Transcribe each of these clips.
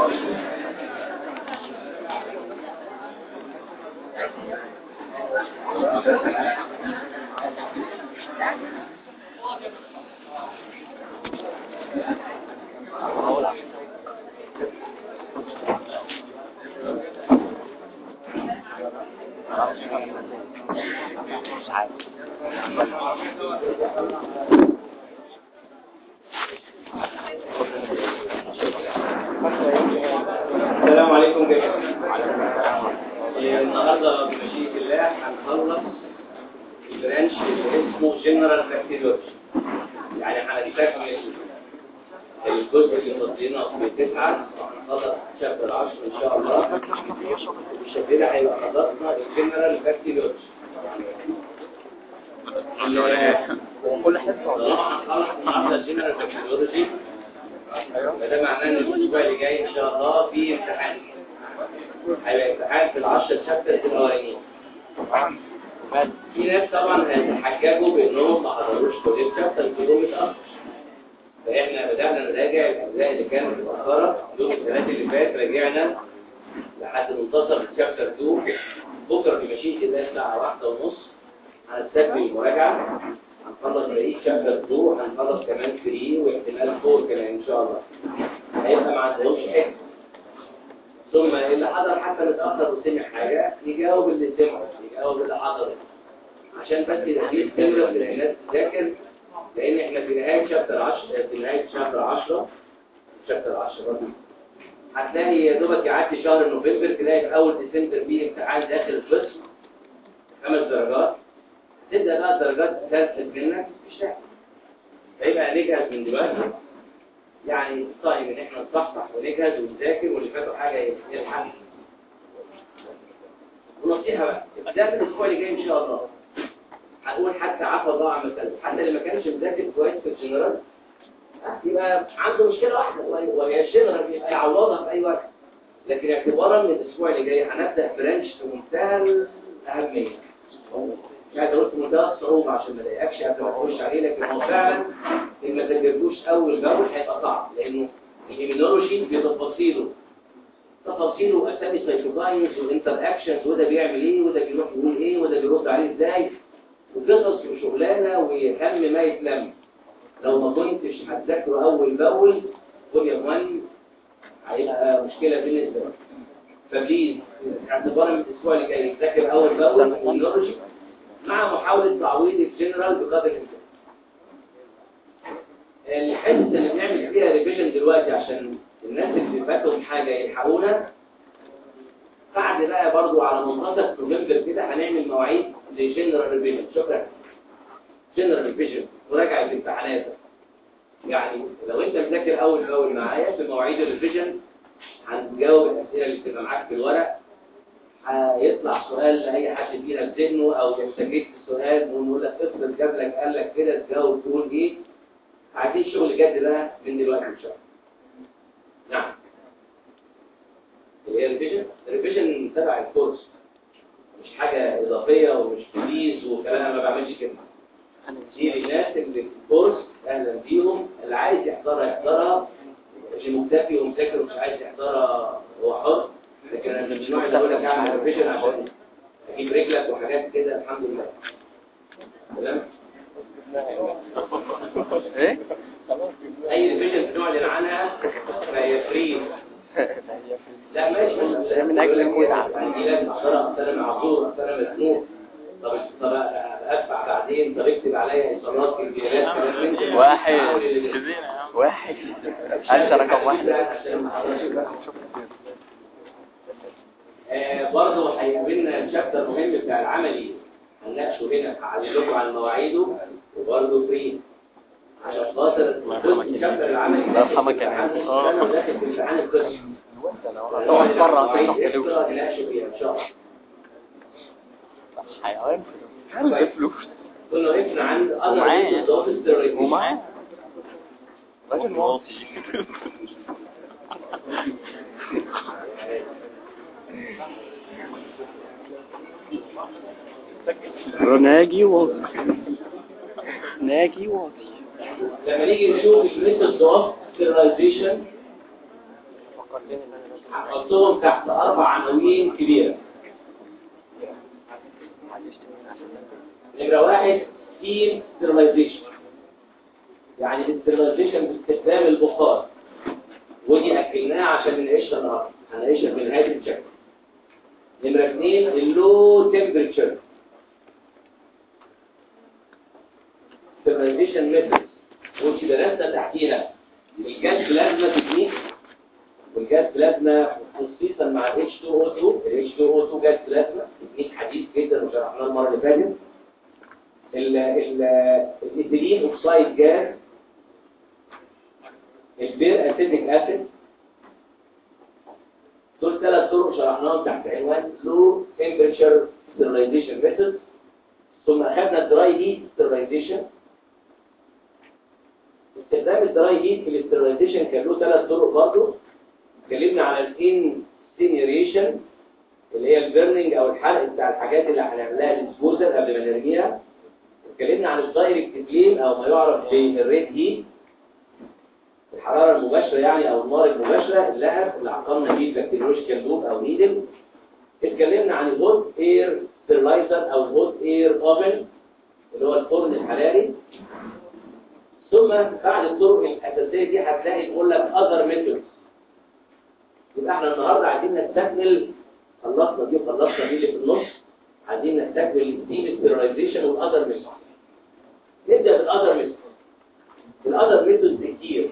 السلام عليكم جميعا النهارده بمشيئة الله هنخلص البرانش اللي اسمه جنرال بكتيريولوجي يعني هنتفاهم الجزء اللي فضينا في تسعة هنخلص شابتر 10 ان شاء الله الشابتر ده هيبقى خلصنا الجنرال بكتيريولوجي كل حصة هنخلص النهارده الجنرال بكتيريولوجي فده معناه ان الاسبوع اللي جاي ان شاء الله في امتحان هيبقى امتحان في العشرة شابتر الاولانيين في ناس طبعا هيتحججوا بانهم ما حضروش كل الشابتر كلهم متاخر فاحنا بدانا نراجع الاجزاء اللي كانت متاخره يوم الثلاث اللي فات راجعنا لحد منتصف الشابتر 2 بكره في مشيئه الله الساعه واحدة ونص هنستكمل المراجعه هنخلص بقيه شابتر 2 هنخلص كمان 3 واحتمال 4 كمان ان شاء الله هيبقى ما عندهمش حاجه ثم اللي حضر حتى متاخر وسمع حاجه يجاوب اللي سمعه يجاوب اللي حضر عشان بس يبقى في استمرار في الناس تذاكر لان احنا في نهايه شابتر 10 في نهايه شابتر 10 شابتر 10 هتلاقي يا دوبك يعدي شهر نوفمبر تلاقي في اول ديسمبر فيه امتحان داخل القسم خمس درجات تبدا بقى الدرجات تسلسل منك مش تعمل فيبقى نجهز من دلوقتي يعني طيب ان احنا نصحصح ونجهز ونذاكر واللي فاتوا حاجه يلحق ونصيحه بقى ابدا من الاسبوع اللي جاي ان شاء الله هنقول حتى عفى الله عن مثلا حتى اللي ما كانش مذاكر كويس في الجنرال ها، يبقى عنده مشكله واحده وهي الجنرال يبقى يعوضها في اي وقت لكن اعتبارا من الاسبوع اللي جاي هنبدا برانش في منتهى الاهميه مش عايز اقول في منتهى الصعوبه عشان ما اضايقكش قبل ما اخش عليه لكن هو فعلا ان ما ذاكرتوش اول باول هيبقى صعب لانه الايمينولوجي بتفاصيله تفاصيله اسامي سايتوكاينز والانتر اكشنز وده بيعمل ايه وده بيروح يقول ايه وده بيرد عليه ازاي وقصص وشغلانه وهم ما يتلم لو ما كنتش هتذاكره اول باول خد يا اخواني هيبقى مشكله بالنسبه لك فبليز اعتبارا من الاسبوع اللي جاي تذاكر اول باول الايمينولوجي مع محاوله تعويض الجنرال بقدر الامكان الحته اللي بنعمل فيها ريفيجن دلوقتي عشان الناس اللي فاتهم حاجه يلحقونا بعد بقى برضو على منتصف نوفمبر كده هنعمل مواعيد لجنرال ريفيجن شكرا جنرال ريفيجن مراجعه الامتحانات يعني لو انت مذاكر اول باول معايا في مواعيد الريفيجن هنجاوب الاسئله اللي بتبقى معاك في الورق هيطلع سؤال لاي حد فينا في ذهنه او يستجيب في السؤال ونقول لك افرض جاب لك قال لك كده تجاوب تقول ايه عايزين شغل جد بقى من دلوقتي ان شاء الله نعم اللي هي الريفيجن الريفيجن تبع الكورس مش حاجة إضافية ومش بليز وكلام أنا ما بعملش كده دي للناس اللي في الكورس أهلا بيهم اللي عايز يحضرها يحضرها اللي مكتفي ومذاكر ومش عايز يحضرها هو حر لكن أنا من النوع اللي بقول لك أعمل ريفيجن عشان أجيب رجلك وحاجات كده الحمد لله تمام ايه أي ريفيجن بنعلن عنها فهي فري لا ماشي من أجل المتعة. يعني دي لازم احضرها اصل انا معذور اصل انا مزنوق طب طب ادفع بعدين طب اكتب عليا ايصالات الجيرات كلام من ده. واحد. أعمل اللي ده. واحد انت رقم واحد عشان ما أحضرش. آه، برضه هيقابلنا الشابتر مهم بتاع العملي هنناقشه هنا هعلم لكم عن مواعيده وبرضه فري عشان خاطر جزء الشابتر العملي الله يرحمك يا امتحان عم. السنة وداخل في امتحان القسم طبعا بره مواعيد هتروح إكسترا نناقشه فيها ان شاء الله حيوان عارف فلوس كنا وقفنا عند ومعاه. other results of steroid ومعاه راجل واطي ناجي واطي ناجي واطي لما نيجي نشوف methods of sterilization هنحطهم تحت اربع عناوين كبيره نمره واحد ستيم ستيرلايزيشن يعني الستيرلايزيشن باستخدام البخار ودي اكلناها عشان نعيشها النهارده هنعيشها في نهايه الشكل نمره اثنين اللو تمبريتشر ستيرلايزيشن ميثود ودي درسنا تحتيها الجاز بلازما تكنيك والجاز بلازما خصيصا مع ال H2O2 ال H2O2 جاز بلازما تكنيك حديث جدا وشرحناه المره اللي فاتت ال ال الايثيلين اوكسايد جاز البير اسيتيك اسيد دول ثلاث طرق شرحناهم تحت عنوان لو تمبريتشر ستيرلايزيشن ميثود ثم اخذنا الدراي هيت ستيرلايزيشن استخدام الدراي هيت في الاستيرلايزيشن كان له ثلاث طرق برضه اتكلمنا على الانسينيريشن اللي هي البيرنينج او الحرق بتاع الحاجات اللي هنعملها ديسبوزل قبل ما نرميها اتكلمنا عن الدايركت فليم او ما يعرف بالريد هيت الحراره المباشره يعني او النار المباشره اللهب اللي عقمنا بيه بكتيريولوجيكال لوب او نيدل اتكلمنا عن الهوت اير ستيرلايزر او الهوت اير اوفن اللي هو الفرن الحراري ثم بعد الطرق الاساسيه دي هتلاقي يقول لك اذر ميثودز يبقى احنا النهارده عايزين نستكمل خلصنا دي وخلصنا دي اللي في النص عايزين نستكمل الديب ستيرلايزيشن والاذر ميثود نبدا بالاذر ميثود الاذر ميثود كتير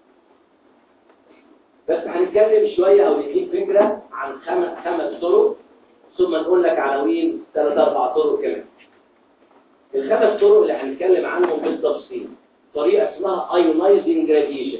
بس هنتكلم شويه او نديك فكره عن خمس خمس طرق ثم نقول لك عناوين ثلاث اربع طرق كمان الخمس طرق اللي هنتكلم عنهم بالتفصيل طريقه اسمها ايونايزنج جراديشن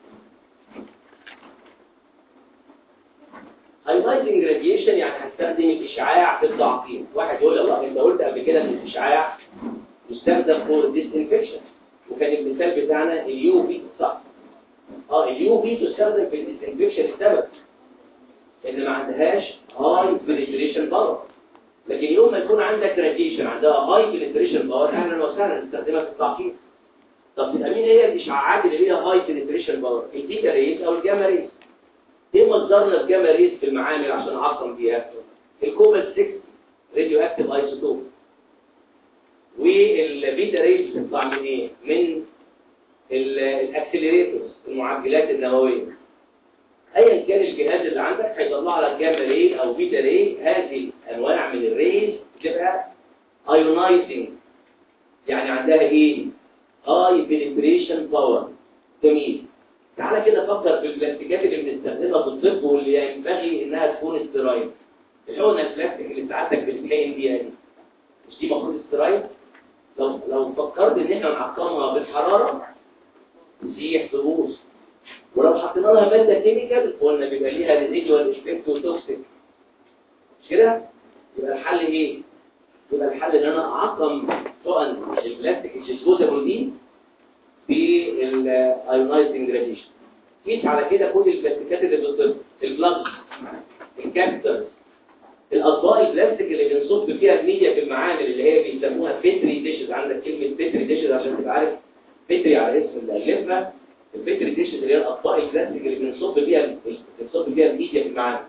ايونايزنج راديشن يعني هنستخدم الاشعاع في التعقيم واحد يقول الله انت قلت قبل كده ان الاشعاع يستخدم فور ديسانفكشن وكان المثال بتاعنا اليو في صح اه اليو في تستخدم في الديسانفكشن السبب ان ما عندهاش هاي فينتريشن باور لكن يوم ما يكون عندك راديشن عندها هاي فينتريشن باور اهلا وسهلا نستخدمها في التعقيم طب تبقى مين هي الاشعاعات اللي ليها هاي فينتريشن باور البيتا ريز او الجاما ريز ايه مصدرنا الجاما ريز في المعامل عشان اعقم بيها الكوبال 6 راديو اكتيف ايسوتوب والبيتا ريز بتطلع من ايه من الاكسلريتورز المعجلات النوويه ايا كان الجهاز اللي عندك هيطلع لك جاما ري او بيتا ري هذه انواع من الريز بتبقى ايونايزنج يعني عندها ايه هاي بنتريشن باور جميل تعالى كده فكر في البلاستيكات اللي بنستخدمها في الطب واللي ينبغي انها تكون استرايل الحقنه البلاستيك اللي ساعتك بتتكلم بيها دي مش دي المفروض استرايل لو لو فكرت ان احنا نعقمها بالحراره تسيح تبوظ ولو حطينا لها ماده كيميكال قلنا بيبقى ليها ريزيدوال افكت وتوكسيك مش كده يبقى الحل ايه يبقى الحل ان انا اعقم حقن البلاستيك الديسبوزابل دي بالايونايزنج راديشن قيس على كده كل البلاستيكات اللي بتطلع البلاج الكابتر الاطباق البلاستيك اللي بنصب فيها الميديا في المعامل اللي هي بيسموها بيتري ديشز عندك كلمه بيتري ديشز عشان تبقى عارف بيتري على اسم اللفه البيتري ديشز اللي هي الاطباق البلاستيك اللي بنصب فيها بنصب فيها الميديا في المعامل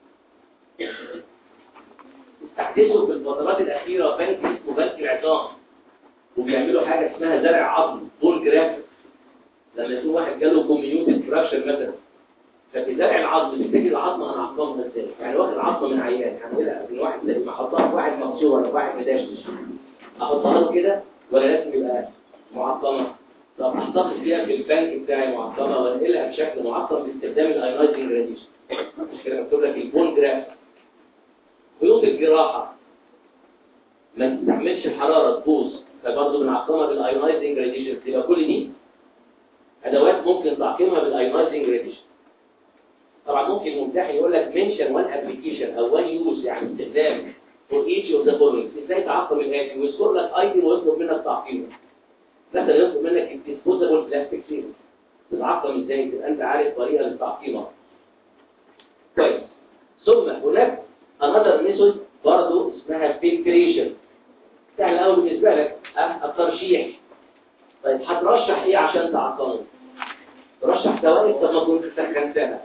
استحدثوا في الفترات الاخيره بنك اسمه بنك العظام وبيعملوا حاجه اسمها زرع عظم بول جرافيك لما يكون واحد جاله كوميونيتي فراكشر مثلا ففي زرع العظم تفتكر العظمه هنعقمها ازاي يعني واخد عظمه من عيان هنقولها من واحد زي ما احطها في واحد مقصور ولا واحد مدشمش احطها له كده ولا لازم يبقى معقمه طب احتفظ فيها في البنك بتاعي معقمه وانقلها بشكل معقم باستخدام الايونايزنج راديشن مش كده مكتوب لك البون جراف خيوط الجراحه ما تستحملش الحراره تبوظ فبرضه بنعقمها بالايونايزنج راديشن يبقى كل دي ادوات ممكن تعقيمها بالايونايزنج راديشن طبعا ممكن الممتحن يقول لك منشن وان ابلكيشن او وان يوز يعني استخدام فور ايتش اوف ذا فولوينج ازاي تعقم الاتي ويذكر لك ايتم ويطلب منك تعقيمه مثلا يطلب منك الديسبوزابل بلاستيك سيرم تتعقم ازاي تبقى انت عارف طريقه للتعقيمها كويس ثم هناك انذر ميثود برضه اسمها فلتريشن سهل قوي بالنسبه لك الترشيح طيب هترشح ايه عشان تعقمه ترشح ثواني طب ما كنت سخنتها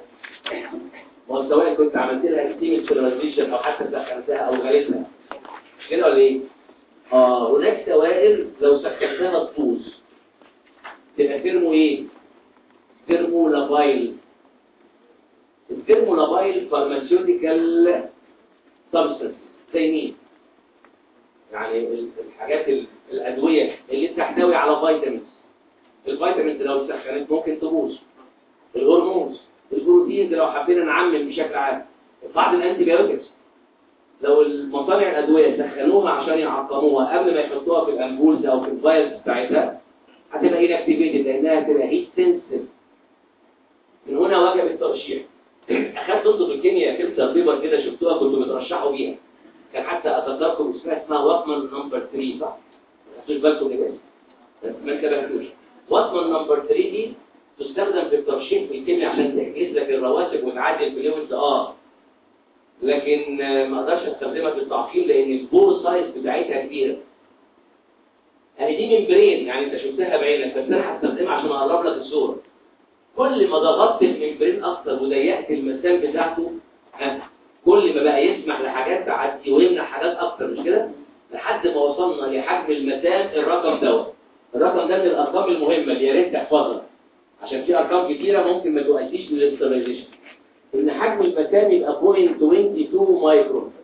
ما هو سواء كنت عملت لها ستيم ستيرلايزيشن او حتى سخنتها او غليتها كده ولا ايه اه هناك سوائل لو سخنتها تبوظ تبقى ترمو ايه ترمو لابايل الترمو لابايل فارماسيوتيكال سبستنس زي مين يعني ال- الحاجات ال- الادويه اللي بتحتوي على فيتامينز الفيتامينز لو سخنت ممكن تبوظ الهرمونز البروتينز لو حبينا نعمم بشكل عام بعض الانتي بايوتكس لو المصانع الادويه سخنوها عشان يعقموها قبل ما يحطوها في الامبولز او في الفايلز بتاعتها هتبقى انكتيفيتد لانها هتبقى هيت سنسيتيف من هنا وجب الترشيح اخدت انتوا في الكيمياء كلمه بيبر كده شفتوها كنتوا بترشحوا بيها كان حتى اتذكر اسمها اسمها واتمان نمبر 3 صح؟ ما خدتوش بالكم كده ما انتبهتوش واتمان نمبر 3 دي تستخدم في الترشيح في الكيمياء عشان تحجز لك الرواسب وتعدي الفلويدز اه لكن آه، ما اقدرش استخدمها في التعقيم لان البور سايز بتاعتها كبيره يعني دي ممبرين يعني انت شفتها بعينك بس انا هستخدمها عشان اقرب لك الصوره كل ما ضغطت الممبرين اكتر وضيقت المسام بتاعته ها، كل ما بقى يسمح لحاجات تعدي ويمنع حاجات اكتر مش كده لحد ما وصلنا لحجم المسام الرقم دوت الرقم ده من الارقام المهمه اللي يا ريت تحفظها عشان في ارقام كتيره ممكن ما تؤديش للاسترلايزيشن ان حجم المسام يبقى 0.22 مايكرون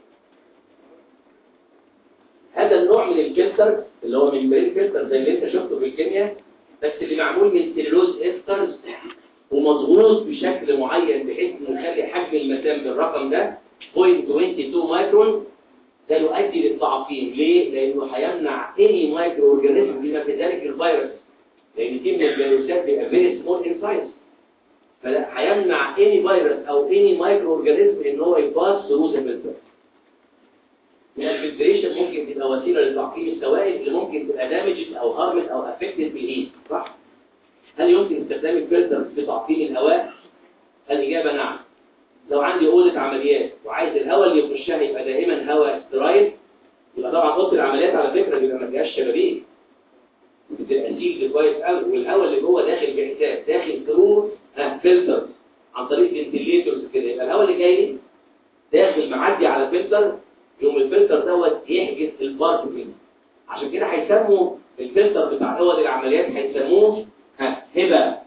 هذا النوع من الفلتر اللي هو ممبرين فلتر زي اللي انت شفته في الكيمياء بس اللي معمول من سيلولوز استرز ومضغوط بشكل معين بحيث انه يخلي حجم المسام بالرقم ده 0.22 مايكرون ده يؤدي للتعقيم ليه؟ لانه هيمنع اي مايكرو اورجانيزم بما في ذلك الفيروس لان دي من الفيروسات بيبقى فيري سمول ان سايز فلا هيمنع اني فيروس او اني مايكرو اورجانيزم ان هو يباس ثرو ذا فلتر من الفلتريشن ممكن تبقى وسيله لتعقيم السوائل اللي ممكن تبقى دامجد او هارمت او افكتد بالهيت صح هل يمكن استخدام الفلتر في تعقيم الهواء الاجابه نعم لو عندي اوضه عمليات وعايز الهواء اللي يخشها يبقى دائما هواء سترايل يبقى طبعا اوضه العمليات على فكره بيبقى ما فيهاش شبابيك بتبقى سيل كويس قوي والهواء اللي جوه داخل بحساب داخل ثرو فلتر عن طريق فنتليتورز كده يبقى الهواء اللي جاي داخل معدي على فلتر يوم الفلتر دوت يحجز البارتكل عشان كده هيسموا الفلتر بتاع اوض العمليات هيسموه ها هبه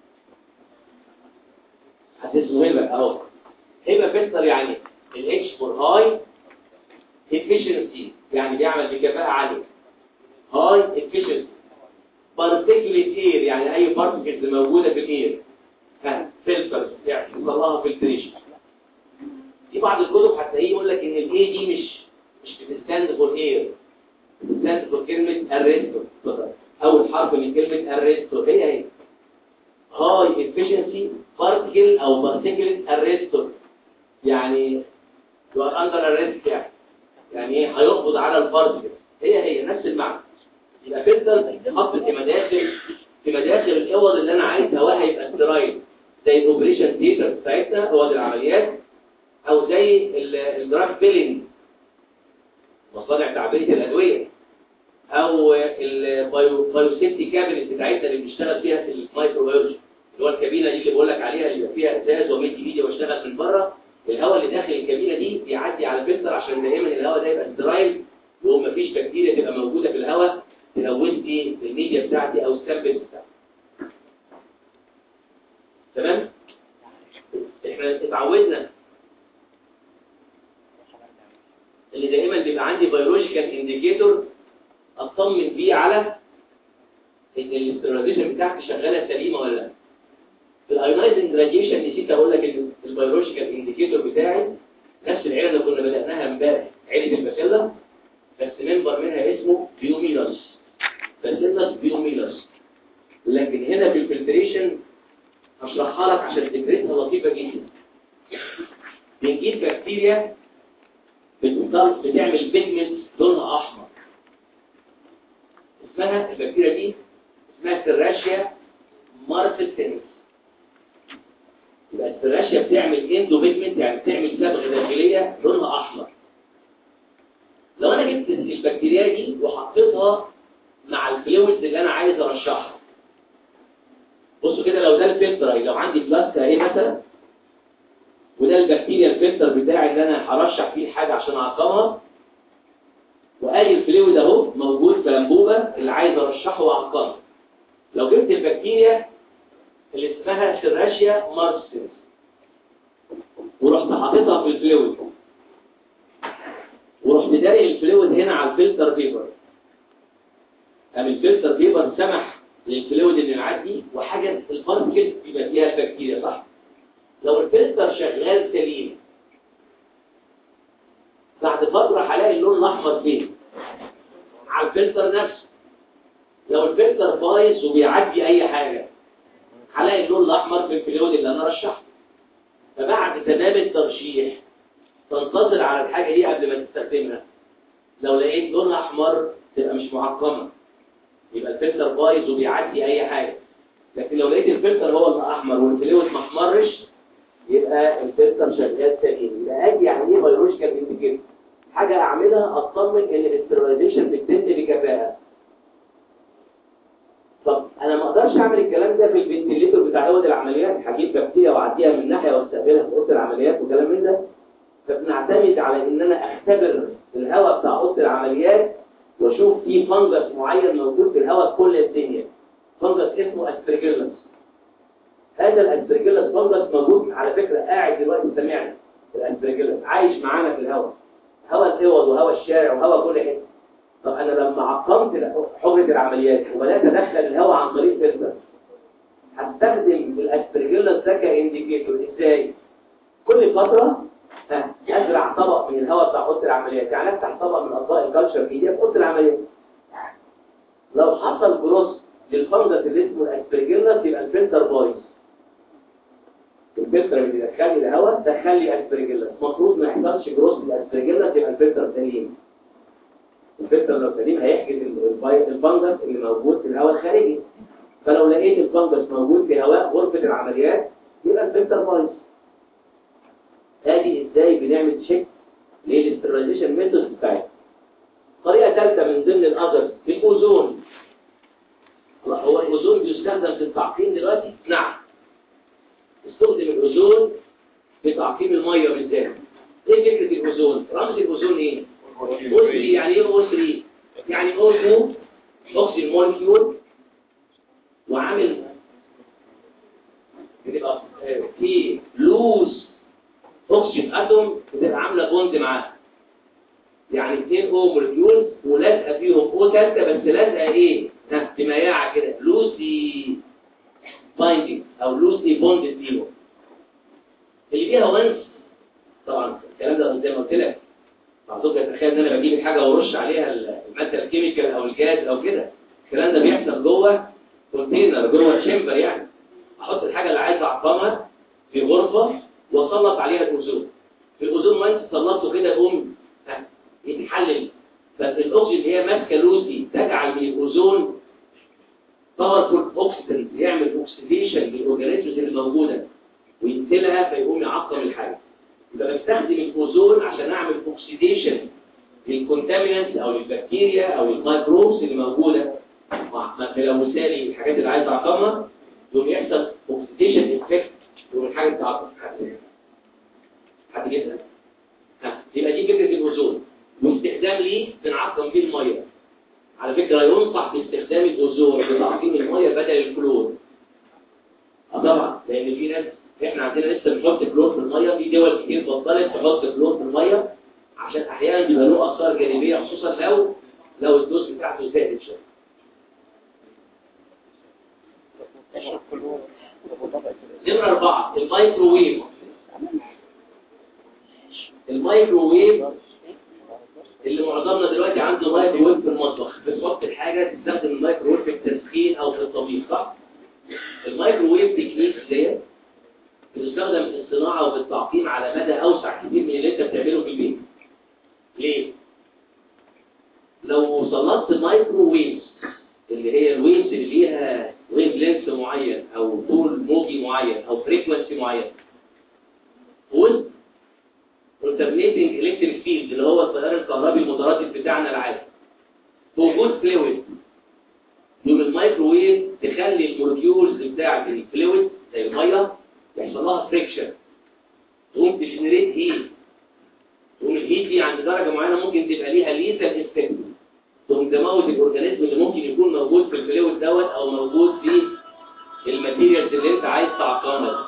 هتسموه هبه اهو هبه فلتر يعني الاتش فور هاي efficiency يعني بيعمل بكفاءه عاليه هاي efficiency particulate air يعني اي particles موجوده في الاير ها فلتر يعني يحصل لها فلتريشن في بعض الكتب هتلاقيه يقول لك ان الاي دي مش مش بتستند فور اير بتستند فور كلمه اريستو اول حرف من كلمه اريستو هي هي هاي افيشنسي بارتيكل او بارتيكل اريستو يعني يو ار اندر اريست يعني يعني ايه هيقبض على البارتيكل هي هي نفس المعنى يبقى فلتر يتحط في مداخل في مداخل الاوض اللي انا عايز هواها يبقى سترايل زي الاوبريشن ثيتر بتاعتنا اوض العمليات او زي الدراج بيلينج مصانع تعبئه الادويه او البايوسيفتي كابينت بتاعتنا اللي بنشتغل فيها في المايكروبيولوجي اللي هو الكابينه دي اللي بقول لك عليها اللي بيبقى فيها ازاز ومدي فيديو واشتغل من بره الهواء اللي داخل الكابينه دي بيعدي على فلتر عشان دائما الهواء ده يبقى سترايل وما فيش بكتيريا تبقى موجوده في الهواء تلوث لي الميديا بتاعتي او السامبل بتاعتي تمام احنا اتعودنا اللي دائما بيبقى عندي بيولوجيكال انديكيتور اطمن بيه على ان الاستراتيجيه بتاعتي شغاله سليمه ولا لا في الايونايزنج راديشن نسيت اقول لك البيولوجيكال انديكيتور بتاعي نفس العيله اللي كنا بدأناها امبارح عيله الباسيلا بس منبر منها اسمه بيوميلاس باسيلاس بيوميلاس لكن هنا في الفلتريشن هشرحها لك عشان فكرتها لطيفه جدا بنجيب بكتيريا بتطلق بتعمل بيجمنت لونها احمر اسمها البكتيريا دي اسمها سيراشيا مارسلتنس يبقى السيراشيا بتعمل اندو بيجمنت يعني بتعمل صبغه داخليه لونها احمر لو انا جبت البكتيريا دي وحطيتها مع الفلويدز اللي انا عايز ارشحها بصوا كده لو ده الفلتر لو عندي فلاسك اهي مثلا وده البكتيريا الفلتر بتاعي اللي انا هرشح فيه الحاجه عشان اعقمها وادي الفلويد اهو موجود في الانبوبه اللي عايز ارشحه واعقمه لو جبت البكتيريا اللي اسمها سيراشيا مارسنس ورحت حاططها في الفلويد ورحت داري الفلويد هنا على الفلتر بيبر قام الفلتر بيبر سمح للفلويد انه يعدي وحاجه البارتكل يبقى فيها البكتيريا صح لو الفلتر شغال سليم بعد فتره هلاقي اللون الاحمر فين على الفلتر نفسه لو الفلتر بايظ وبيعدي اي حاجه هلاقي اللون الاحمر في الفلويد اللي انا رشحته فبعد تمام الترشيح تنتظر على الحاجه دي قبل ما تستخدمها لو لقيت لون احمر تبقى مش معقمه يبقى الفلتر بايظ وبيعدي اي حاجه لكن لو لقيت الفلتر هو اللي احمر والفلويد ما احمرش يبقى الفلتر شغال سليم يبقى ادي يعني ايه بيولوجيكال انديكيتور حاجه اعملها اطمن ان الاسترلايزيشن بتتم بكفاءه طب انا ما اقدرش اعمل الكلام ده في الفنتليتور بتاع اوضه العمليات هجيب بكتيريا واعديها من ناحيه واستقبلها في اوضه العمليات وكلام من ده فبنعتمد على ان انا اختبر الهواء بتاع اوضه العمليات واشوف في فنجس معين موجود في الهواء كل الدنيا فنجس اسمه اسبرجيلس هذا الاسبرجيلس فنجس موجود على فكره قاعد دلوقتي سامعني الاسبرجيلس عايش معانا في الهواء هواء الاوض وهواء الشارع وهواء كل حته طب انا لما عقمت حجره العمليات وبدات ادخل الهواء عن طريق فلتر هستخدم الاسبرجيلس ده كانديكيتور ازاي كل فتره ازرع طبق من الهواء بتاع اوضه العمليات يعني افتح طبق من اطباق الكالتشر ميديا في اوضه العمليات لو حصل جروس للفنجس اللي اسمه الاسبرجيلس يبقى الفلتر بايظ الفلتر اللي بيدخل لي الهواء دخل لي اسبرجيلس المفروض ما يحصلش جروس للاسبرجيلس يبقى الفلتر سليم الفلتر لو سليم هيحجز الفنجس اللي موجود في الهواء الخارجي فلو لقيت الفنجس موجود في هواء غرفه العمليات يبقى الفلتر بايظ ادي ازاي بنعمل تشيك للاسترلايزيشن ميثود بتاعتنا طريقه ثالثه من ضمن الاذر في الاوزون هو الاوزون بيستخدم في التعقيم دلوقتي نعم استخدم الاوزون في تعقيم الميه بالذات ايه فكره الاوزون رمز الاوزون ايه اوزري يعني ايه اوزري يعني اوزو اوكسجين مولكيول وعامل بتبقى في لوز اوكسجين اتوم بتبقى عامله بوند معاه يعني اثنين او مولكيول ولازقه فيهم او ثالثه بس لازقه ايه ها بمياعه كده لوسي بايندينج او لوسي بوند فيهم اللي فيها ونس طبعا الكلام ده زي ما قلت لك بعضكم يتخيل ان انا بجيب الحاجه وارش عليها الماده الكيميكال او الجاز او كده الكلام ده بيحصل جوه كونتينر جوه تشامبر يعني احط الحاجه اللي عايز اعقمها في غرفه واسلط عليها الاوزون الاوزون وانت سلطته كده يقوم يتحلل فالاكسجين هي ماسكه لوسي تجعل من الاوزون باورفول اوكسيدنت يعمل اوكسيديشن للاورجانيزمز اللي موجوده وينزلها فيقوم يعقم الحاجه يبقى بستخدم الاوزون عشان اعمل اوكسيديشن للكونتامينانتس او للبكتيريا او الميكروبس اللي موجوده مع مثالي الحاجات اللي عايز اعقمها يقوم يحصل اوكسيديشن افكت يقوم الحاجه تعقم حد جدا ها يبقى دي فكره الاوزون واستخدام ليه بنعقم بيه الميه على فكره ينصح باستخدام الاوزون لتعقيم الميه بدل الكلور اه طبعا لان في ناس احنا عندنا لسه بنحط كلور في الميه في دول كتير بطلت تحط كلور في الميه عشان احيانا بيبقى له اثار جانبيه خصوصا لو لو الدوز بتاعته زادت شويه نمرة أربعة الميكروويف الميكروويف اللي معظمنا دلوقتي عنده مايكروويف في المطبخ بتحط الحاجة تستخدم الميكروويف في التسخين أو في الطبيخ صح؟ الميكروويف تكنيك ديت بتستخدم في الصناعة وفي التعقيم على مدى أوسع كتير من اللي أنت بتعمله في البيت ليه؟ لو سلطت مايكروويف اللي هي الويفز اللي ليها ويف لينس معين او طول موجي معين او فريكونسي معين وسط alternating electric field اللي هو التيار الكهربي المتردد بتاعنا العادي وجود فلويد يوم الميكروويف تخلي المولكيولز بتاعه الفلويد زي الميه يحصل لها فريكشن تقوم بتجنريت هيت والهيت دي عند درجه معينه ممكن تبقى ليها ليتال افكت تقوم تموت الاورجانيزم اللي ممكن يكون موجود في الفلويد دوت او موجود في الماتيريالز اللي انت عايز تعقمها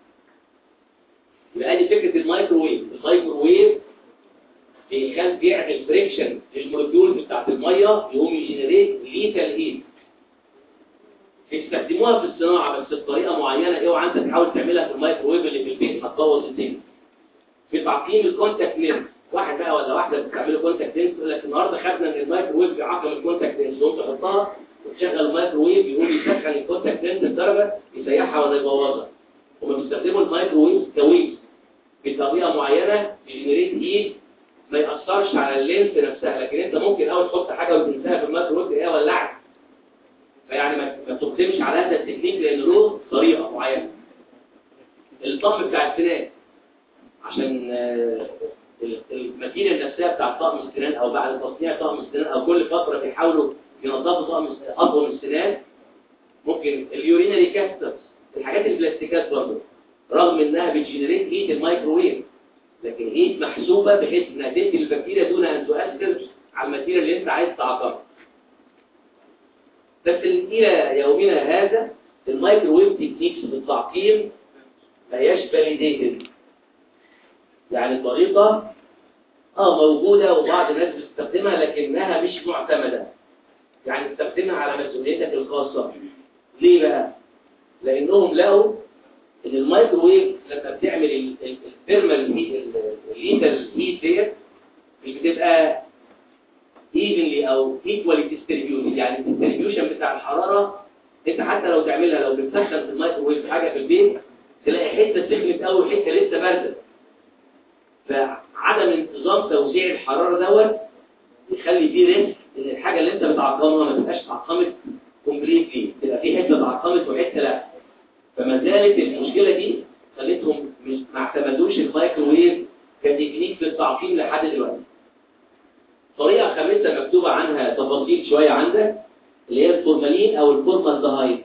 يبقى دي فكره الميكروويف الميكروويف بيخلي بيعمل فريكشن للمولكيولز بتاعت الميه يقوم يجنريت ليتال هيت بيستخدموها في الصناعه بس بطريقه معينه اوعى انت تحاول تعملها في الميكروويف اللي في البيت هتبوظ الدنيا في تعقيم الكونتاكت لينز واحد بقى ولا واحده بتعملوا كونتاكت لينز يقول لك النهارده خدنا ان الميكروويف بيعقم الكونتاكت لينز تقوم تحطها وتشغل الميكروويف يقوم يسخن الكونتاكت لينز لدرجه يسيحها ولا يبوظها هما بيستخدموا الميكروويف كويف بطريقه معينه يجنريت هيت ما يأثرش على اللينس نفسها لكن انت ممكن اول تحط حاجه وتنساها في الميكروويف تلاقيها ولعت فيعني ما ما تقدمش على هذا التكنيك لان له طريقه معينه الطقم بتاع السنان عشان آه، ال- الماتيريال نفسها بتاع طقم السنان او بعد تصنيع طقم السنان او كل فتره بيحاولوا ينظفوا طقم الس- اطقم السنان ممكن اليورينري كاسترز الحاجات البلاستيكات برضه رغم انها بتجنريت هيت الميكروويف لكن هيت محسوبه بحيث انها تدي البكتيريا دون ان تؤثر على الماتيريال اللي انت عايز تعقمها بس الى يومنا هذا الميكروويف تكنيكس في التعقيم ما هياش فاليديتد يعني طريقة اه موجودة وبعض الناس بتستخدمها لكنها مش معتمدة يعني تستخدمها على مسؤوليتك الخاصة ليه بقى؟ لأنهم لقوا إن الميكروويف لما بتعمل ال- ال- الثيرمال هيت الليتال هيت ديت مش بتبقى evenly أو equally distributed يعني الديستريبيوشن بتاع الحرارة أنت حتى لو تعملها لو بتسخن في الميكروويف حاجة في البيت تلاقي حتة سخنت قوي وحتة لسه باردة فعدم انتظام توزيع الحرارة دوت يخلي فيه ريسك ان الحاجة اللي انت بتعقمها ما تبقاش اتعقمت كومبليتلي تبقى في حتة اتعقمت وحتة لا فما زالت المشكلة دي خلتهم مش ما اعتمدوش الميكروويف كتكنيك في التعقيم لحد دلوقتي طريقة خامسة مكتوبة عنها تفاصيل شوية عندك اللي هي الفورمالين او الفورمالدهايد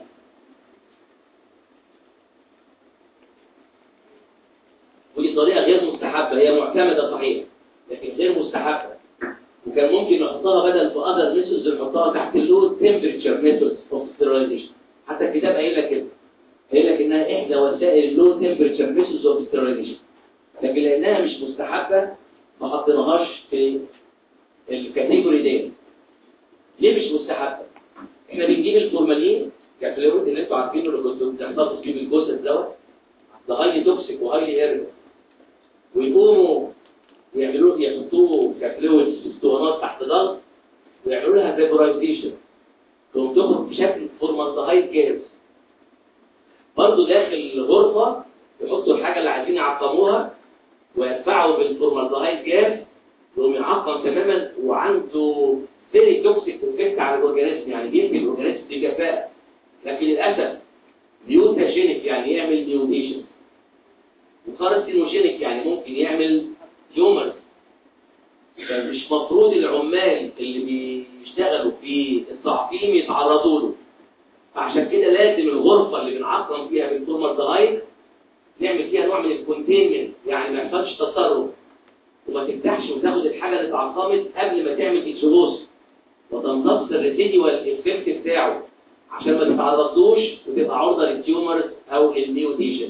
ودي طريقة غير مستحبة هي معتمدة صحيح لكن غير مستحبة وكان ممكن نحطها بدل في other methods نحطها تحت اللو temperature methods of sterilization حتى الكتاب قايل لك كده قايل لك انها احدى وسائل اللو temperature methods of sterilization لكن لانها مش مستحبة ما حطيناهاش في الكاتيجوري دي ليه مش مستحبة؟ احنا بنجيب الفورمالين كفلويد اللي انتوا عارفينه اللي كنتوا بتحتفظوا فيه بالجزء دوت ده هايلي توكسيك وهايلي ايرن ويقوموا يعملوه يحطوه كفلويد في اسطوانات تحت ضغط ويعملوا لها فيبرايزيشن تقوم تخرج بشكل فورمالدهايد جاهز برضه داخل الغرفة يحطوا الحاجة اللي عايزين يعقموها ويدفعوا بالفورمالدهايد جاز يقوم يعقم تماما وعنده فيري توكسيك افكت على الاورجانيزم يعني بيقتل الاورجانيزم بكفاءة لكن للأسف ميوتاجينيك يعني يعمل ميوتيشن وكارسينوجينيك يعني ممكن يعمل تيومر فمش مفروض العمال اللي بيشتغلوا في التعقيم يتعرضوا له فعشان كده لازم الغرفة اللي بنعقم فيها بالفورمالدهايد نعمل فيها نوع من الكونتينمنت يعني ما يحصلش تسرب وما تفتحش وتاخد الحاجة اللي اتعقمت قبل ما تعمل اكسبوز وتمتص الريسيديوال افكت بتاعه عشان ما تتعرضوش وتبقى عرضة للتيومرز او الميوتيشن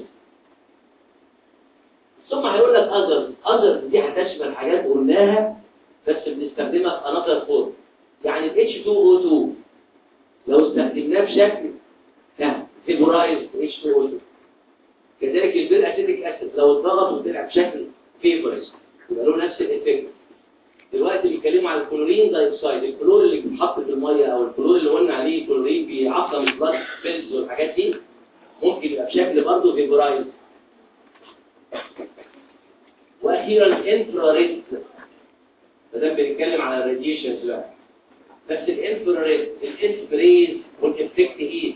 ثم هيقول لك اذر اذر دي هتشمل حاجات قلناها بس بنستخدمها في انذر فورم يعني ال H2O2 لو استخدمناه بشكل ها فيبرايز H2O2 كذلك البير اسيتيك اسيد لو اتضغط وطلع بشكل فيبرايز يبقى له نفس الايفكت دلوقتي بيتكلموا على الكلورين دايوكسيد الكلور اللي بيتحط في الميه او الكلور اللي قلنا عليه كلورين بيعقم البلاد سيلز والحاجات دي ممكن يبقى بشكل برضه فيبرايز واخيرا الانفراريد فده بنتكلم على الراديشنز بقى بس الانفراريد الاسبريز والافكت هيت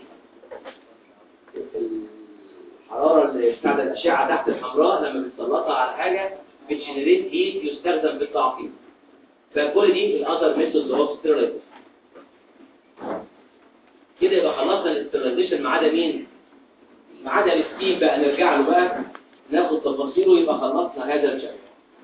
الحراره اللي بتاعت الاشعه تحت الحمراء لما بتسلطها على حاجه بتجنريت هيت يستخدم في التعقيم فكل دي الاذر ميثودز اوف ستيرلايزيشن كده يبقى خلصنا الاستيرلايزيشن ما عدا مين؟ ما عدا الستيم بقى نرجع له بقى ناخد تفاصيله يبقى خلصنا هذا الشكل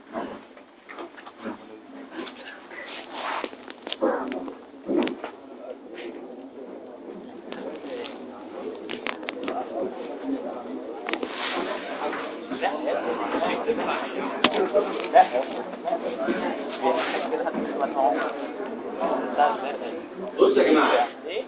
بص يا جماعة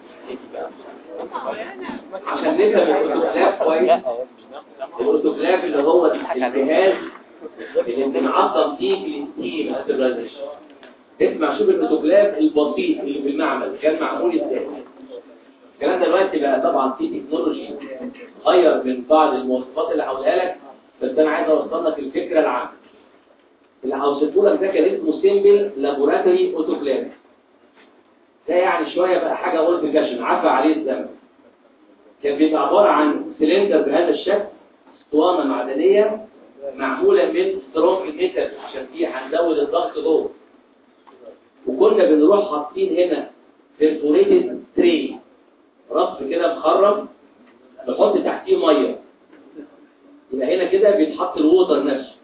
عشان نفهم الاوتوكلاف كويس الاوتوكلاف اللي هو الجهاز اللي بنعظم فيه في الستيم استراليزيشن اسمع شوف الاوتوكلاف البسيط اللي في المعمل كان معمول ازاي الكلام ده دلوقتي بقى طبعا في تكنولوجي غير من بعض المواصفات اللي هقولها لك بس انا عايز اوصل لك الفكره العامه اللي هوصفه لك ده كان اسمه سيمبل لابوراتوري اوتوكلاف ده يعني شويه بقى حاجه اولد فاشن عفى عليه الزمن كان بيبقى عباره عن سلندر بهذا الشكل اسطوانه معدنيه معموله من سترونج ميتال عشان فيه هنزود الضغط جوه وكنا بنروح حاطين هنا بيرفوريتد تري رف كده مخرم نحط تحتيه ميه يبقى هنا كده بيتحط الووتر نفسه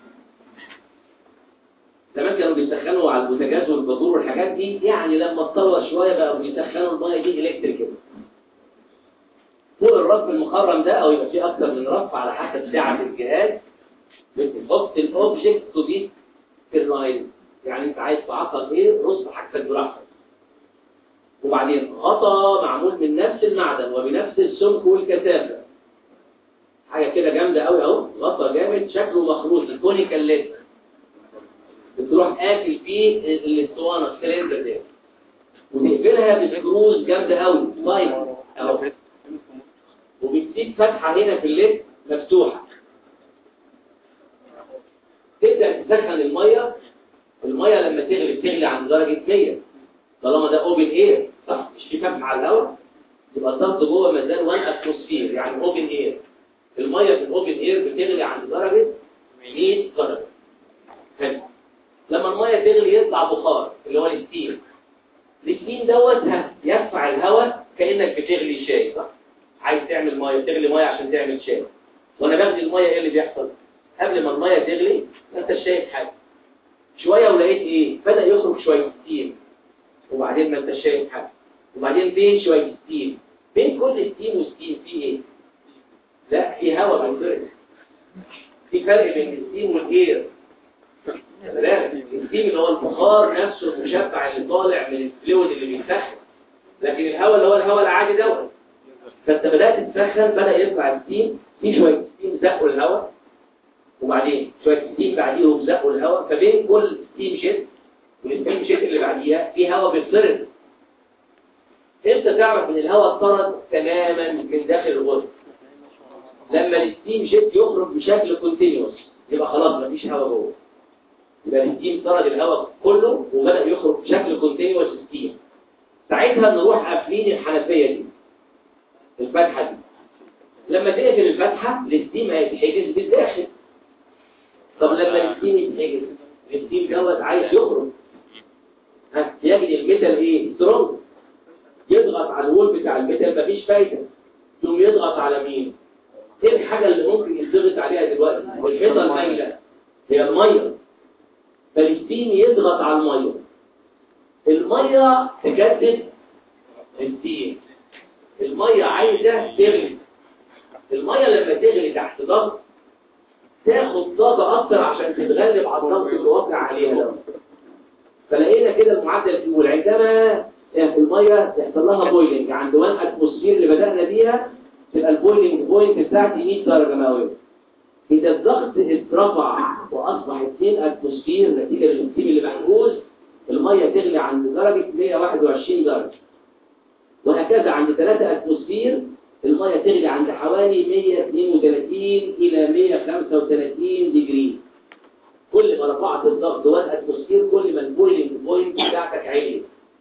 زمان كانوا بيسخنوا على البوتاجاز والبذور والحاجات دي يعني لما اتطور شويه بقوا بيسخنوا الميه دي الكتريكال فوق الرف المخرم ده او يبقى فيه اكتر من رف على حسب سعه الجهاز بتحط الاوبجكت تو بي ستيرلايز يعني انت عايز تعطل ايه رص حاجتك براحتك وبعدين غطا معمول من نفس المعدن وبنفس السمك والكثافه حاجه كده جامده قوي اهو غطا جامد شكله مخروط الكونيكال ليد بتروح قافل فيه الاسطوانه السلندر ده وتقفلها بسكروز جامده قوي لاين اهو وبتسيب فتحه هنا في الليد مفتوحه تبدا تسخن الميه الميه لما تغلي بتغلي عند درجه 100 طالما ده اوبن اير صح مش في فتحه على الهواء يبقى الضغط جوه ما زال 1 اتموسفير يعني اوبن اير الميه في الاوبن اير بتغلي عند درجه 100 درجه حلو لما الميه تغلي يطلع بخار اللي هو الستيم الستيم دوت يرفع الهواء كانك بتغلي شاي صح عايز تعمل ميه تغلي ميه عشان تعمل شاي وانا بغلي الميه ايه اللي بيحصل قبل ما الميه تغلي ما انت شايف حاجه شويه ولقيت ايه بدا يخرج شويه ستيم وبعدين ما انت شايف حاجه وبعدين بين شويه ستيم بين كل ستيم وستيم في ايه لا في هواء بينضرب في فرق بين الستيم والاير لا الستيم اللي هو البخار نفسه المشبع اللي طالع من الفلويد اللي بيسخن لكن الهواء اللي هو الهواء العادي دوت فانت بدات تسخن بدا يطلع ستيم في شويه ستيم زقوا الهواء وبعدين شويه ستيم بعديهم زقوا الهواء فبين كل ستيم شيت والستيم شيت اللي بعديها في هواء بيتطرد امتى تعرف ان الهواء اتطرد تماما من داخل الغرفه لما الستيم شيت يخرج بشكل كونتينيوس يبقى خلاص مفيش هواء جوه يبقى الستيم طرد الهواء كله وبدا يخرج بشكل كونتينيوس ستيم ساعتها نروح قافلين الحنفيه دي الفتحه دي لما تقفل الفتحه الستيم هيتحجز بالداخل طب لما الستيم يتحجز الستيم دوت عايز يخرج يجد الميتال ايه سترونج يضغط على الوول بتاع الميتال مفيش فايده ثم يضغط على مين ايه الحاجه اللي ممكن يضغط عليها دلوقتي الحيطه المايله هي الميه فالستيم يضغط على الميه الميه تجدد الستيم الميه عايزه تغلي الميه لما تغلي تحت ضغط تاخد طاقه اكتر عشان تتغلب على الضغط اللي واقع عليها ده فلقينا كده المعدل بيقول عندما الميه يحصل لها بويلنج عند 1 اتموسفير اللي بدانا بيها تبقى البويلنج بوينت بتاعتي 100 درجه مئويه اذا الضغط اترفع واصبح 2 اتموسفير نتيجه للستيم اللي محجوز الميه تغلي عند درجه 121 درجه وهكذا عند 3 اتموسفير الميه تغلي عند حوالي 132 الى 135 ديجري كل ما رفعت الضغط 1 اتموسفير كل ما البويلنج بوينت بتاعتك عالي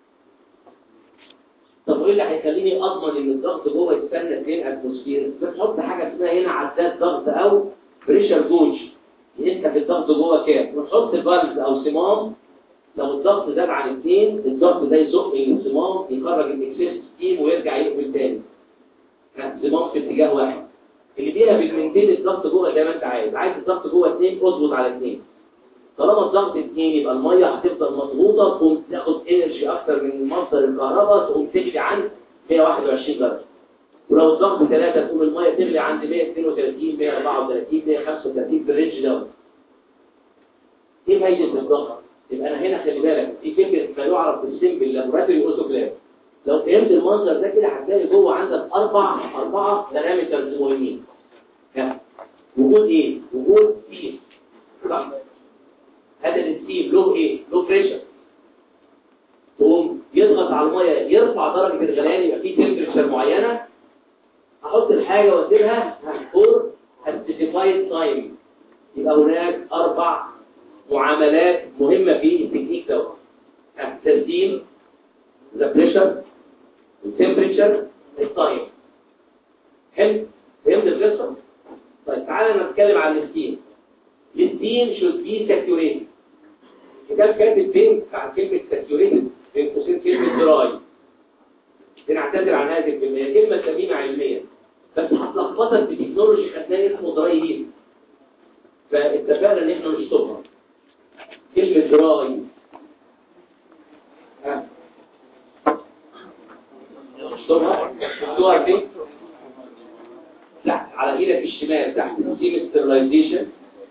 طب وايه اللي هيخليني اضمن ان الضغط جوه يستنى 2 اتموسفير بتحط حاجه اسمها هنا عداد ضغط او بريشر جوج انت في الضغط جوه كام وتحط فالف او صمام لو الضغط زاد عن 2 الضغط ده يزق الصمام يخرج الاكسس ستيم ويرجع يقفل تاني صمام في اتجاه واحد اللي فيها بالمنتين الضغط جوه زي ما انت عايز عايز الضغط جوه 2 اظبط على 2 طالما الضغط 2 يبقى الميه هتفضل مضغوطه تقوم تاخد انرجي اكتر من مصدر الكهرباء تقوم تجري عن 121 درجه ولو الضغط 3 تقوم الميه تغلي عند 132 134 135 في الرينج دوت ايه فايده الضغط يبقى انا هنا خلي بالك دي فكره ما يعرف بالسيمبل لابوراتوري اوتوكلاف لو فهمت المنظر ده كده هتلاقي جوه عندك اربع اربعه بارامترز مهمين ها. وجود ايه وجود ستيم صح هذا الستيم له ايه له بريشر يقوم يضغط على الميه يرفع درجه الغليان يبقى فيه تمبريتشر معينه احط الحاجه واسيبها فور سبيسيفايد تايم يبقى هناك اربع معاملات مهمه في التكنيك دوت التسديد the pressure التمبريتشر التايم حلو فهمت القصه طيب تعالى نتكلم عن الستيم الستيم should be saturated كتاب كاتب بين بتاع كلمه saturated بين قوسين كلمه دراي بنعتذر عن هذه الكلمه هي كلمه سليمه علميا بس هتلخبطك بتكنولوجي خدناه اسمه دراي هيت فاتفقنا ان احنا نشطبها كلمه دراي ها نشطبها نشطبها فين تحت على ايدك الشمال تحت سيم ستيرلايزيشن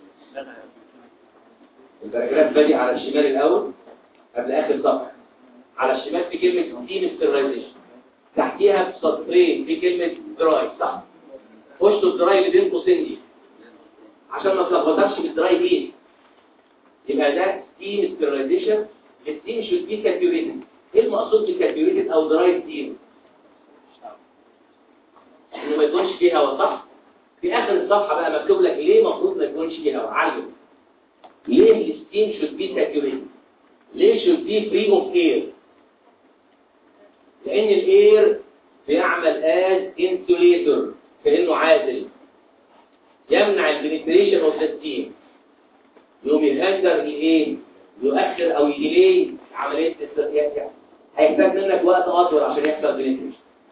الباراجراف بادي على الشمال الاول قبل اخر صفحه على الشمال في كلمه سيم ستيرلايزيشن تحتيها بسطرين في كلمه دراي صح خش الدراي اللي بين قوسين دي عشان ما تلخبطكش بالدراي هيت يبقى ده ستيم ستيرلايزيشن الستيم should be saturated ايه المقصود بالساتوريتد او دراي ستيم انه ما يكونش فيه هواء صح في اخر الصفحه بقى مكتوب لك ليه المفروض ما يكونش فيه هواء علم ليه الستيم should be saturated ليه should be free of air لان الاير بيعمل از انسوليتور كانه عازل يمنع البنتريشن اوف ذا ستيم يقوم يهندر الايه يؤخر او يديلي عمليه التسريح هيحتاج منك وقت اطول عشان يحصل بنتريشن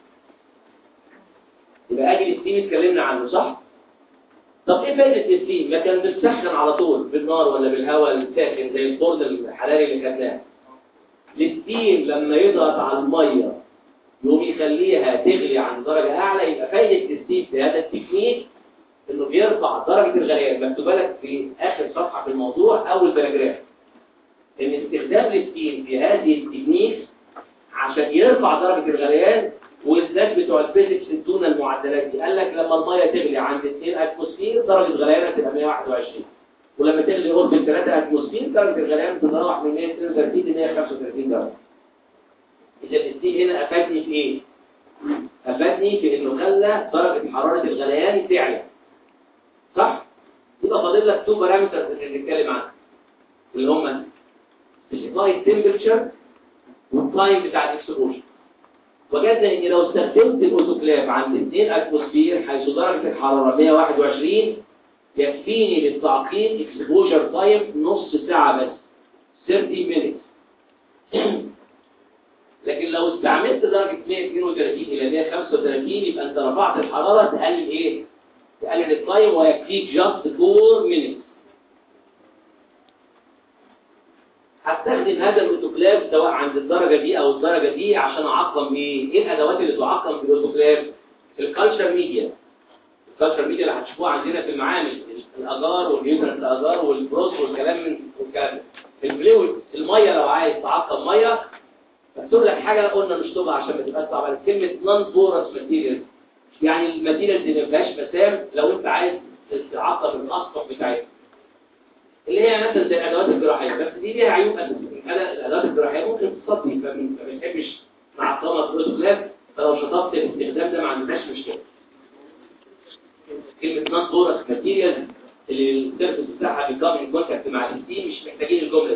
يبقى ادي الستيم اتكلمنا عنه صح طب ايه فايده الستيم ما كان بتسخن على طول بالنار ولا بالهواء الساخن زي الفرن الحراري اللي خدناه الستيم لما يضغط على الميه يقوم يخليها تغلي عن درجه اعلى يبقى فايده الستيم في هذا التكنيك انه بيرفع درجه الغليان مكتوبه لك في اخر صفحه في الموضوع اول باراجراف ان استخدام الستيم في هذه التكنيك عشان يرفع درجه الغليان والذات بتوع الفيزيكس ادونا المعدلات دي قال لك لما الميه تغلي عند 2 اتموسفير درجه الغليان هتبقى 121 ولما تغلي قرب 3 اتموسفير درجه الغليان تتراوح من 132 ل 135 درجه اذا الستيم هنا افادني في ايه افادني في انه خلى درجه حراره الغليان تعلى صح يبقى فاضل لك تو بارامترز اللي بنتكلم عنهم اللي هم السبلاي تمبرتشر والتايم بتاع الاكسبوجر وجدنا ان لو استخدمت الاوتوكلاف عند 2 اتموسفير حيث درجه الحراره 121 يكفيني للتعقيم اكسبوجر تايم نص ساعه بس 30 مينت لكن لو استعملت درجه 132 الى 135 يبقى انت رفعت الحراره تقلل ايه تقلل التايم ويكفيك جاست 4 مينت هستخدم هذا الاوتوكلاف سواء عند الدرجة دي او الدرجة دي عشان اعقم ايه ايه الادوات اللي تعقم في الاوتوكلاف الكالتشر ميديا الكالتشر ميديا اللي هتشوفوها عندنا في المعامل الاجار والنيوترنت الاجار والبروس والكلام من والكلام الفلويد الميه لو عايز تعقم ميه مكتوب لك حاجه قلنا مش طبعا عشان ما تبقاش طبعا كلمه نون بورس ماتيريال يعني الماتيريال دي ما فيهاش مسام لو انت عايز تعقم الاسطح بتاعتها اللي هي مثلا زي الادوات الجراحيه بس دي ليها عيوب اساسيه انا الادوات الجراحيه ممكن تصدي فما بنحبش نعقمها في الاوتوكلاف فلو شطبت الاستخدام ده ما عندناش مشكله كلمه نون بورس ماتيريال اللي السيرفس بتاعها بيكون ان كونتاكت مع الستيم مش محتاجين الجمله دي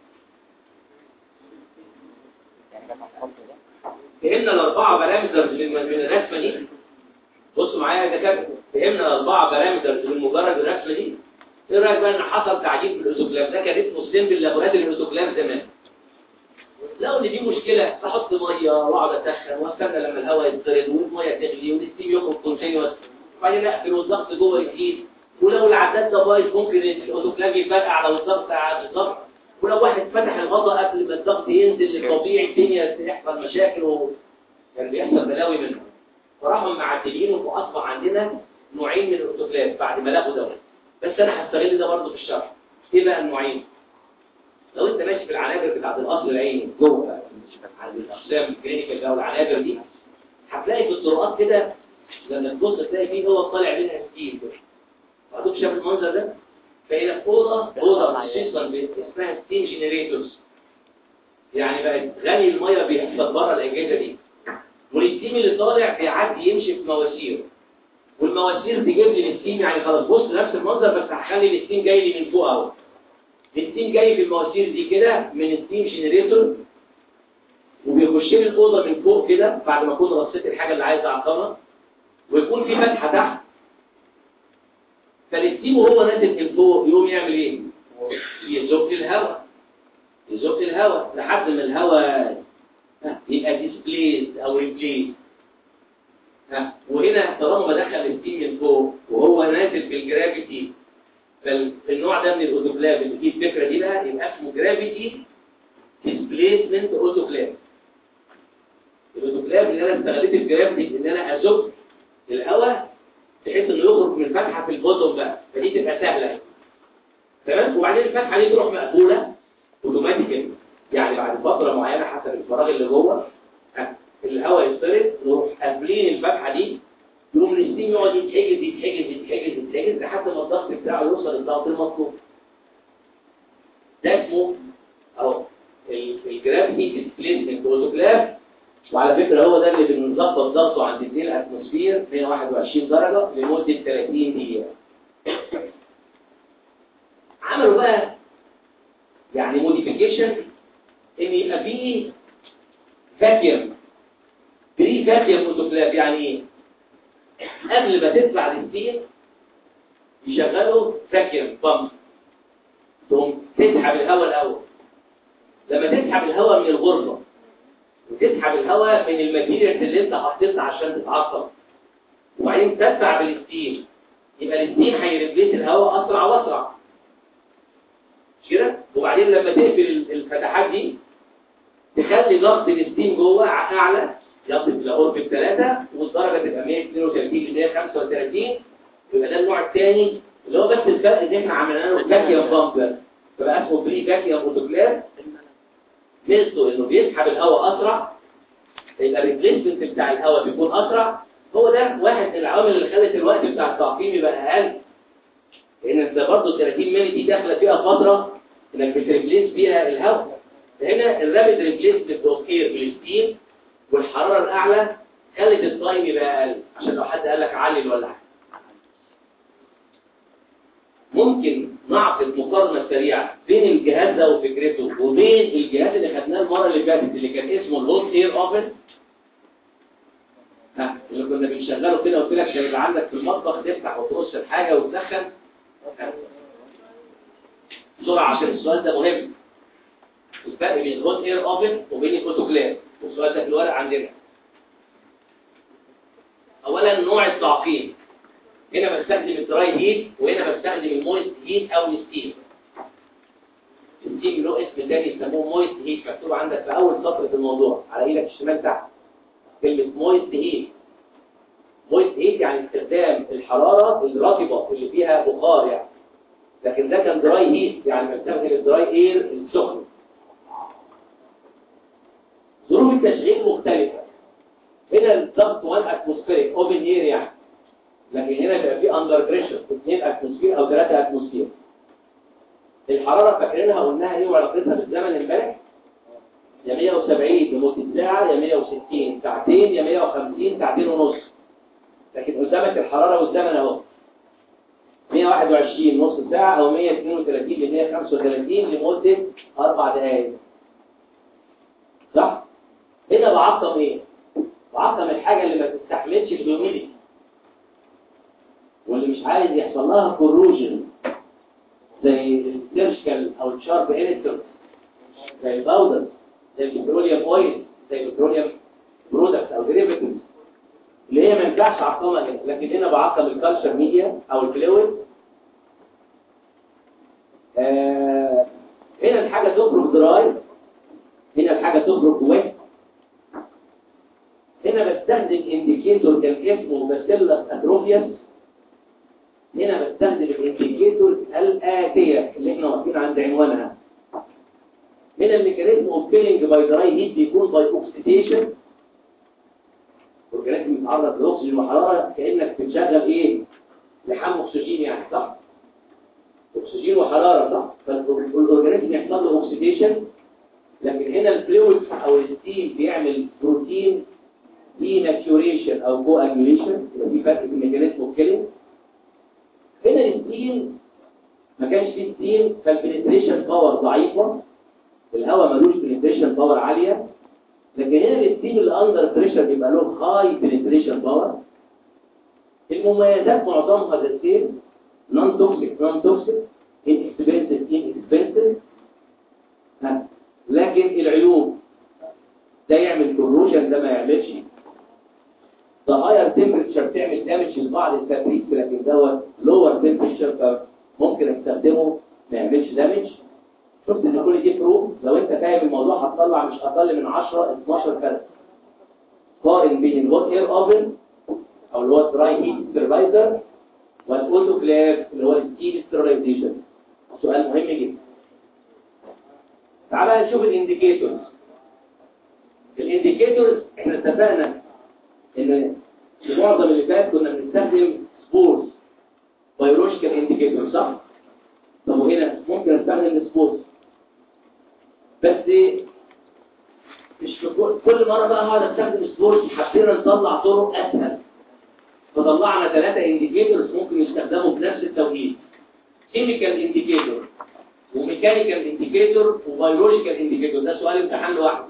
فهمنا الاربعه بارامترز من من الرسمه دي بصوا معايا يا دكاتره فهمنا الاربعه بارامترز من مجرد الرسمه دي ايه رايك بقى ان حصل تعديل في الاوتوكلاف ده كان اسمه سيمبل لابوراتوري الاوتوكلاف زمان لو ان دي مشكله احط ميه واقعد اسخن واستنى لما الهواء يتطرد والميه تغلي والستيم يخرج كونتينوس وبعدين اقفل والضغط جوه يزيد ولو العداد ده بايظ ممكن الاوتوكلاف يفرقع لو الضغط على الضغط ولو واحد فتح الغطاء قبل ما الضغط ينزل للطبيعي الدنيا تحصل مشاكل و... كان بيحصل بلاوي منه فراحوا معدلينه واصبح عندنا نوعين من الاوتوكلاف بعد ما لغوا دول بس انا هستغل ده برضه في الشرح ايه بقى النوعين لو انت ماشي في العنابر بتاعت الاصل العيني جوه بقى عند الاقسام الكلينيكال بقى والعنابر دي هتلاقي في الطرقات كده لما تبص تلاقي فيه هو طالع منها ستيل كده بعدك شاف المنظر ده فهي في اوضه اوضه خصيصا اسمها ستيم جنريتورز يعني بقى غني الميه بيحصل بره الاجهزه دي والستيم اللي طالع بيعدي يمشي في مواسير والمواسير تجيب لي الستيم يعني خلاص بص نفس المنظر بس هخلي الستيم جاي لي من فوق اهو الستيم جاي في المواسير دي كده من ستيم جنريتور وبيخش لي الاوضه من فوق كده بعد ما اكون رصيت الحاجه اللي عايز اعقمها ويكون في فتحه تحت فالستيم وهو نازل من فوق يقوم يعمل ايه يزق الهواء يزق الهواء لحد ما الهواء يبقى ديسبليس او ريبليس وهنا طالما بدخل الستيم من فوق وهو نازل في الجرافيتي فالنوع ده من الاوتوكلاف اللي فيه الفكره دي بقى يبقى اسمه جرافيتي ديسبليسمنت اوتوكلاف الاوتوكلاف اللي انا استغليت الجرافيتي ان انا ازق الهواء بحيث انه يخرج من فتحه في البوتوم بقى فدي تبقى سهله تمام وبعدين الفتحه دي تروح مقفوله اوتوماتيكالي يعني بعد فتره معينه حسب الفراغ اللي جوه الهواء يضطرب نروح قافلين الفتحه دي يقوم الستيم يقعد يتحجز يتحجز يتحجز يتحجز لحد ما الضغط بتاعه يوصل للضغط المطلوب ده اسمه اهو الجرافيتي ديسبليسمنت اوتوكلاف وعلى فكرة هو ده اللي بنظبط ضغطه عند 2 اتموسفير 121 درجة لمدة 30 دقيقة عملوا بقى يعني موديفيكيشن ان يبقى فيه فاكيوم بري فاكيوم اوتوكلاف يعني ايه قبل ما تدفع للستيل يشغلوا فاكيوم بامب تقوم تسحب الهواء الاول لما تسحب الهواء من الغرفه وتسحب الهواء من الماتيريال اللي انت حطيتها عشان تتعصب وبعدين تدفع بالستيم يبقى الستيم هيربليس الهواء اسرع واسرع مش كده وبعدين لما تقفل الفتحات دي تخلي ضغط الستيم جوه اعلى يصل الى قرب الثلاثه والدرجه تبقى 132 ل 135 يبقى ده النوع الثاني اللي هو بس الفرق ان احنا عملنا له فاكيوم بامب فبقى اسمه بري فاكيوم اوتوكلاف ميزته انه بيسحب الهواء اسرع يبقى الريبليسمنت بتاع الهواء بيكون اسرع هو ده واحد من العوامل اللي خلت الوقت بتاع التعقيم يبقى اقل لان انت برضه 30 مللي دي داخله فيها فتره انك بتريبليس فيها الهواء هنا الرابيد ريبليسمنت اوف اير بالستيم والحراره الاعلى خلت التايم يبقى اقل عشان لو حد قال لك علل ولا حاجه ممكن نعقد مقارنة سريعة بين الجهاز ده وفكرته وبين الجهاز اللي خدناه المرة اللي فاتت اللي كان اسمه الهوت اير اوفن ها اللي كنا بنشغله كده قلت لك يبقى عندك في المطبخ تفتح وترص الحاجة وتسخن بسرعة عشان السؤال ده مهم الفرق بين الهوت اير اوفن وبين الاوتوكلاف والسؤال ده في الورق عندنا اولا نوع التعقيم هنا بستخدم الدراي هيت وهنا بستخدم المويست هيت او الستيم الستيم له اسم تاني يسموه مويست هيت مكتوب عندك في اول سطر في الموضوع على ايدك الشمال تحت كلمه مويست هيت مويست هيت يعني استخدام الحراره الرطبه اللي فيها بخار يعني لكن ده كان دراي هيت يعني بستخدم الدراي اير السخن ظروف التشغيل مختلفه هنا الضغط 1 اتموسفيريك اوبن اير يعني لكن هنا بيبقى في اندر بريشر 2 اتموسفير او 3 اتموسفير الحراره فاكرينها قلناها ايه وعلاقتها بالزمن امبارح يا 170 لمده ساعه يا 160 ساعتين يا 150 ساعتين ونص لكن قدامك الحراره والزمن اهو 121 نص ساعه او 132 ل 135 لمده اربع دقائق صح هنا بعقم ايه بعقم الحاجه اللي ما تستحملش الهيوميديتي واللي مش عايز يحصل لها كوروجن زي السيرشكال او الشارب انستر زي الباودر زي البتروليوم اويل زي البتروليوم برودكت او ديريفيتيف اللي هي ما ينفعش اعقمها هنا لكن هنا بعقم الكالتشر ميديا او الفلويد آه هنا الحاجه تخرج دراي هنا الحاجه تخرج ويت هنا بستخدم انديكيتور كان اسمه باسيلس اتروفيوس هنا بستخدم الانديكيتور الآتية اللي احنا واقفين عند عنوانها هنا الميكانيزم اوف كيلينج باي دراي هيت بيكون باي اوكسيديشن الاورجانيزم بيتعرض لاكسجين وحراره كانك بتشغل ايه لحام اكسجين يعني صح اكسجين وحراره صح فالاورجانيزم يحصل له اوكسيديشن لكن هنا الفلويد او الستيم بيعمل بروتين ديناتيوريشن او كواجوليشن يبقى في فرق في الميكانيزم اوف كيلينج هنا الستيم ما كانش فيه ستيم فالبنتريشن باور ضعيفه الهواء ملوش بنتريشن باور عاليه لكن هنا الستيم اللي اندر بريشر بيبقى له هاي بنتريشن باور المميزات معظمها ذا سيم نون توكسيك نون توكسيك ان اكسبنسيف ان اكسبنسيف لكن العيوب ده يعمل كوروجن ده ما يعملش ده هاير تمبرتشر بتعمل دامج لبعض التبريد لكن دوت لور تمبرتشر فممكن استخدمه ما يعملش دامج شفت ان كل دي فروق لو انت فاهم الموضوع هتطلع مش اقل من 10 12 فرق قارن بين الهوت اير اوفن او اللي هو الدراي هيت ستيرلايزر والاوتوكلاف اللي هو الستيل ستيرلايزيشن سؤال مهم جدا تعالى نشوف الانديكيتورز الانديكيتورز احنا اتفقنا ان في معظم اللي فات كنا بنستخدم سبورز بيولوجيكال انديكيتور صح طب وهنا ممكن استخدم السبورز بس مش في كل كل مره بقى هقعد استخدم سبورز حبينا نطلع طرق اسهل فطلعنا ثلاثه انديكيتورز ممكن يستخدموا بنفس التوقيت كيميكال انديكيتور وميكانيكال انديكيتور وبيولوجيكال انديكيتور ده سؤال امتحان لوحده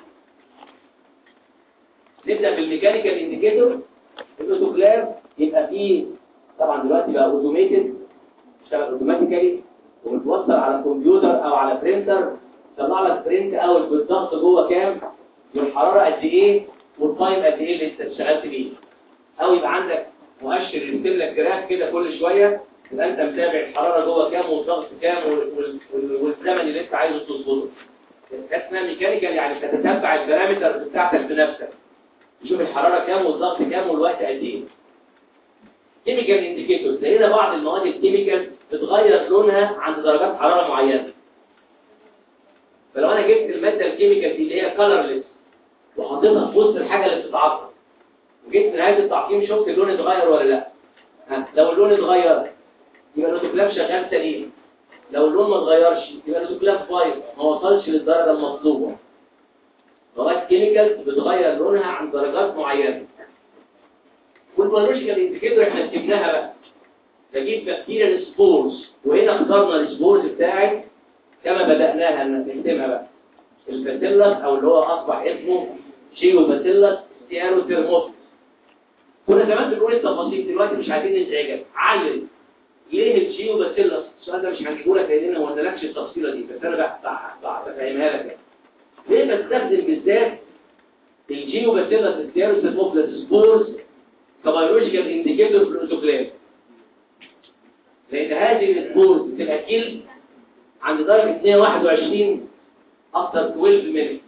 نبدا بالميكانيكال انديكيتور الاوتوكلاف يبقى فيه طبعا دلوقتي بقى اوتوميتد اشتغل اوتوماتيكالي ومتوصل على كمبيوتر او على برينتر طلع لك برنت اوت بالضغط جوه كام والحراره قد ايه والتايم قد ايه اللي انت اشتغلت بيه او يبقى عندك مؤشر يرسم لك جراف كده كل شويه يبقى انت متابع الحراره جوه كام والضغط كام وال- وال- والزمن اللي انت عايزه تظبطه اسمها ميكانيكال يعني تتتبع البارامتر بتاعتك بنفسك تشوف الحراره كام والضغط كام والوقت قد ايه كيميكال انديكيتورز هنا بعض المواد الكيميكال بتغير لونها عند درجات حراره معينه فلو انا جبت الماده الكيميكال دي اللي هي كلرلس وحطيتها في وسط الحاجه اللي بتتعقم وجيت في نهايه التعقيم شفت اللون اتغير ولا لا ها لو اللون اتغير يبقى الاوتوكلاف شغال سليم لو اللون ما اتغيرش يبقى الاوتوكلاف بايظ ما وصلش للدرجه المطلوبه مواد كيميكال بتغير لونها عن درجات معينه والبيولوجيكال انديكيتور احنا كتبناها بقى بجيب بكتيريا السبورز وهنا اخترنا السبورز بتاعت كما بدأناها نستخدمها بقى الباسيلس او اللي هو اصبح اسمه شيو باسيلس سيارو تيرموس كنا زمان بنقول التفاصيل دلوقتي مش عايزين نزعجك علم ليه الشيو باسيلس السؤال ده مش هنجيبه لك لان ما قلنالكش التفصيله دي بس انا بقى بفهمها لك يعني. ليه بستخدم بالذات الجيو باسيلس سيارو تيرموس سبورز كبيولوجيكال انديكيتور في الاوتوكلاف لان هذه السبورز بتبقى كيل عند درجة 221 أكتر 12 ملي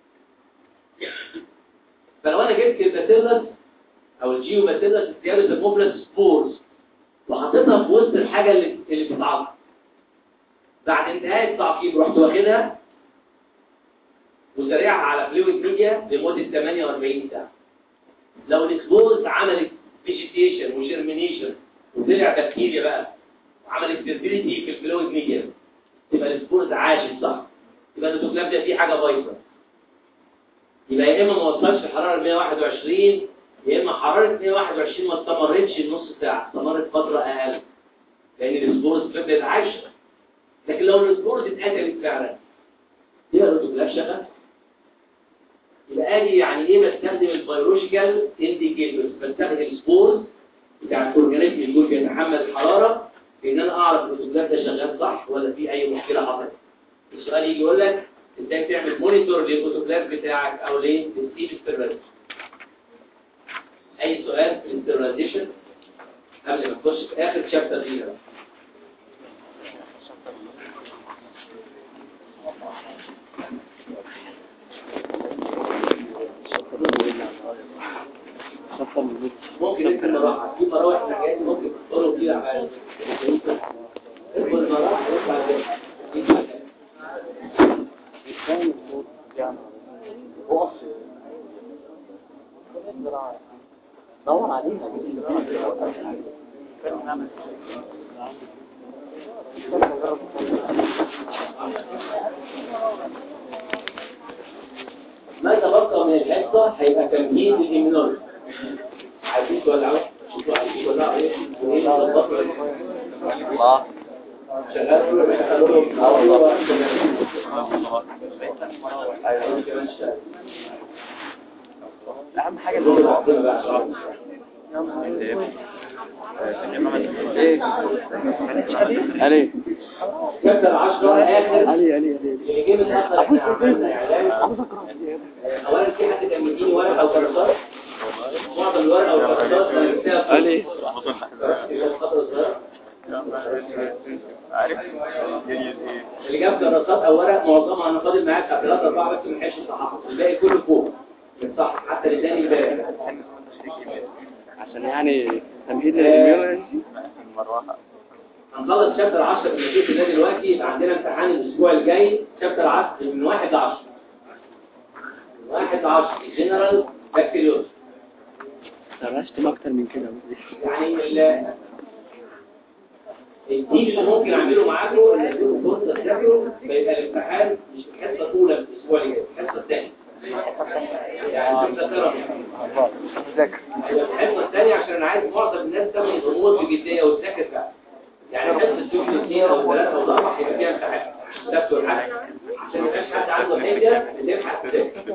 فلو أنا جبت الباسيلس أو الجيو باسيلس زيادة الموبلس سبورز وحطيتها في وسط الحاجة اللي اللي بتتعاقب بعد انتهاء التعقيم رحت واخدها وزرعها على فلويد ميديا لمدة 48 ساعة لو الاسبوز عملت فيجيتيشن وجيرمينيشن وطلع بكتيريا بقى وعملت فيرتيليتي في الفلويد ميديا يبقى السبورز عاشت صح يبقى الاوتوكلاف ده فيه حاجه بايظه يبقى يا اما ما وصلش الحراره 121 يا اما حراره 121 ما استمرتش نص ساعه استمرت فتره اقل لان السبورز فضلت عايشه لكن لو السبورز اتقتلت فعلا يبقى الاوتوكلاف شغال يبقى ادي يعني ايه بستخدم البيولوجيكال انديكيتورز بستخدم السبورز بتاع الاورجانيزم اللي يكون بيتحمل الحراره ان انا اعرف الاوتوكلاف ده شغال صح ولا في اي مشكله حصلت السؤال يجي يقول لك ازاي تعمل مونيتور للاوتوكلاف بتاعك او للستيل ستيرلايزر اي سؤال في الانترناليزيشن قبل ما نخش في اخر شابتر لينا بقى. ممكن انت مراحل في مراوح حاجات ممكن تقولوا فيها على ادخل المراحل واطلع كده دور عليها ما تبقى من الحصة هيبقى تمهيد الإيمينولوجي عايزين تولعوا شوفوا عايزين تولعوا ايه وايه بالظبط الله شغال كله بيشغلوا لهم ايوه ايوه كمان شغال اهم حاجه دول بعضنا بقى شغال ايه علي شابتر 10 اخر علي علي علي اللي جه متاخر احنا عملنا اعلان اولا في حد كان مديني ورقه او كراسات معظم الورقه او الكراسات انا جبتها في علي الفتره الصغيره عارف اللي جاب كراسات او ورق معظمها انا فاضل معاك ثلاثة اربعة بس ما لحقش صححه الباقي كله فوق صح حتى اللي تاني امبارح عشان يعني تمهيد للإيميل هنخلص شابتر 10 في المدينة الله دلوقتي يبقى عندنا امتحان الاسبوع الجاي شابتر 10 من 1 ل 10 من 1 ل 10 جنرال بكتيريوز درستم اكتر من كده يعني ال الدين اللي ممكن اعمله معاكم ان اديكم فرصه تذاكروا فيبقى الامتحان مش الحصه الاولى في الاسبوع اللي جاي الحصه الثانيه يعني تذاكرها ذاكر الحصه الثانيه عشان انا عايز معظم الناس تاخد الامور بجديه وتذاكر فعلا يعني حصه يوم الاثنين او ثلاثه او اربعه هيبقى فيها امتحان تذاكروا الحاجه عشان ما يبقاش حد عنده حجه بتبحث تذاكر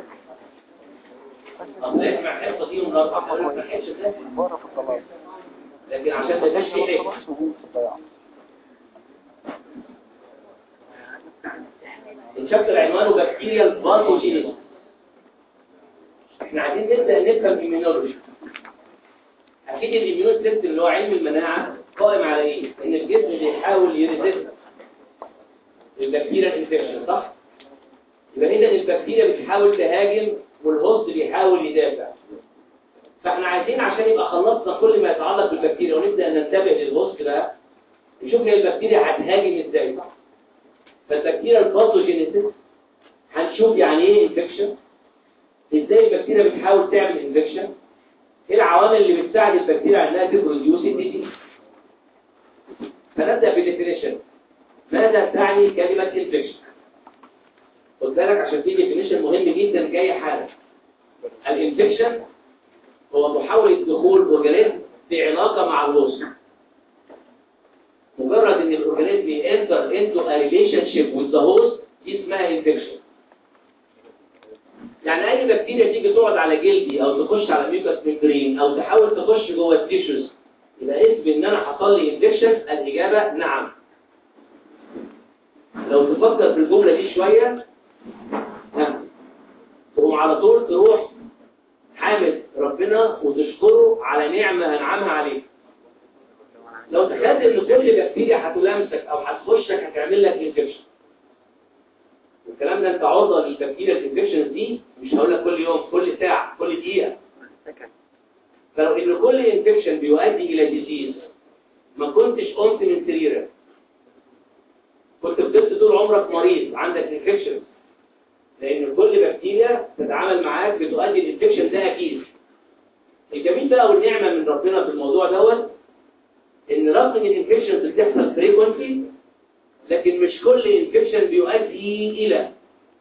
طب نسمع الحصه دي يوم الاربعاء ما نلحقش نذاكر بره في الطلاق لكن عشان ما يبقاش في حجه الشابتر عنوانه بكتيريا الباثوجينيس احنا عايزين نبدا نفهم الايميونولوجي اكيد الايميون سيستم اللي هو علم المناعه قائم على ايه ان الجسم بيحاول يريزست البكتيريا الانفكشن صح يبقى اذا البكتيريا بتحاول تهاجم والهوست بيحاول يدافع فاحنا عايزين عشان يبقى خلصنا كل ما يتعلق بالبكتيريا ونبدا ننتبه للهوست ده نشوف هي البكتيريا هتهاجم ازاي صح فالبكتيريا الباثوجينيسيس هنشوف يعني ايه انفكشن ازاي البكتيريا بتحاول تعمل انفكشن ايه العوامل اللي بتساعد البكتيريا على انها تبروديوس الديزيز فنبدا بالديفينيشن ماذا تعني كلمه انفكشن خد بالك عشان في ديفينيشن مهم جدا جاي حالا الانفكشن هو محاوله دخول اورجانيزم في علاقه مع الوسط مجرد ان الاورجانيزم ينتر انتو ا ريليشن شيب وذ ذا هوست دي اسمها انفكشن يعني اي بكتيريا تيجي تقعد على جلدي او تخش على ميوكس ميمبرين او تحاول تخش جوه التيشوز يبقى اسم ان انا حصل لي انفكشن الاجابه نعم لو تفكر في الجمله دي شويه ها تقوم على طول تروح حامد ربنا وتشكره على نعمه انعمها عليك لو تخيلت ان كل بكتيريا هتلامسك او هتخشك هتعمل لك انفكشن الكلام ده انت عرضه للبكتيريا الانفكشنز دي مش هقول لك كل يوم كل ساعه كل دقيقه فلو ان كل انفكشن بيؤدي الى ديزيز ما كنتش قمت من سريرك كنت فضلت طول عمرك مريض عندك انفكشن لان كل بكتيريا تتعامل معاك بتؤدي الانفكشن ده اكيد الجميل بقى والنعمه من ربنا في الموضوع دوت ان رغم ان الانفكشن بتحصل فريكونسي لكن مش كل انفكشن بيؤدي الى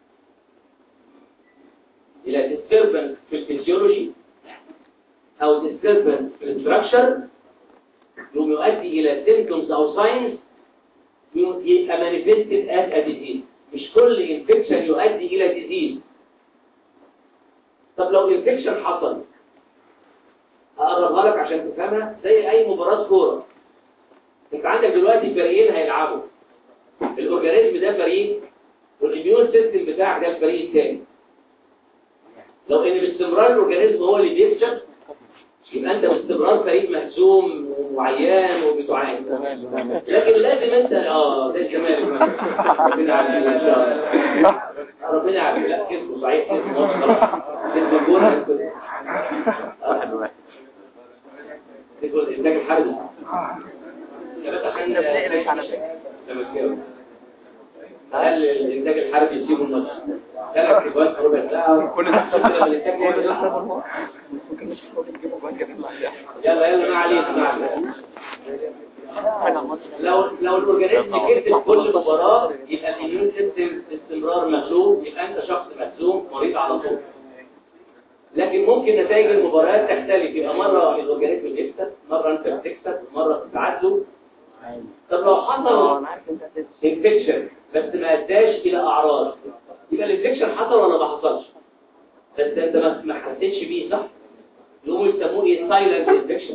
الى disturbance في الفسيولوجي او disturbance في الستراكشر يوم يؤدي الى symptoms او signs يبقى manifested as a disease مش كل انفكشن يؤدي الى disease طب لو انفكشن حصل اقربها لك عشان تفهمها زي اي مباراة كورة انت عندك دلوقتي فريقين هيلعبوا الاورجانيزم ده فريق والاميون سيستم بتاعك ده الفريق الثاني لو ان باستمرار الاورجانيزم هو اللي بيكسب يبقى انت باستمرار فريق مهزوم وعيان وبتعاني لكن لازم انت اه ده الجمال ربنا يعافيك ان شاء الله ربنا يعافيك لا كذبه صحيح كذبه كذبه جول كذبه الانتاج الحربي يا باشا عشان هل الانتاج الحربي يسيبوا الماتش ثلاث اجوال في ربع ساعه كل ده الانتاج يعمل يلا يلا ما علينا ما علينا لو لو الاورجانيزم كتب كل مباراه يبقى الاميون سيستم استمرار مغلوب يبقى انت شخص مهزوم مريض على طول لكن ممكن نتائج المباريات تختلف يبقى مره الاورجانيزم بيكسب مره انت بتكسب مره بتتعادلوا طب لو حصل انفكشن بس ما اداش الى اعراض يبقى الانفكشن حصل ولا ما حصلش بس انت ما ما حسيتش بيه صح يقوموا يسموه ايه سايلنت انفكشن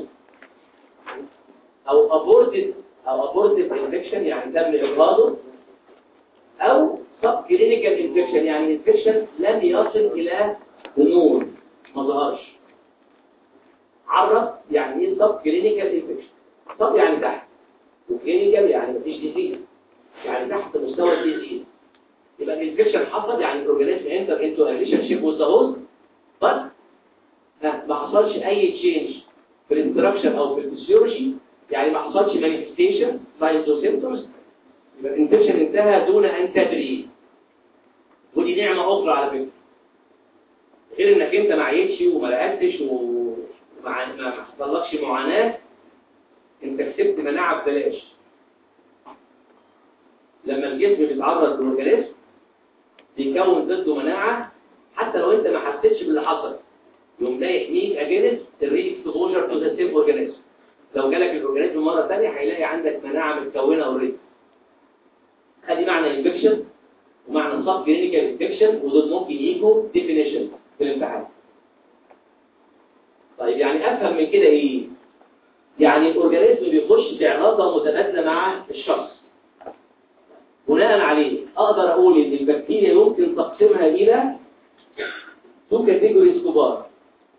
او ابورتد او ابورتد انفكشن يعني تم اجهاضه او سب كلينيكال انفكشن يعني انفكشن لم يصل الى النور ما ظهرش عرف يعني ايه سب كلينيكال انفكشن سب يعني تحت وكلينيكال يعني مفيش ديزيز يعني تحت مستوى الديزيز يبقى الانفكشن حصل يعني الاورجانيزم انتر انتو ريليشن شيب وذ ذا هوست بس ما حصلش اي تشينج في الانستراكشن او في الفسيولوجي يعني ما حصلش مانيفستيشن ساينز وسيمبتومز يبقى الانفكشن انتهى دون ان تدري ودي نعمه اخرى على فكره غير انك انت ما عيتش وما لقيتش وما ما حصلكش معاناه انت كسبت مناعه ببلاش لما الجسم بيتعرض للاورجانيزم بيكون ضده مناعه حتى لو انت ما حسيتش باللي حصل يوم ده يحميك اجينست الري اكسبوجر تو ذا سيم اورجانيزم لو جالك الاورجانيزم مره ثانيه هيلاقي عندك مناعه متكونه اوريدي ادي معنى انفكشن ومعنى سب كلينيكال انفكشن ودول ممكن يجوا ديفينيشن في الامتحان طيب يعني افهم من كده ايه يعني الاورجانيزم بيخش في علاقه متبادله مع الشخص بناء عليه اقدر اقول ان البكتيريا يمكن تقسيمها الى تو كاتيجوريز كبار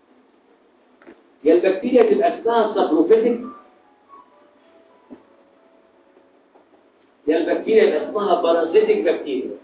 يا البكتيريا تبقى اسمها سابروفيتك يا البكتيريا يبقى اسمها بارازيتك بكتيريا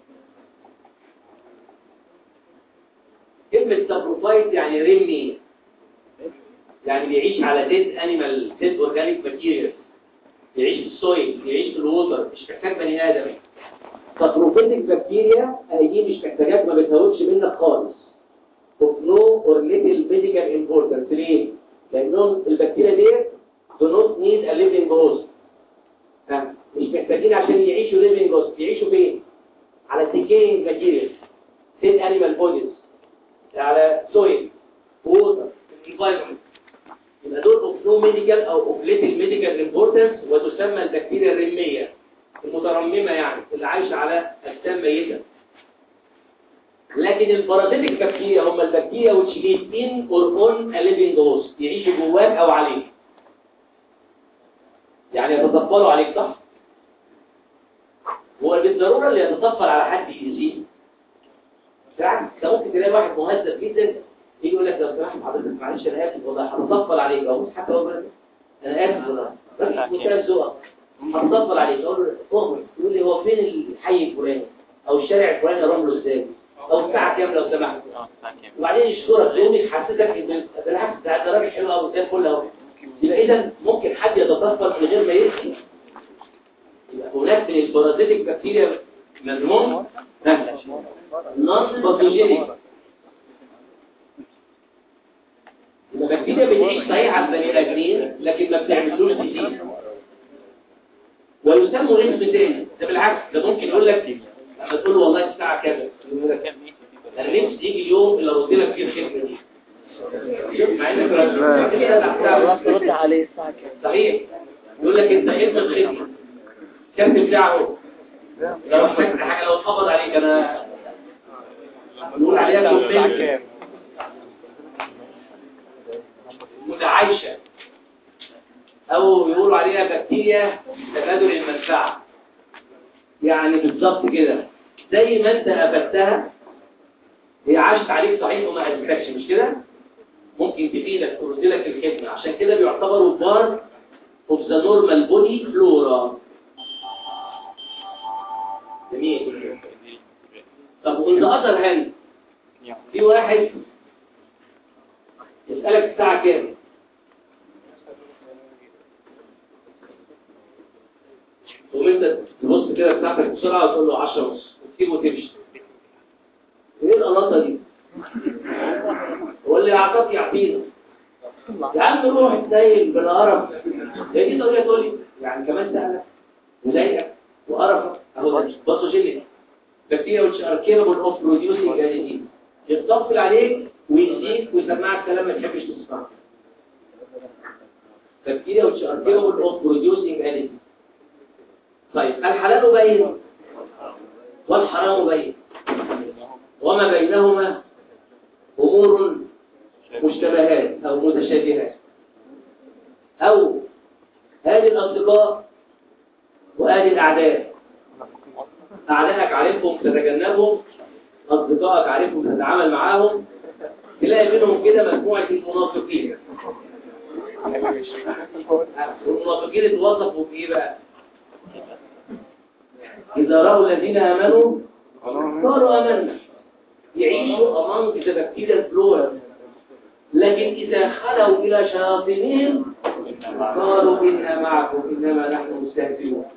كلمة سابروفايت يعني رمي يعني بيعيش على ديد انيمال ديد اورجانيك ماتيريال يعيش في السويل يعيش في الووتر مش محتاج بني ادم سابروفيتك بكتيريا دي مش محتاجات ما بتهوتش منك خالص of no or little medical importance ليه؟ لأنهم البكتيريا ديت do not need a living host ها مش محتاجين عشان يعيشوا living host يعيشوا فين؟ على decaying materials dead animal bodies على soil water environment يبقى دول of no medical أو of little medical importance وتسمى البكتيريا الرمية المترممة يعني اللي عايشة على أجسام ميتة لكن البارازيتك بكتيريا هم البكتيريا which live in or on a living host يعيشوا جواك او عليك يعني يتطفلوا عليك صح هو بالضروره اللي يتطفل على حد يأذيه بالعكس ده ممكن تلاقي واحد مهذب جدا يجي يقول لك لو سمحت حضرتك معلش انا اسف والله هتطفل عليك او حتى لو انا اسف والله بس منتهى ذوقك هتطفل عليك اقول له اخبر يقول لي هو فين الحي الفلاني او الشارع الفلاني اروح له ازاي او الساعه كام لو سمحت وبعدين يشكرك يوم يحسسك ان بالعكس ده ده راجل حلو قوي زي الفل اهو يبقى اذا ممكن حد يتطفل من غير ما يرسي يبقى هناك من البارازيتك بكتيريا مضمون نون باثوجينيك يبقى بكتيريا بتعيش صحيح على البني ادمين لكن ما بتعملوش ديزيز ويسموا اسم تاني ده بالعكس ده ممكن يقول لك لما تقول له والله الساعة كذا انا نفسي يجي اليوم اللي ارد لك فيه الخدمة دي شوف مع انك رد عليه الساعة كام صحيح يقول لك انت ابن الخدمة كم بتاعه لو احتجت حاجة لو اتقبض عليك انا نقول عليها كمية متعايشة او يقولوا عليها بكتيريا تبادل المنفعه يعني بالظبط كده زي ما انت قبلتها هي عاشت عليك صحيح وما قابلتكش مش كده ممكن تفيدك ترد لك الخدمه عشان كده بيعتبروا بار اوف ذا نورمال بودي فلورا جميل طب وان ذا اذر هاند في واحد يسالك الساعه كام تقوم انت تبص كده بتاعتك بسرعه وتقول له 10 ونص وتسيبه وتمشي ايه القلاطه دي هو اللي يعطاك يعطينا يا عم روح تنيل بالقرف هي دي طريقه تقول لي يعني كمان سهله وضايقك وقرفك اهو ده باثوجينيك بكتيريا which are capable of producing antigen يتطفل عليك ويزيك ويسمعك كلام ما تحبش تسمعه بكتيريا which are capable of producing antigen طيب الحلال بين والحرام بين وما بينهما أمور مشتبهات أو متشابهات أو هذه الأصدقاء وهذه الأعداء أعدائك عارفهم تتجنبهم أصدقائك عارفهم تتعامل معاهم تلاقي منهم كده مجموعة المنافقين والمنافقين اتوظفوا في إيه بقى؟ إذا رأوا الذين آمنوا قالوا آمنا يعيشوا among the bacterial flora لكن إذا خلوا إلى شياطينهم قالوا إنا معكم إنما نحن مستهزئون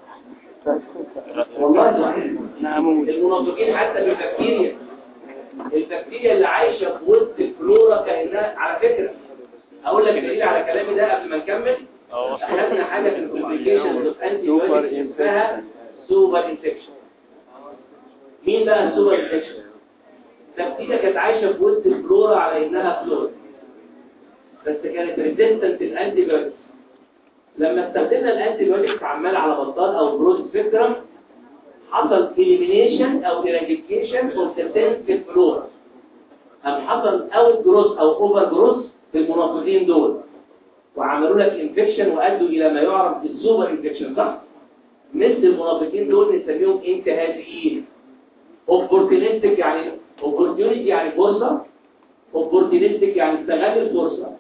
والله المنافقين حتى بالبكتيريا البكتيريا اللي عايشة في وسط الفلورا كأنها على فكرة أقول لك دليل على كلامي ده قبل ما نكمل أخذنا حاجة في الكومبليكيشنز اوف انتي اسمها سوبر انفكشن مين بقى السوبر انفكشن البكتيريا كانت عايشه في وسط الفلورا على انها فلورا بس كانت ريزيستنت الانتي بايوتكس لما استخدمنا الانتي بايوتكس عمال على بطال او برود سبيكترم حصل اليمينيشن او ايراديكيشن اوف ذا في الفلورا ام حصل اوت جروث او اوفر جروث في المنافقين دول وعملوا لك انفكشن وادوا الى ما يعرف بالسوبر انفكشن صح مثل المنافقين دول نسميهم انتهازيين اوبورتونيستيك يعني اوبورتونيتي يعني فرصه اوبورتونيستيك يعني استغل الفرصه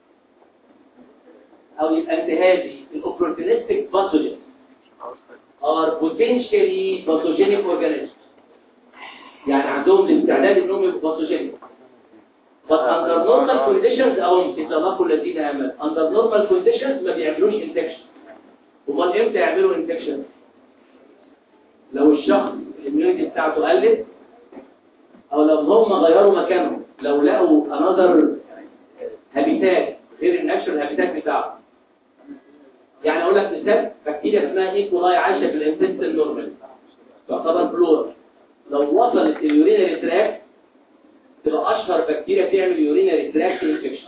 او يبقى انتهازي الاوبورتونيستيك باثوجين are potentially pathogenic organisms يعني عندهم الاستعداد انهم يبقوا باثوجينيك but under normal conditions او يتطلقوا الذين امنوا under normal conditions ما بيعملوش انفكشن امال امتى يعملوا انفكشن لو الشخص الاميونيتي بتاعته قلت او لو هم غيروا مكانهم لو لقوا انذر هابيتات غير الناتشرال هابيتات بتاعه يعني اقول لك مثال بكتيريا اسمها ايكولاي عايشه في الانتستين نورمال تعتبر فلورا لو وصلت اليورينري تراك تبقى اشهر بكتيريا تعمل يورينري تراك انفكشن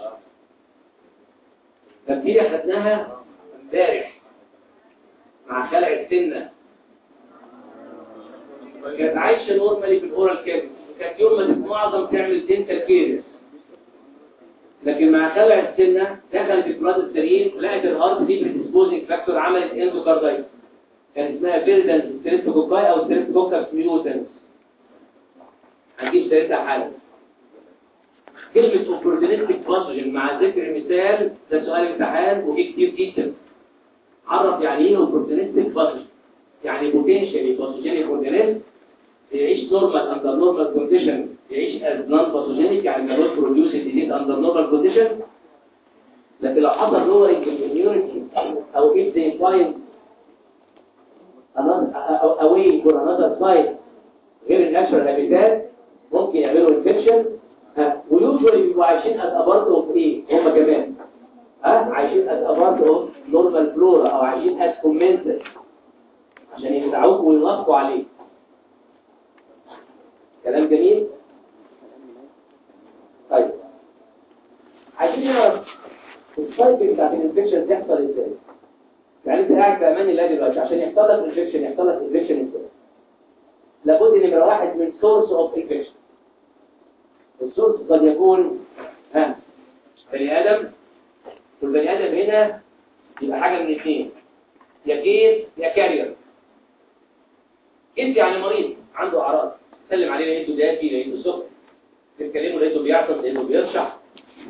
بكتيريا خدناها امبارح مع خلع السنه كانت عايشه نورمالي في الاورال كافيتي كانت يوم ما تتمعظم تعمل دينتال كيرس لكن مع خلع السنه دخلت البلاد السليم لقت الهارت دي بريدسبوزنج فاكتور عملت اندوكاردايت كان اسمها فيردنس ستريبتوكوكاي او ستريبتوكوكس ميوتنس هنجيب ثلاثه حاله كلمة اوبورتونيستيك باثوجين مع ذكر مثال ده سؤال امتحان وفي كتير جدا عرف يعني ايه اوبورتونيستيك باثوجين يعني بوتنشالي باثوجينيك اورجانيزم يعيش نورمال اندر نورمال كونديشن يعيش از نون باثوجينيك يعني ما نوت بروديوس ديزيز اندر نورمال كونديشن لكن لو حصل لورنج الاميونيتي او if they find another away for another site غير الناتشرال هابيتات ممكن يعملوا انفكشن ويوجوالي بيبقوا عايشين از ابارت اوف ايه هم كمان ها عايشين از ابارت اوف نورمال فلورا او عايشين از كومنتد عشان يتعودوا وينطقوا عليه كلام جميل طيب عايزين نعرف السايكل بتاعت الانفكشن تحصل ازاي يعني انت قاعد في امان الله دلوقتي عشان يحصل لك انفكشن يحصل لك انفكشن ازاي لابد نمره واحد من سورس اوف انفكشن السورس قد يكون ها بني ادم والبني ادم هنا يبقى حاجه من اثنين يا كيس يا كارير كيس يعني مريض عنده اعراض سلم عليه لقيته دافي لقيته سخن تتكلموا لقيته بيعطس لقيته بيرشح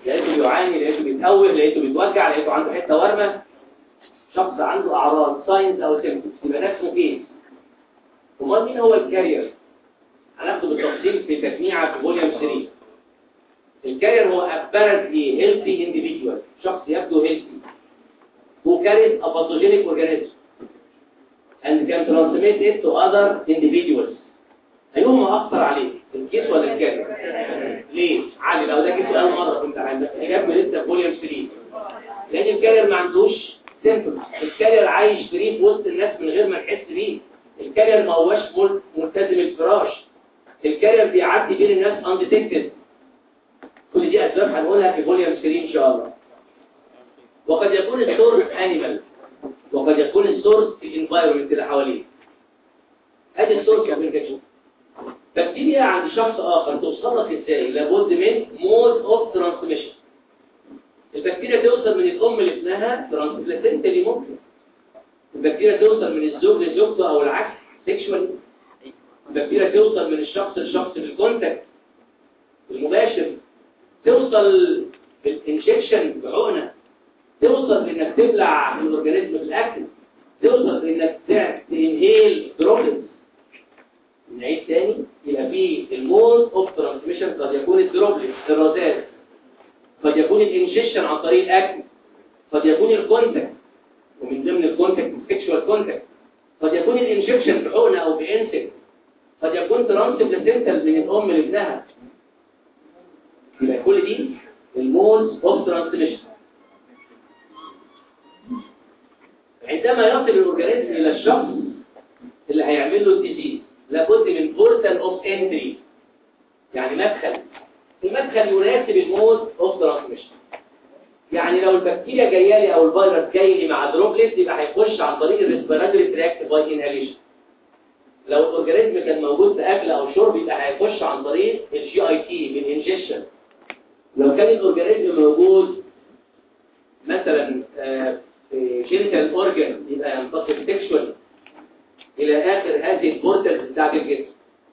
لقيته بيعاني لقيته بيتأوه لقيته بيتوجع لقيته عنده حته ورمه شخص عنده اعراض ساينز او سيمبتومز يبقى ده اسمه كيس امال مين هو الكارير هناخده بالتفصيل في تجميعه في فوليوم 3 الكارير هو apparently healthy individual شخص يبدو healthy who carries a pathogenic organism and can transmit it to other individuals أيهما أخطر عليه الكيس ولا الكارير ليه؟ عادي لو ده كيس سؤال مرة في الامتحان بس إجابته لسه في فوليوم 3 لأن الكارير ما عندوش سيمبتومز الكارير عايش فري في وسط الناس من غير ما نحس بيه الكارير ما هوش مل- ملتزم الفراش الكارير بيعدي بين الناس undetected كل دي أسباب هنقولها في فوليوم 3 إن شاء الله وقد يكون السورس انيمال وقد يكون السورس في الانفايرمنت اللي حواليه ادي السورس كوميونيكيشن بكتيريا عند شخص اخر توصل لك ازاي لابد من مود اوف ترانسميشن البكتيريا توصل من الام لابنها ترانسبلاسنتالي ممكن البكتيريا توصل من الزوج لزوجته او العكس سيكشوالي البكتيريا توصل من الشخص لشخص بالكونتاكت المباشر توصل بالانجكشن بحقنه توصل لانك تبلع الاورجانيزم بالاكل توصل لانك تنهيل دروبلز نعيد تاني يبقى في المود اوف ترانسميشن قد يكون الدروبلز الرذاذ قد يكون الانجكشن عن طريق الاكل قد يكون الكونتاكت ومن ضمن الكونتاكت السكشوال كونتاكت قد يكون الانجكشن بحقنه او بانسكت قد يكون ترانسبلاسنتال من الام لابنها يبقى كل دي المود اوف ترانسميشن عندما يصل الاورجانيزم الى الشخص اللي هيعمل له الديزيز لابد من بورتال اوف انتري يعني مدخل المدخل يناسب المود اوف ترانسميشن يعني لو البكتيريا جايه لي او الفيروس جاي لي مع دروبلت يبقى هيخش عن طريق الريسبيراتوري تراكت باي انهاليشن لو الاورجانيزم كان موجود في اكل او شرب يبقى هيخش عن طريق الجي اي تي بالانجكشن لو كان الاورجانيزم موجود مثلا آه، في جينيتال اورجان يبقى ينتقل سيكشوال الى اخر هذه البورتال بتاعت الجسم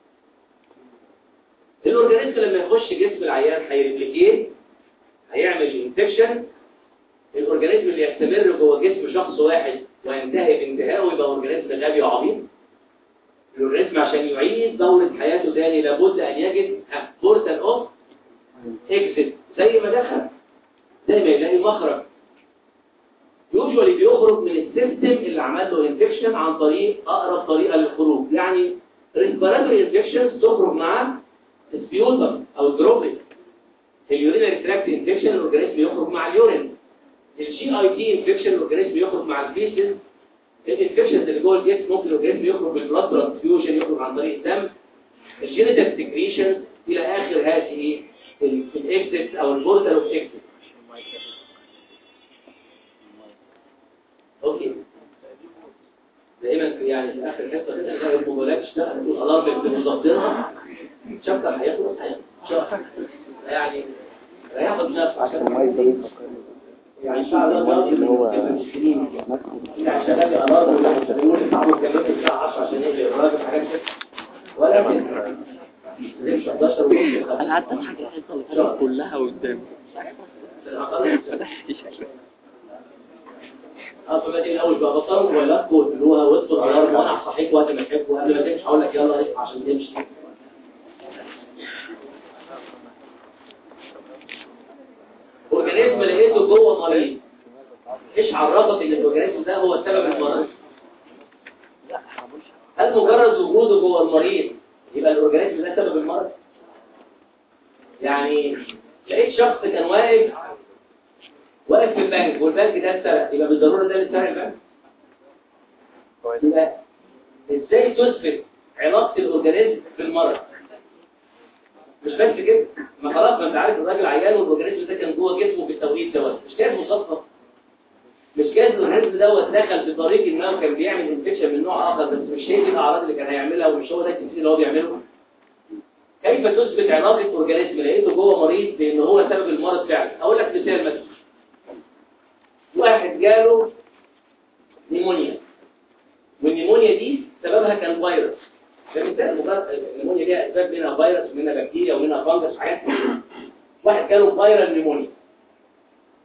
الاورجانيزم لما يخش جسم العيان هيريبليكيت هيعمل انفكشن الاورجانيزم اللي يستمر جوه جسم شخص واحد وينتهي بانتهائه يبقى اورجانيزم غبي وعبيط الاورجانيزم عشان يعيد دورة حياته تاني لابد ان يجد بورتال اوف اكزيت زي ما دخل زي ما يلاقي مخرج يوجوالي بيخرج من السيستم اللي عمل له انفكشن عن طريق اقرب طريقه للخروج يعني ريسبيراتوري انفكشن تخرج مع السبيوتم او الدروبلت اليورينري تراكت انفكشن الاورجانيزم يخرج مع اليورين الجي اي تي انفكشن الاورجانيزم يخرج مع الفيسز الانفكشنز اللي جوه الجسم ممكن الاورجانيزم يخرج بالبلاد ترانسفيوجن يخرج عن طريق الدم الجينيتال سكريشن الى اخر هذه الاكزيت او البورتال اوف اكزيت اوكي دايما في يعني في اخر حته كده تلاقي الموبايلات تشتغل والالارم اللي مظبطينها شابتر هيخلص هيخلص يعني هياخد نفسه عشان يعني ان شاء الله اللي هو يعني شغال الالارم ولا بيقولوا لي صاحبه كمان الساعه 10 عشان يجي الراجل حاجات كده ولكن ليش 11 ونص انا قعدت اضحك الحصه اللي فاتت كلها قدامي اه فبدأ الاول بقى بطلوا موبايلاتكم وتقولوها واذكر الارم وانا هصحيك وقت ما تحب وقبل ما تمشي هقول لك يلا اصحى عشان تمشي اورجانيزم لقيته جوه مريض ايش عرفك ان الاورجانيزم ده هو سبب المرض هل مجرد وجوده جوه المريض يبقى الاورجانيزم ده سبب المرض يعني لقيت شخص كان واقف واقف في البنك والبنك ده اتسرق يبقى بالضروره ده اللي سرق البنك يبقى ازاي تثبت علاقه الاورجانيزم بالمرض مش بس كده ما خلاص ما انت عارف الراجل عيان والاورجانيزم ده كان جوه جسمه في التوقيت دوت مش كان مصفف مش كان الاورجانيزم دوت دخل بطريق انه كان بيعمل انفكشن من نوع اخر بس مش هي دي الاعراض اللي كان هيعملها ومش هو ده التمثيل اللي هو بيعمله كيف تثبت علاقه اورجانيزم لقيته جوه مريض بان هو سبب المرض فعلا اقول لك مثال مثلا واحد جاله نيمونيا والنيمونيا دي سببها كان فيروس ده مثال مجرد النيمونيا ليها اسباب منها فيروس ومنها بكتيريا ومنها فانجس حاجات كتير. واحد جاله فيرال نيمونيا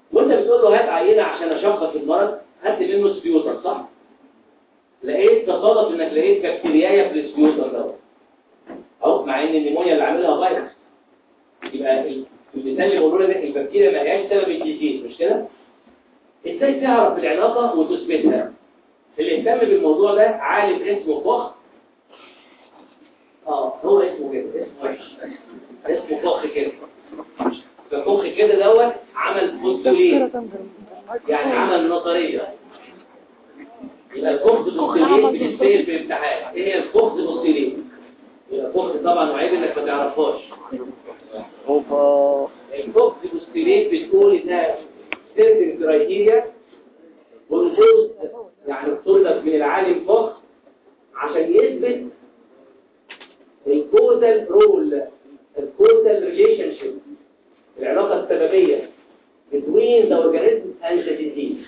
وانت بتقول له هات عينه عشان اشخص المرض هات منه سبيوتر صح لقيت تصادف انك لقيت بكتيريايا في السبيوتر دوت اهو مع ان النيمونيا اللي عاملها فيروس يبقى ال- المثال اللي بقوله لك البكتيريا ما هياش سبب الديزيز مش كده ازاي تعرف العلاقه وتثبتها اللي اهتم بالموضوع ده عالم اسمه فخ اه هو اسمه كده اسمه وحش اسمه فخ كده ففخ كده دوت عمل بوستولين يعني عمل نظريه يبقى الفخ بوستولين بتتسال في الامتحان ايه هي الفخ بوستولين يبقى الفخ طبعا وعيب انك ما تعرفهاش اوبا الفوكس بوستيليت بتقول انها سيرتن كرايتيريا والجزء يعني افترضت من العالم فوكس عشان يثبت الكوزال رول الكوزال ريليشن شيب العلاقه السببيه between the organism and the disease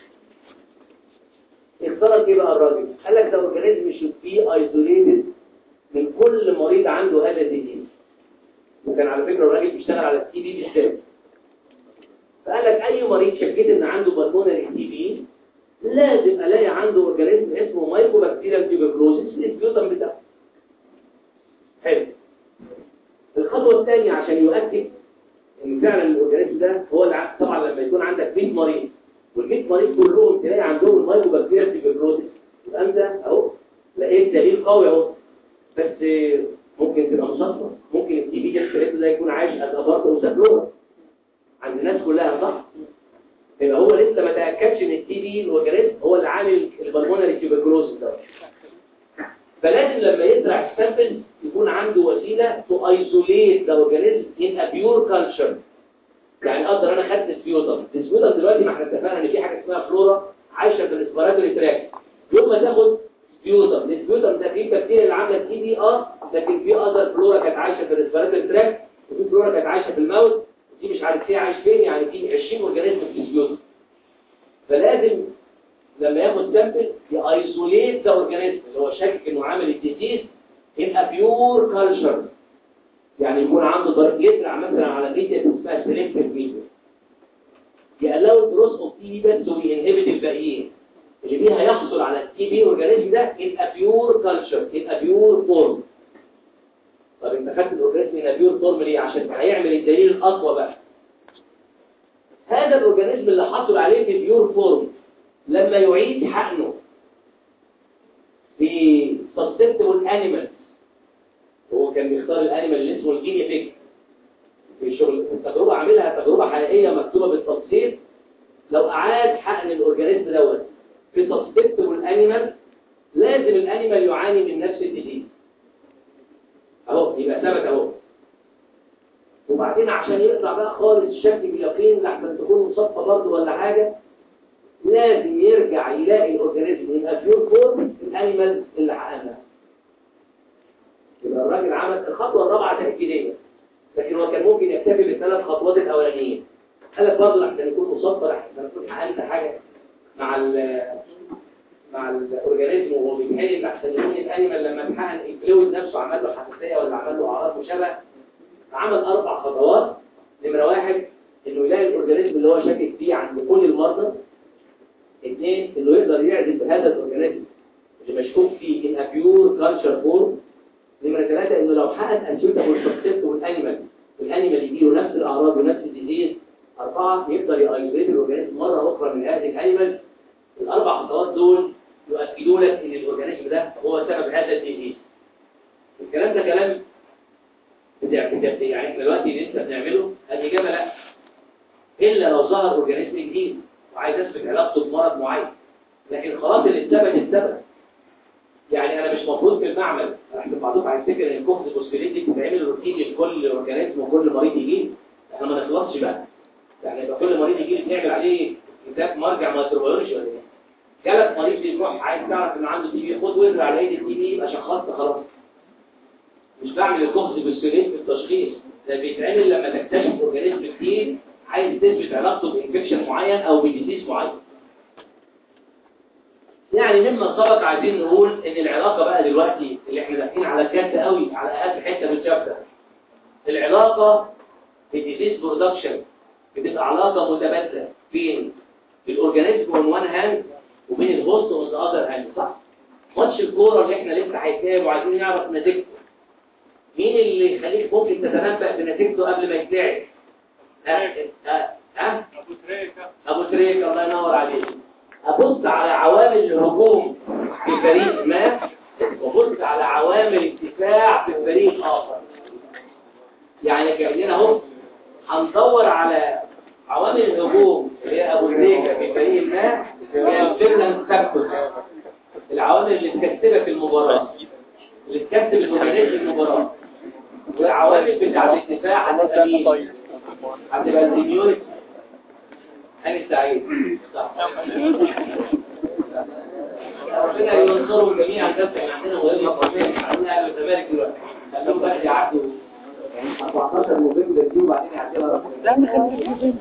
اخترت ايه بقى الراجل قال لك the organism should be isolated من كل مريض عنده هذا الديزيز وكان على فكرة الراجل بيشتغل على التي بي بالذات فقال لك اي مريض شكيت ان عنده بالمونري تي بي لازم الاقي عنده اورجانيزم اسمه مايكوبكتيريال تيوبركلوزيس في السبيوتم بتاعه حلو الخطوه الثانيه عشان يؤكد ان فعلا الاورجانيزم ده هو اللي ع- طبعا لما يكون عندك 100 مريض وال100 مريض كلهم تلاقي عندهم المايكوبكتيريال تيوبركلوزيس يبقى انت اهو لقيت دليل قوي اهو بس ممكن تبقى مصادفه ممكن التي بي ده ده يكون عايش اتابارت وسابلوها عند الناس كلها صح يبقى هو لسه ما تاكدش ان التي بي الاورجانيزم هو اللي عامل البلمونري تيوبركلوز ده فلازم لما يزرع السامبل يكون عنده وسيله تو ايزوليت ذا اورجانيزم ان ا بيور كلتشر يعني اقدر انا خدت السبيوتم السبيوتم دلوقتي ما احنا اتفقنا ان في حاجه اسمها فلورا عايشه في الاسبيراتوري تراك يوم ما تاخد سبيوتم السبيوتم ده فيه البكتيريا اللي عامله تي بي اه لكن في اذر فلورا كانت عايشه في الاسبيراتوري تراك وفي فلورا كانت عايشه في الماوث ودي مش عارف فيها عايش فين يعني في 20 اورجانيزم في السبيوتم فلازم لما ياخد سامبل يايزوليت ذا اورجانيزم اللي هو شاكك انه عامل الديزيز يبقى بيور كلتشر يعني يكون عنده درجه يزرع مثلا على ميديا اسمها سيلكتيف ميديا يقللوا دروس اوف تي بس وينهبت الباقيين اللي بيها يحصل على التي بي اورجانيزم ده يبقى بيور كلتشر يبقى بيور فورم طب انت خدت الاورجانيزم من بيور فورم ليه عشان هيعمل الدليل الاقوى بقى هذا الاورجانيزم اللي حصل عليه في بيور فورم لما يعيد حقنه في سسبتبل انيمال هو كان بيختار الانيمال اللي اسمه الجيني بيج في شغل التجربه عاملها تجربه حقيقيه مكتوبه بالتفصيل لو اعاد حقن الاورجانيزم دوت في سسبتبل انيمال لازم الانيمال يعاني من نفس الديزيز اهو يبقى ثبت اهو وبعدين عشان يطلع بقى خالص الشك بيقين لحسن تكون مصابه برضه ولا حاجه لازم يرجع يلاقي الاورجانيزم يبقى بيور فورم الانيمال اللي حقنها يبقى الراجل عمل الخطوه الرابعه تاكيديه لكن هو كان ممكن يكتفي بالثلاث خطوات الاولانيين قال لك برضه لحسن يكون مصاب لحسن تكون حقنت حاجه مع ال مع الاورجانيزم وهو بيتحلل لحسن يكون الانيمال لما اتحقن الفلويد نفسه عمل له حساسيه ولا عمل له اعراض مشابهه عمل اربع خطوات نمره واحد انه يلاقي الاورجانيزم اللي هو شاكك فيه عند كل المرضى اثنين انه يقدر يعزل هذا الاورجانيزم اللي مشكوك فيه ان بيور كلتشر فورم نمره ثلاثه انه لو حقق انسيوتا والشخصيت والانيمال الانيمال يجي له نفس الاعراض ونفس الديزيز اربعه يقدر يايزوليت الاورجانيزم مره اخرى من هذه الانيمال الاربع خطوات دول يؤكدوا لك ان الاورجانيزم ده هو سبب هذا الديزيز الكلام ده كلام بتاع بتاع يعني احنا دلوقتي اللي انت بنعمله الاجابه لا الا لو ظهر اورجانيزم جديد وعايز اثبت علاقته بمرض معين لكن خلاص اللي اتثبت اتثبت يعني انا مش مفروض في المعمل احنا بعضكم هيفتكر ان الكوكس بوسفيليتي بتتعمل روتين لكل اورجانيزم وكل مريض يجي احنا ما نخلصش بقى يعني يبقى كل مريض يجي نعمل عليه كتاب مرجع مايكروبيولوجي ولا ايه جالك مريض بيروح عايز تعرف ان عنده تي بي خد وزر على ايد التي بي يبقى شخصت خلاص مش بعمل الكوكس بوسفيليتي في التشخيص ده بيتعمل لما تكتشف اورجانيزم جديد عايز تثبت علاقته بانفكشن معين او بديزيز معين يعني مما سبق عايزين نقول ان العلاقة بقى دلوقتي اللي احنا داخلين على كارت قوي على اقل حته في الشابتر العلاقة بديزيز برودكشن بتبقى علاقه متبادله بين الاورجانيزم اون وان هاند وبين الهوست اون ذا اذر هاند صح ماتش الكوره اللي احنا لسه هيتلعب وعايزين نعرف نتيجته مين اللي يخليك ممكن تتنبأ بنتيجته قبل ما يتلعب ها ها ها ابو تريكه ابو تريك الله ينور عليك ابص على عوامل الهجوم في فريق ما وابص على عوامل الدفاع في فريق اخر يعني كاننا اهو هندور على عوامل الهجوم اللي هي ابو تريكه في فريق ما هي فيرلاند سابتوس العوامل اللي تكسبك المباراه اللي تكسب المدرب المباراه والعوامل بتاعت الدفاع هتبقى مين؟ هتبقى السينيورتي أنا سعيد صح ربنا ينصرهم جميعا بس احنا عندنا مهمة قومية عندنا أهل الزمالك دلوقتي خليهم بقى يعدوا 14 نوفمبر دي وبعدين يعديها رقم لا نخلي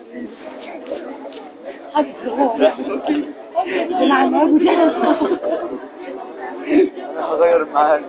انا هغير معاك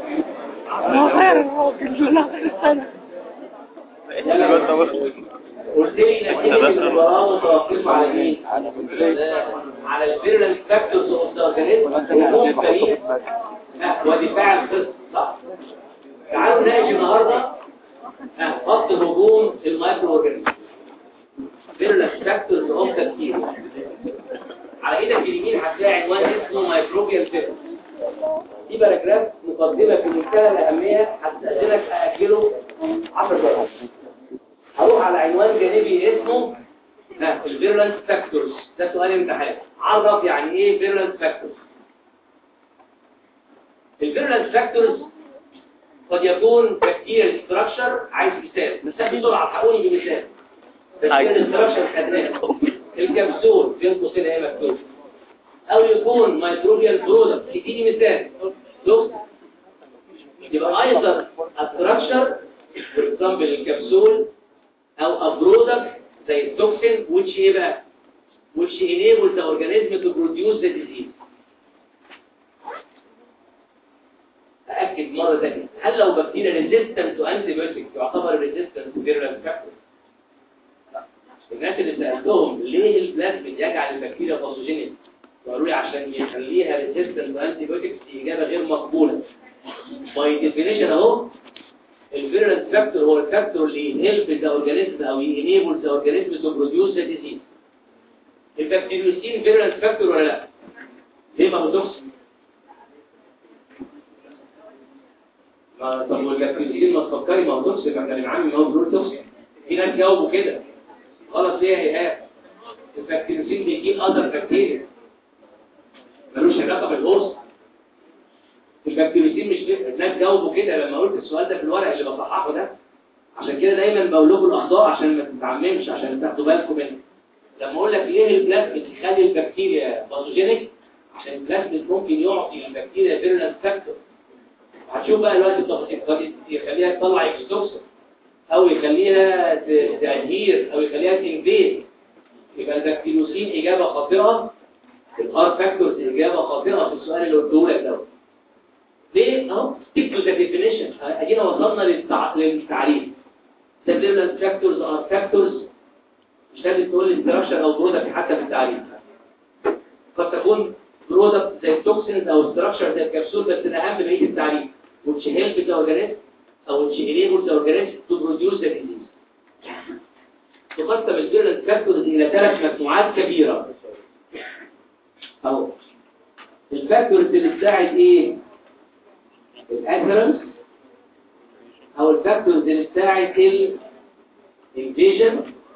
قلت لي نتيجة المباراة متوقفة على مين؟ على الفيرنال فاكتورز اوف ذا اورجانيزم هجوم الفريق ها، ودفاع الخصم صح؟ تعالوا نناقش النهارده ها، خط هجوم المايكرو اورجانيزم فيرنال فاكتورز اوف ذا تيم على ايدك اليمين هتلاقي عنوان اسمه مايكروبيال فيرنال دي باراجراف مقدمة في منتهى الأهمية هستأذنك أأجله 10 دقائق هروح على عنوان جانبي اسمه الفيرلنس فاكتورز ده سؤال امتحان عرف يعني ايه فيرلنس فاكتورز الفيرلنس فاكتورز قد يكون بكتيريا ستراكشر عايز مثال مثال بسرعه الحقوني بمثال بكتيريا ستراكشر خدناه الكبسول بين قوسين اهي مكتوب او يكون مايكروبيال برودكت اديني مثال شوف يبقى ايضا الستراكشر فور اكزامبل الكبسول او a product زي التوكسين which ايه بقى which enables the organism to produce the disease أأكد مرة ثانية هل لو بكتيريا resistant to antibiotics يعتبر resistant to viral factor الناس اللي سألتهم ليه البلازميد يجعل البكتيريا باثوجينيك قالوا لي عشان يخليها resistant to antibiotics دي إجابة غير مقبولة by definition اهو الفيرنس فاكتور هو الفاكتور اللي يهلب ذا اورجانيزم او ينيبل ذا اورجانيزم تو بروديوس ذا ديزيز البكتيريوسين فيرنس فاكتور ولا لا ليه ما هو توكسين ما طب والبكتيريوسين ما تفكري ما هو توكسين ما كان عامل ما هو بيقول توكسين في ناس جاوبوا كده غلط ليه يا ايهاب البكتيريوسين بيجيب اذر بكتيريا ملوش علاقه بالهوست البكتيريوسين مش الناس جاوبوا كده لما قلت السؤال ده في الورق اللي بصححه ده عشان كده دايما بقول لكم الاخطاء عشان ما تتعممش عشان تاخدوا بالكم منه لما اقول لك ليه البلازميد يخلي البكتيريا باثوجينيك عشان البلازميد ممكن يعطي البكتيريا فيرنس فاكتور هتشوف بقى الوقت التفاصيل قد يخليها تطلع اكستوكسين او يخليها ت- تأدير او يخليها تنفيد يبقى البكتيريوسين اجابه خاطئه الار فاكتورز اجابه خاطئه في السؤال اللي قلته لك دوت ليه اهو stick to the definition ادينا وصلنا للتع... للتعريف the different factors are factors مش لازم تقول structure او برودكت حتى في التعريف قد تكون برودكت زي التوكسينز او structure زي الكبسول بس الاهم بقيه التعريف which help the organism او which enable the organism to produce the disease تقسم الفيرنس فاكتورز الى ثلاث مجموعات كبيره اهو الفاكتورز اللي بتساعد ايه الادهرنس او الفاكتورز اللي بتاعت الانفيجن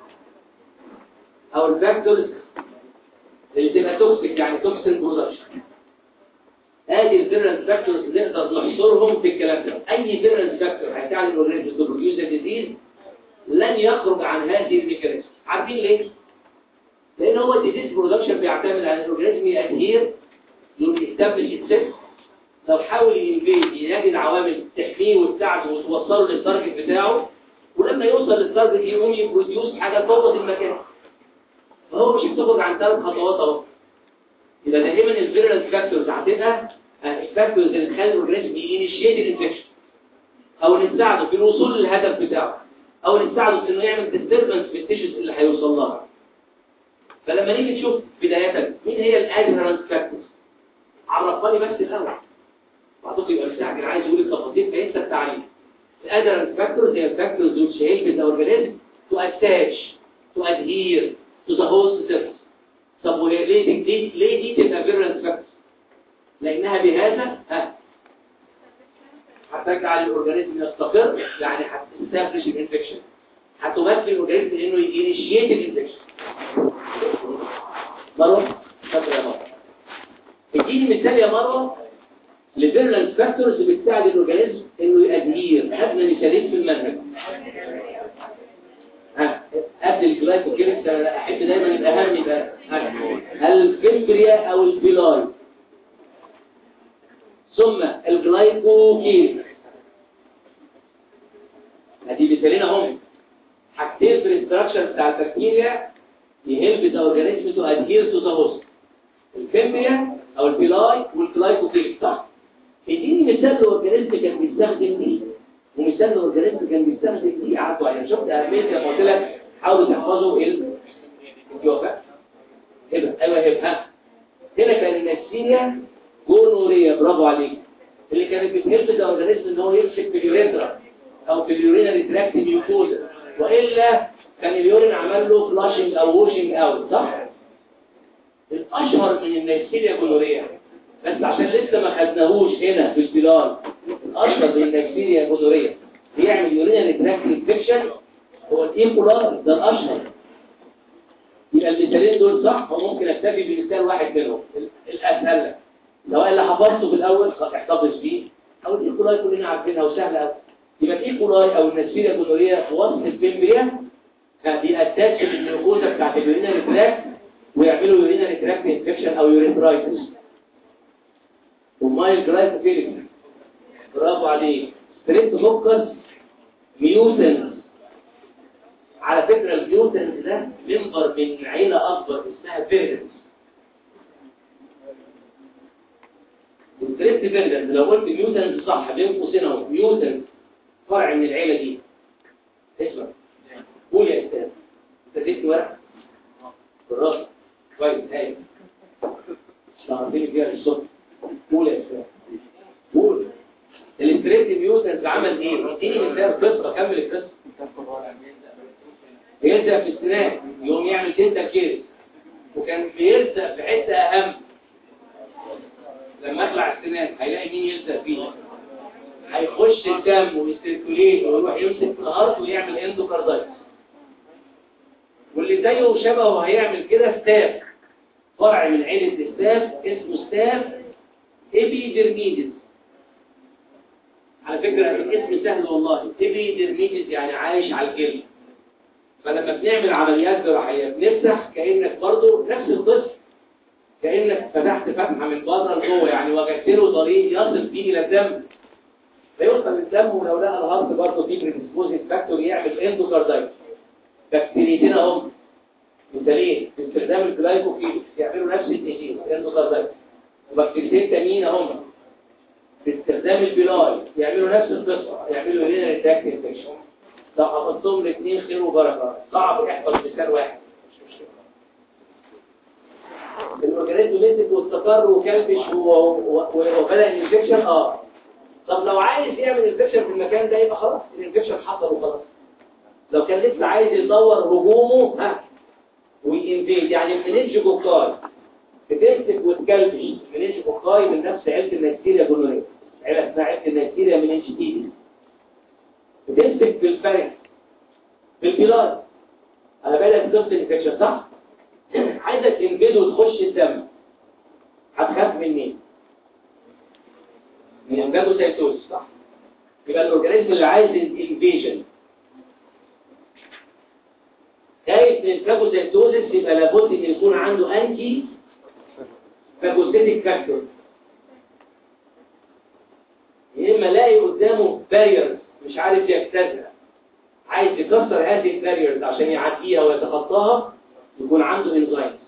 او الفاكتورز اللي تبقى توكسيك يعني توكسين برودكشن ادي الفيرنس فاكتورز اللي نقدر نحصرهم في الكلام ده اي فيرنس فاكتور هيساعد الاورجانيزم تو بروديوس ديزيز لن يخرج عن هذه الميكانيزم عارفين ليه لان هو الديزيز برودكشن بيعتمد على الاورجانيزم يادهير يستبلش السيستم لو حاول ينفيد يلاقي العوامل تحميه وتساعده وتوصله للتارجت بتاعه ولما يوصل للتارجت يقوم يبروديوس حاجه تبوظ المكان فهو مش بتخرج عن ثلاث خطوات اهو يبقى دائما الفيرنس فاكتورز هتبقى الفاكتورز اللي تخلي الاورجانيزم ينيشيت الانفكشن او نساعده في الوصول للهدف بتاعه او نساعده في انه يعمل ديستربنس في التيشوز اللي هيوصل لها فلما نيجي نشوف بدايه مين هي الادهرنس فاكتورز عرفاني بس الاول بعضكم يبقى مستعجل عايز يقول التفاصيل فينسى التعريف الادهرنس فاكتورز هي الفاكتورز which help the organism to attach to adhere to the host surface طب وهي ليه دي ليه دي تبقى فيرنس فاكتور لانها بهذا ها هتجعل الاورجانيزم يستقر يعني هتستابلش الانفكشن هتمثل الاورجانيزم انه ينيشيت الانفكشن مروه فاكر يا مروه اديني مثال يا مروه لفيرنس فاكتورز بتساعد الاورجانيزم انه يادهير خدنا مثالين في المنهج ها قبل الجلايكوكيميكس انا احب دايما يبقى اهم يبقى ها، الفيمبريا او البيلاي ثم الجلايكوكيميكس ادي مثالين اهم حاجتين في الاستراكشر بتاع البكتيريا يهلب ذا اورجانيزم تو ادهير تو ذا هوست الفيمبريا او البيلاي والجلايكوكيميكس صح اديني مثال الاورجانيزم كان بيستخدم دي ومثال الاورجانيزم كان بيستخدم دي قعدوا عليها شفت اهميه زي ما قلت لك حاولوا تحفظوا ال- الجوافات هبه ايوه هبه ها هنا كان النكسيريا جونوريا برافو عليك اللي كانت بتهلب الاورجانيزم ان هو يمسك في اليوريثرا او في اليورينال تراكت ميوكوزا والا كان اليورين عمل له فلاشنج او ووشنج اوت صح الاشهر من النكسيريا جونوريا بس عشان لسه ما خدناهوش هنا في البلاد الاشهر من النكسيريا جونوريا بيعمل يورينال تراكت انفكشن هو الايكولار ده الاشهر يبقى المثالين دول صح وممكن اكتفي بمثال واحد منهم ال- الاسهل لك سواء اللي حفظته في الاول خ- احتفظ بيه او الايكولاي كلنا عارفينها وسهله قوي يبقى الايكولاي او النسيريا جونوريا في وسط الفيمبريا بيأتاتش بالجلوكوزا بتاعت اليورينال تراكت ويعملوا يورينال تراكت انفكشن او يوريثرايتس ومايل جلايكوفيليك برافو عليك ستريبت فوكس ميوتنس على فكرة الميوتنس ده منبر من عيلة أكبر اسمها فيرنس الستريبت فيرنس لو قلت ميوتنس صح بين قوسين اهو ميوتنس فرع من العيلة دي اسمع قول يا أستاذ أنت اديت ورق بالراس كويس هاي شهرتني فيها الصبح قول يا أستاذ قول الستريبت ميوتنس عمل ايه؟ اديني مثال قصة كمل القصة بيلزق في السنان يقوم يعمل دنتال كيرس وكان بيلزق في حته اهم لما اخلع السنان هيلاقي مين يلزق فيه هيخش الدم ويستركوليت ويروح يمسك في الارض ويعمل اندوكاردايتس واللي زيه وشبهه هيعمل كده ستاف فرع من عيله ستاف اسمه ستاف ايبيدرميدس على فكره الاسم سهل والله ايبيدرميدس يعني عايش على الجلد فلما بنعمل عمليات جراحية بنفتح كأنك برضو نفس القصة كأنك فتحت فتحة من بره لجوه يعني وجدت له طريق يصل فيه إلى الدم فيوصل للدم ولو لقى الهارت برضه فيه بريدسبوزيت فاكتور يعمل اندوكاردايتس بكتيريتين اهم مثالين باستخدام الجلايكوكيلوس يعملوا نفس التشيل اندوكاردايتس وبكتيريتين تانيين اهم باستخدام البيلاي يعملوا نفس القصة يعملوا لنا ريتاكت انفكشن لو حفظتهم الاثنين خير وبركه صعب يحفظ مثال واحد الاورجانيزم مسك واستقر وكلبش و- و- وبدا الانفكشن اه طب لو عايز يعمل انفكشن في المكان ده يبقى خلاص الانفكشن حصل وخلاص لو كان لسه عايز يدور هجومه ها وينفيد يعني المنينج كوكاي بتمسك وتكلبش المنينج كوكاي من نفس عيله النيكتيريا جونوريا عيله اسمها عيله النيكتيريا منينجيتيدس بتمسك في الفرق في البلاد على بالك ضغط الانفكشن صح عايزك تنجده وتخش الدم هتخاف من مين من الفاجوسايتوز صح يبقى الاورجانيزم اللي عايز الانفيجن خايف من الفاجوسايتوزس يبقى لابد ان يكون عنده انتي فاجوسيتيك فاكتور يا اما الاقي قدامه باريرز مش عارف يجتازها عايز يكسر هذه الباريرز عشان يعديها ويتخطاها يكون عنده انزايم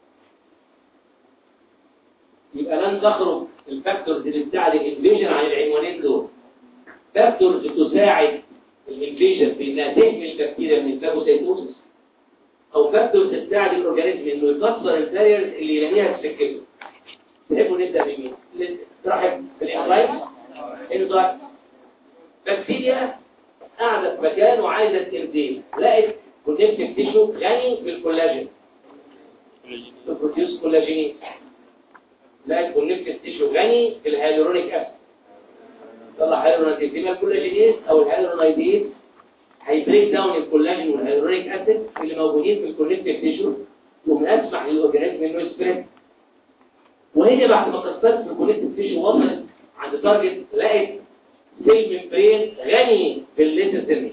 يبقى لن تخرج الفاكتورز اللي بتاع الانفيجن عن العنوانين دول فاكتورز تساعد الانفيجن بانها تهمل البكتيريا من الفاجوسيتوسس او فاكتورز بتساعد الاورجانيزم انه يكسر الباريرز اللي يلاقيها في سكته تحبوا نبدا بمين؟ ترحب بالانزايم انزايم بكتيريا قاعده في مكان وعايزه تنزل لقت كونكتيف تيشو غني بالكولاجين تبروديوس كولاجينيز لقت كونكتيف تيشو غني بالهيالورونيك اسيد طلع هيالورونيك يبقى الكولاجينيز او الهيالورونيديز هيبريك داون الكولاجين والهيالورونيك اسيد اللي موجودين في الكونكتيف تيشو ومسمح للاورجانيزم انه يسبريد وهي بعد ما كسرت في الكونكتيف تيشو وصلت عند تارجت لقت سيل ممبرين غني بالليتسين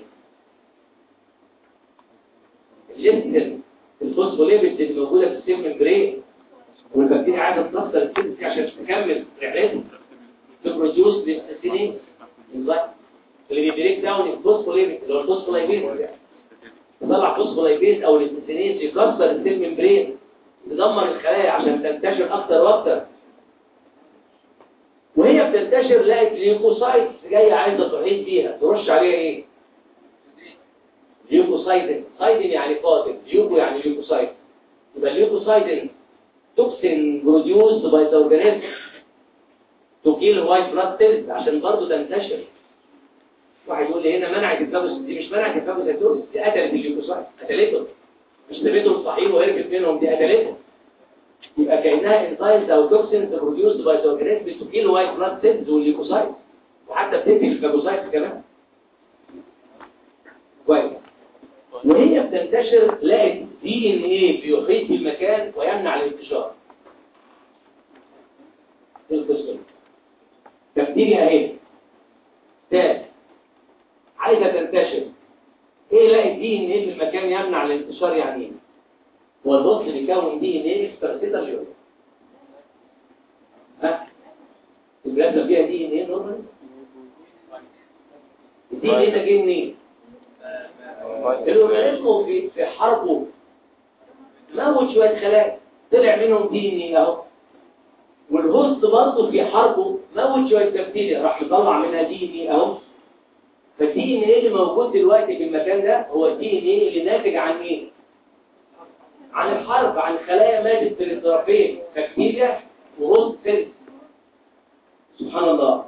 الليتسين الفوسفوليبيد اللي موجوده في السيل ممبرين والبكتيريا عايزه تكسر السيل دي عشان تكمل رحلتها تبروديوس ليتسين اللي بيبريك داون الفوسفوليبيد اللي هو الفوسفولايبيز طلع فوسفولايبيز او الليتسينيز يكسر السيل ممبرين تدمر الخلايا عشان تنتشر اكتر واكتر وهي بتنتشر لقت ليوكوسايت جايه عايزه تحيط بيها ترش عليها ايه ليوكوسايدين سايدين يعني قاتل ليوكو يعني ليوكوسايد يبقى الليوكوسايدين توكسين بروديوس باي ذا اورجانيزم تو كيل وايت بلاد سيلز عشان برضه تنتشر واحد يقول لي هنا منعت الفاجوس دي مش منعت الفاجوس دي قتلت الليوكوسايد قتلتهم مش سابتهم صحيح وهربت منهم دي قتلتهم يبقى كأنها انزايمز او توكسينز بروديوسد باي ذا اورجانيزم تو كيل وايت بلاد سيلز والليوكوسايت وحتى بتقتل الفاجوسايت كمان كويس وهي بتنتشر لقت دي ان ايه بيحيط بالمكان ويمنع الانتشار القصه بكتيريا اهي تاس عايزه تنتشر ايه لقت دي ان ايه في المكان يمنع الانتشار يعني ايه هو البص بيكون دي ان ايه اكسترسيتر جوي ها البلازما فيها دي ان ايه نورمال الدي ان ايه ده جه منين الاورجانيزم في في حربه موت شويه خلايا طلع منهم دي ان ايه اهو والهوست برضه في حربه موت شويه بكتيريا راح يطلع منها دي ان ايه اهو فالدي ان ايه اللي موجود دلوقتي في المكان ده هو الدي ان ايه اللي ناتج عن ايه عن الحرب عن خلايا ماتت بين الطرفين بكتيريا وهوست سيل سبحان الله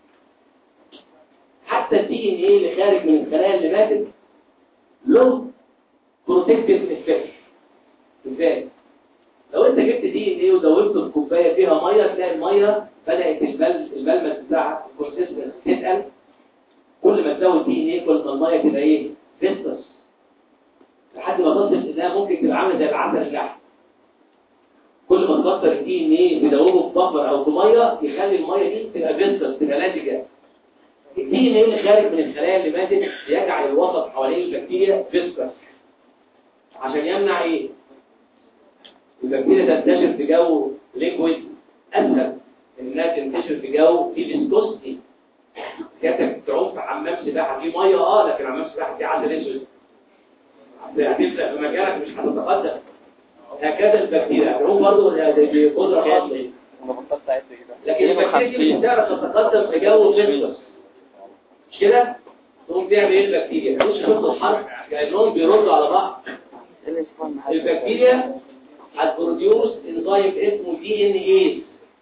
حتى الدي ان ايه اللي خارج من الخلايا اللي ماتت له بروتكتيف افكت ازاي لو انت جبت دي ان ايه ودوبته في كوبايه فيها ميه تلاقي الميه بدات البل الملمس بتاعها الكونسيستنس تتقل كل ما تزود دي ان ايه كل ما الميه تبقى ايه فيستس لحد ما تصل انها ممكن تبقى عامله زي العسل اللحم كل ما تكتر الدي ان ايه تدوبه في بفر او في ميه يخلي الميه دي تبقى فيستس تبقى لازجه الدي ان ايه اللي خارج من الخلايا اللي ماتت يجعل الوسط حوالين البكتيريا فيسكس عشان يمنع ايه البكتيريا تنتشر في جو ليكويد اسهل انها تنتشر في جو فيه فيسكوستي كانت تعوم في حمام سباحه فيه ميه اه لكن حمام سباحه فيه عسل اسود هتبدا في مكانك مش هتتقدم هكذا البكتيريا هتعوم برضه بقدره خاصه لكن البكتيريا دي مش هتعرف تتقدم في جو فيسكوس مش كده تقوم بيعمل ايه البكتيريا مش شفت الحرب كانهم بيردوا على بعض البكتيريا هتبروديوس انزيم اسمه دي ان ايه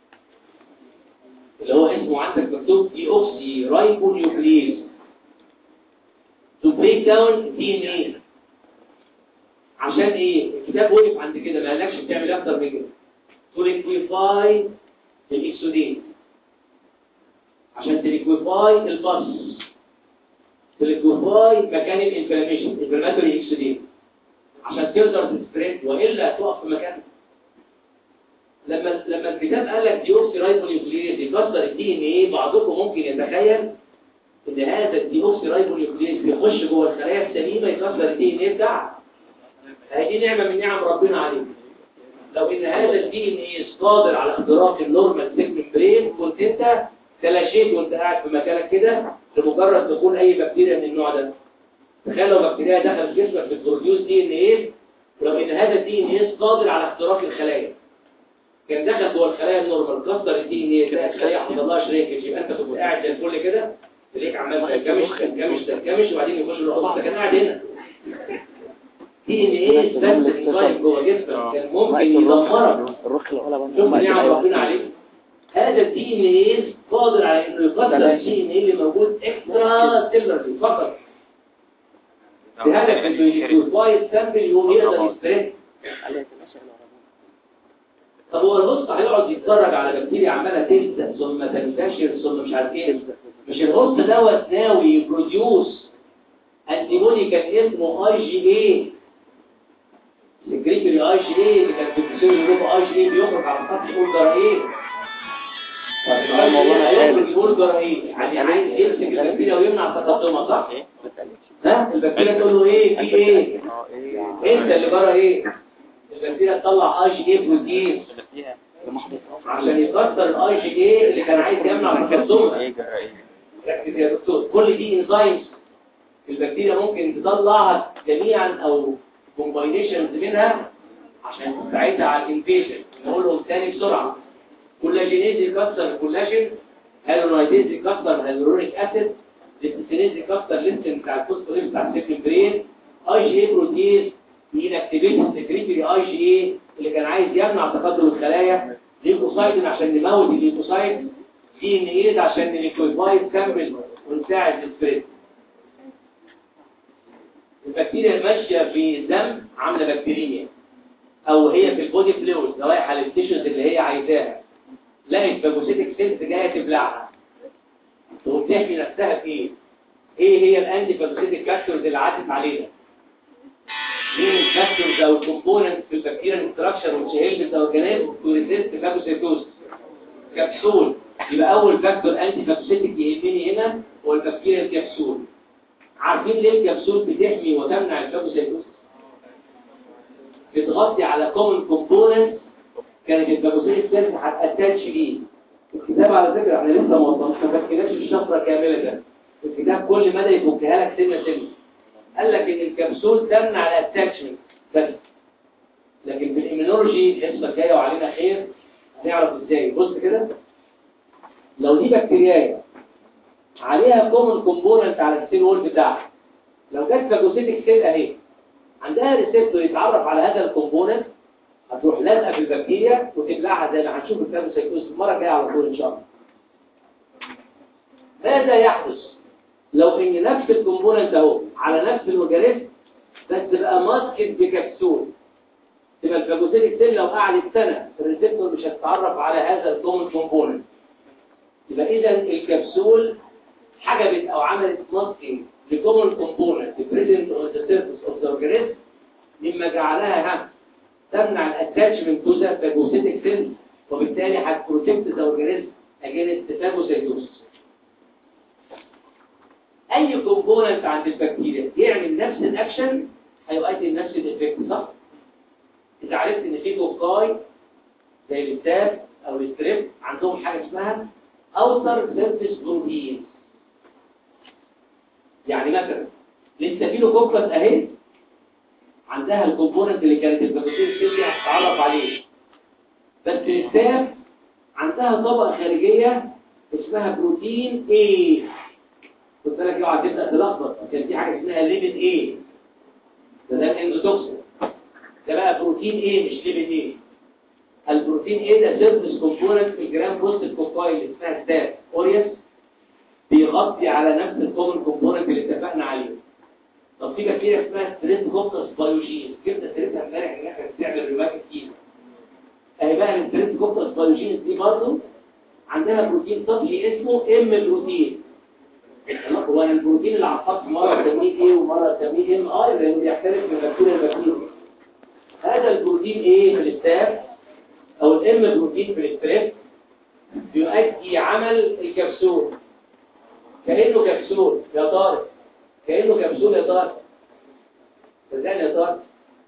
اللي هو اسمه عندك مكتوب دي اوكسي رايبو نيوكليز تو بريك داون دي ان ايه عشان ايه الكتاب وقف عند كده ما قالكش بتعمل اكتر من كده تو ليكويفاي الاكسودين عشان تليكويفاي الباص تليكويفاي مكان الانفلاميشن الانفلاماتوري اكسودين عشان تقدر تسبريد والا تقف في مكانك لما لما الكتاب قال لك ديوكسي رايبونيوكليز يكسر الدي ان ايه بعضكم ممكن يتخيل ان هذا الديوكسي رايبونيوكليز بيخش جوه الخلايا السليمه يكسر الدي ان ايه بتاعها هذه نعمه من نعم ربنا عليك لو ان هذا الدي ان ايه قادر على اختراق النورمال سيجمنت برين كنت انت تلاشيت وانت قاعد في مكانك كده لمجرد دخول اي بكتيريا من النوع ده تخيل لو بكتيريا دخلت جسمك بتبروديوس دي ان ايه ولو ان هذا الدي ان ايه قادر على اختراق الخلايا كان دخل جوه الخلايا النورمال كسر الدي ان ايه تلاقي الخلايا حصل لها شرينكج يبقى انت كنت قاعد زي الفل كده تلاقيك عمال تركمش تركمش تركمش وبعدين يخش الرقص ده كان قاعد هنا دي ان ايه بس انزايم جوه جسمك كان ممكن يدمرك الرخ الغلبة شوف نعم ربنا عليك هذا الدي ان ايه قادر على انه يكسر الدي ان ايه اللي موجود اكسترا سيلر فقط بهدف انه يدوس وايد سامبل يقوم يقدر يستريس طب هو الهوست هيقعد يتفرج على بكتيريا عماله تلزق ثم تنتشر ثم مش عارف ايه مش الهوست دوت ناوي يبروديوس انتي بودي كان اسمه اي جي اي الجريجوري اي جي اي اللي كان في البسيول يوروب اي جي اي بيخرج على السطح يقول جراهين طب يقول جراهين يعني عايز يمسك البكتيريا ويمنع تقدمها صح؟ ها البكتيريا تقول له ايه في ايه؟ انت اللي جرى ايه؟ البكتيريا تطلع اي جي اي بروتين عشان يكسر الاي جي اي اللي كان عايز يمنع تقدمها ركز يا دكتور كل دي انزيمز البكتيريا ممكن تطلعها جميعا او كومباينيشنز منها عشان تساعدها على الانفيجن نقولهم تاني بسرعه كولاجينيز يكسر الكولاجين هالونايديز يكسر هالورونيك اسيد ليبسينيز يكسر لينسين بتاع الفوسفوريس بتاع السيكلين اي جي اي بروتيز ينكتيفيت السكريتري اي جي اي اللي كان عايز يمنع تقدم الخلايا ليكوسايد عشان نموت الليكوسايد دي ان ايه عشان الليكويفايد كامل ونساعد السبريد البكتيريا الماشيه في الدم عامله بكتيريميا او هي في البودي فلويد رايحه للتيشوز اللي هي عايزاها لقت فاجوسيتك سيلز جايه تبلعها تقوم تحمي نفسها بايه ايه هي الانتي فاجوسيتك فاكتورز اللي عدت علينا مين الفاكتورز او الكومبوننت في البكتيريا انستراكشر والشهيل اورجانيزم تو ريزيست فاجوسيتوز كبسول يبقى اول فاكتور انتي فاجوسيتك يهمني هنا هو البكتيريا الكبسول عارفين ليه الكبسول بتحمي وتمنع الفاجوسيتوز بتغطي على كومن كومبوننت كانت الفاجوسيتك سيلز هتاتاتش ليه الكتاب على فكره احنا لسه ما وصلناش ما فكناش الشفره كامله الكتاب كل مدى يفكها لك سنه سنه قال لك ان الكبسول تمنع الاتاتشمنت بس لكن في الامينولوجي الحصه الجايه وعلينا خير هنعرف ازاي بص كده لو دي بكتيريا عليها كومن كومبوننت على السيل وول بتاعها لو جت فاجوسيتك سيل اهي عندها ريسبتور يتعرف على هذا الكومبوننت هتروح لازقه في البكتيريا وتبلعها زي ما هنشوف الفاجوسيتوز المره الجايه على طول ان شاء الله ماذا يحدث لو ان نفس الكومبوننت اهو على نفس الاورجانيزم بس تبقى ماسكت بكبسول تبقى الفاجوسيتك سيل لو قعدت سنه الريسبتور مش هتتعرف على هذا الكومن كومبوننت يبقى اذا الكبسول حجبت او عملت ماسكينج لكومن كومبوننت بريزنت اون ذا سيرفيس اوف ذا اورجانيزم مما جعلها ها تمنع الاتاتشمنت تو ذا فاجوسيتك سيل وبالتالي هتبروتكت ذا اورجانيزم اجينست فاجوسيتوس اي كومبوننت عند البكتيريا يعمل نفس الاكشن هيؤدي لنفس الايفكت صح انت عرفت ان في كوكاي زي الستاب او الستريب عندهم حاجه اسمها اوتر سيرفيس بروتين يعني مثلا الستافيلوكوكس اهي عندها الكومبوننت اللي كانت البكتيريا بتدي هتتعرف عليه بس الستاب عندها طبقه خارجيه اسمها بروتين A خد بالك اوعى تبدا تلخبط عشان في حاجه اسمها ليميت ايه ده ده الاندوتوكسين ده بقى بروتين ايه مش ليميت ايه البروتين ايه ده سيرفيس كومبوننت في الجرام بوست الكوكاي اللي اسمها ستات اوريوس بيغطي على نفس الكومن كومبوننت اللي اتفقنا عليه طب في بكتيريا اسمها ستريبتوكوكس بايوجين جبنا سيرتها امبارح ان احنا بنعمل روايات كتير اهي بقى الستريبتوكوكس بايوجين دي برضه عندها بروتين سطحي اسمه ام بروتين هو البروتين اللي على السطح مره تسميه ايه ومره تسميه ام اي لانه بيختلف من بكتيريا لبكتيريا هذا البروتين ايه في الستاف او الام بروتين في الستريب بيؤدي عمل الكبسول كانه كبسول يا طارق كانه كبسول يا طارق ازاي يا طارق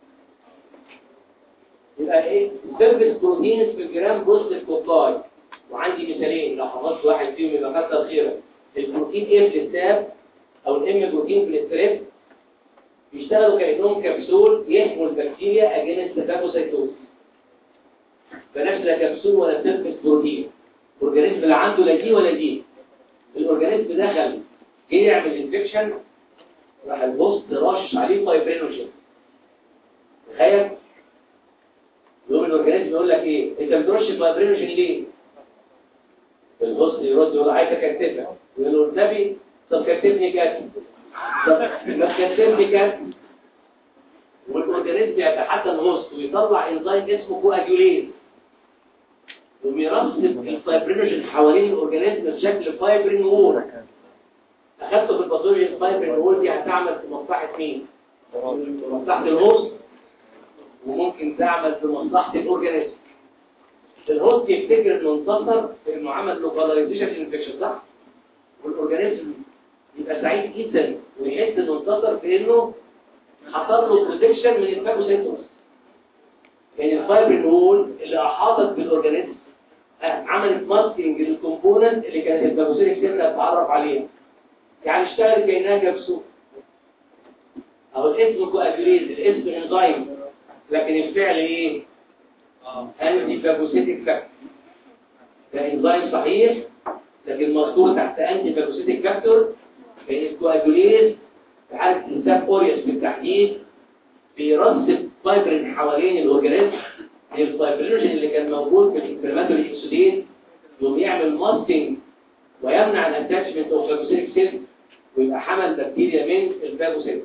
يبقى ايه سيرفيس بروتينز في الجرام بوست الكوكاي وعندي مثالين لو حفظت واحد فيهم يبقى كتر خيرك البروتين ايه في الستاب او الام بروتين في الستريب بيشتغلوا كانهم كبسول يحموا البكتيريا اجينست فاجوسايتوز فنفس لا كبسول ولا سيرفيس بروتين الاورجانيزم لا عنده لا دي ولا دي الاورجانيزم دخل جه يعمل انفكشن راح البوست رش عليه فايبرينوجين تخيل يقوم الاورجانيزم يقول لك ايه انت بترش فايبرينوجين ليه البوست يرد يقول عايز اكتفك يقول له النبي طب كتبني كاتب طب ما تكتبني كاتب والاورجانيزم يتحدى الهوست ويطلع انزيم اسمه كواجوليز وبيرصد الفايبرينوجين حوالين الاورجانيزم بشكل فايبرين وول اخدته في الباثولوجي الفايبرين وول دي هتعمل في مصلحه مين؟ في مصلحه الهوست وممكن تعمل في مصلحه الاورجانيزم الهوست يفتكر انه انتصر في انه عمل لوكاليزيشن انفكشن صح؟ والاورجانيزم يبقى سعيد جدا ويحس انه انتصر في انه حصل له بروتكشن من الفاجوسيتوس يعني الفايبرين وول اللي احاطت بالاورجانيزم عملت ماسكينج للكومبوننت اللي كانت الفاجوسيتك تبدا تتعرف عليها يعني اشتغلت كانها كبسوله او الاسم كواجوليز الاسم انزيم لكن الفعل ايه انتي فاجوسيتك فاكتور ده انزيم صحيح لكن مذكور تحت انتي فاجوسيتك فاكتور كان كواجوليز في حاله انسان اوريوس بالتحديد بيرسب فايبرين حوالين الاورجانيزم الفايبرينوجين اللي كان موجود في الانفلاماتوري اكسودين يقوم يعمل ماسكينج ويمنع الاتاتشمنت اوف فاجوسيتك سيل ويبقى حمل بكتيريا من الفاجوسيتك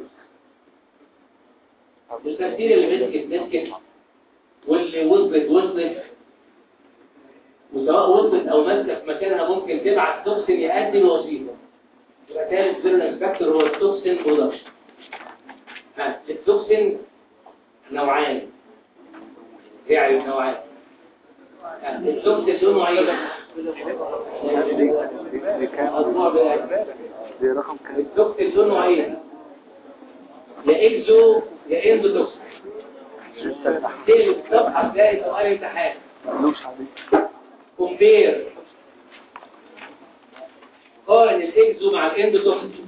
البكتيريا اللي مسكت مسكت واللي وصلت وصلت وسواء وصلت او ماسكه في مكانها ممكن تبعت توكسين يؤدي الوظيفه يبقى ثالث فيرنس فاكتور هو التوكسين برودكشن التوكسين نوعان يعني نوعان التوكسين له نوعين دي رقم كام التوكسين له نوعين يا اكزو يا اندوتوكسين دي الصفحه هتلاقي سؤال امتحان لوش عليك كومبير قارن الاكزو مع الاندوتوكسين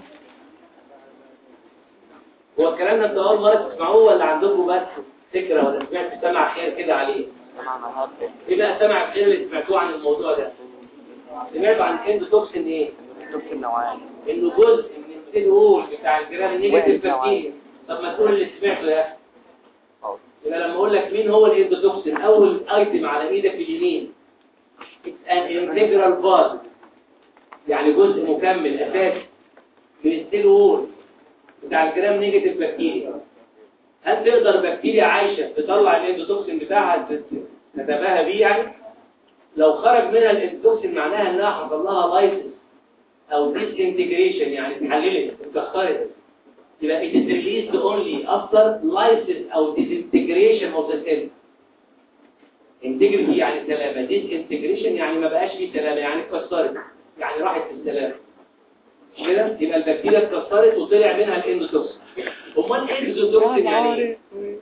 هو الكلام ده انتوا اول مره تسمعوه ولا عندكم بس فكره ولا سمعت سمع خير كده عليه ايه بقى سمع خير اللي سمعتوه عن الموضوع ده سمعتوا عن الاندوتوكسين ايه شوف النوعان انه جزء من السيل وول بتاع الجرام النيجاتيف تفكير طب ما تقول اللي سمعته ده اه يبقى لما اقول لك مين هو الاندوتوكسين اول ايتم على ايدك اليمين It's an integral part يعني جزء مكمل اساسي من السيل وول بتاع الجرام نيجاتيف بكتيريا هل تقدر بكتيريا عايشة تطلع الاندوتوكسين بتاعها تت- تتباهى بيه يعني لو خرج منها الاندوتوكسين معناها انها حصل لها لايسنس او ديس انتجريشن يعني اتحللت اتكسرت يبقى it is released only after lysis او disintegration of the cell integrity يعني سلامة disintegration يعني ما بقاش فيه سلامة يعني اتكسرت يعني راحت في السلامة مش كده يبقى البكتيريا اتكسرت وطلع منها الاندوتوكسين امال الاكزوتوكسين يعني ايه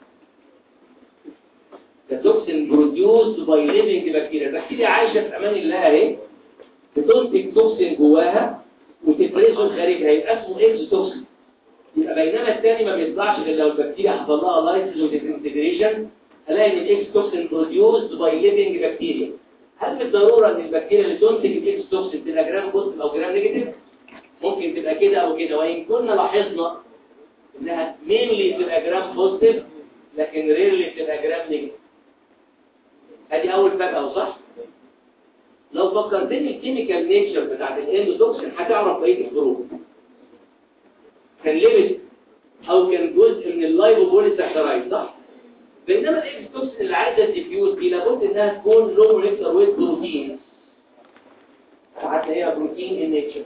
ده توكسين بروديوسد باي ليفنج بكتيريا البكتيريا عايشه في امان الله اهي بتنتج توكسين جواها وتفرزه خارجها يبقى اسمه اكزوتوكسين يبقى بينما الثاني ما بيطلعش غير لو البكتيريا حصل لها لايسيس وديسنتجريشن الاقي ان الاكزوتوكسين بروديوسد باي ليفنج بكتيريا هل بالضروره ان البكتيريا اللي تنتج الاكزوتوكسين تبقى جرام بوزيتيف او جرام نيجاتيف ممكن تبقى كده او كده وان كنا لاحظنا انها مينلي تبقى جرام بوزيتيف لكن ريرلي تبقى جرام نيجاتيف ادي اول فجأة صح لو فكرتني الكيميكال نيتشر بتاعت الاندوتوكسين هتعرف بقيه الفروق كان ليبت او كان جزء من اللايبوبوليساكرايد صح بينما الاكستوكسين اللي عايزه تفيوز دي لابد انها تكون لو موليكولر ويت بروتين هتلاقيها بروتين ان نيتشر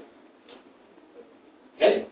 حلو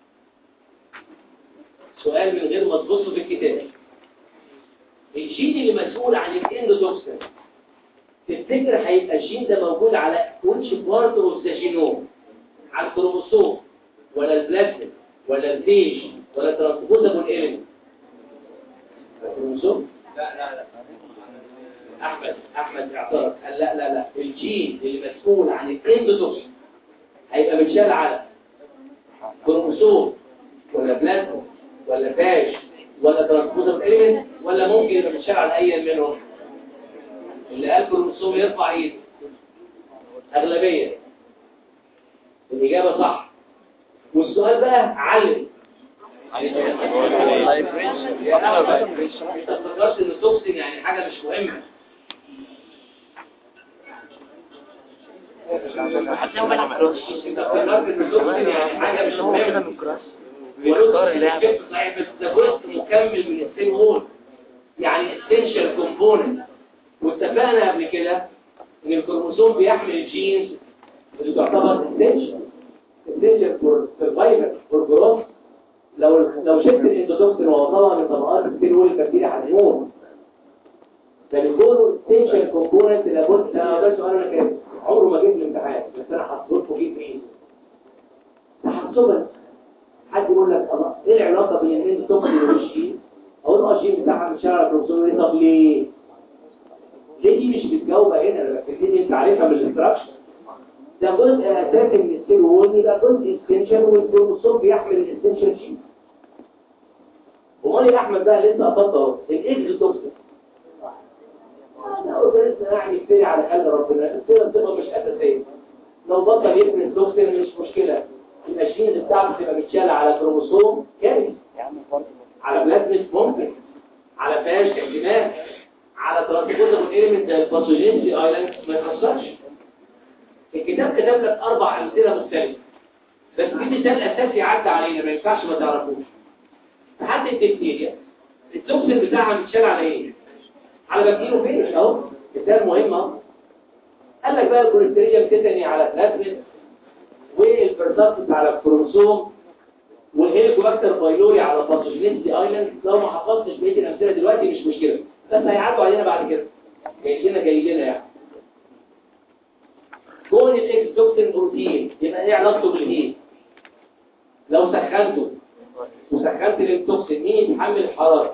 سؤال من غير ما تبصوا في الكتاب الجين اللي مسؤول عن الاندوتوكسين تفتكر هيبقى الجين ده موجود على which part of the genome على الكروموسوم ولا البلازميد ولا الفيج ولا الترانسبوزابل ايلمنت الكروموسوم لا لا لا احمد احمد اعترض قال لا لا لا الجين اللي مسؤول عن الاندوتوكسين هيبقى متشال على كروموسوم ولا بلازميد ولا فاج ولا ترانسبوزابل ايلمنت ولا ممكن يبقى متشال على اي منهم اللي قال كروموسوم يرفع ايده اغلبيه الاجابه صح والسؤال بقى علم فايبريشن يعمل فايبريشن انت افتكرت ان التوكسين يعني حاجه مش مهمه انت افتكرت ان التوكسين يعني حاجه مش هو كده مهمه من كراس بيختار اللعبة صحيح بس ده جزء مكمل من السيل وول يعني essential component واتفقنا قبل كده ان الكروموسوم بيحمل الجينز اللي تعتبر essential essential for survival for growth لو لو شلت الاندوتوكسين ووصلها من طبقات السيل وول البكتيريا هتموت فبيكونوا essential component لابد انا ده سؤال انا كده عمره ما جيت الامتحان بس انا حطيت فوق ايه تحسبا حد يقول لك الله ايه العلاقه بين ان التوكسين والجين اقول اه الجين بتاعها مش هيعرف الكروموسوم ايه طب ليه ليه دي مش متجاوبه هنا لكن دي انت عارفها من الاستراكشر ده جزء اساسي من السيل وول ده جزء استنشن والكروموسوم بيحمل الاستنشن جين امال يا احمد بقى اللي انت قصدته اهو الاكس توكسين انا قلت لسه يعني كتير على خلق ربنا كده بتبقى مش اساسيه لو بطل يفرز توكسين مش مشكله الجينز بتاعته تبقى متشاله على كروموسوم كامل على بلازمس ممكن على فاش احتمال على ترانسبورتر ايلمنت زي الباثوجينسي ايلاند ما يتاثرش الكتاب كتب لك اربع امثله مختلفه بس في مثال اساسي عدى علينا ما ينفعش ما تعرفوش في حد البكتيريا التوكسين بتاعها متشال على ايه على بكتيريا فين اهو مثال مهم اهو قال لك بقى الكوليستيريا بتتني على بلازمس والبرزابتس على الكروموسوم والهيليكوباكتر بايلوري على باثوجينيستي ايلاند لو ما حفظتش بقيه الامثله دلوقتي مش مشكله بس هيعدوا علينا بعد كده جاي لنا جاي لنا يعني كون الاكس توكسين بروتين يبقى ايه علاقته بالهيت لو سخنته وسخنت التوكسين مين يتحمل الحراره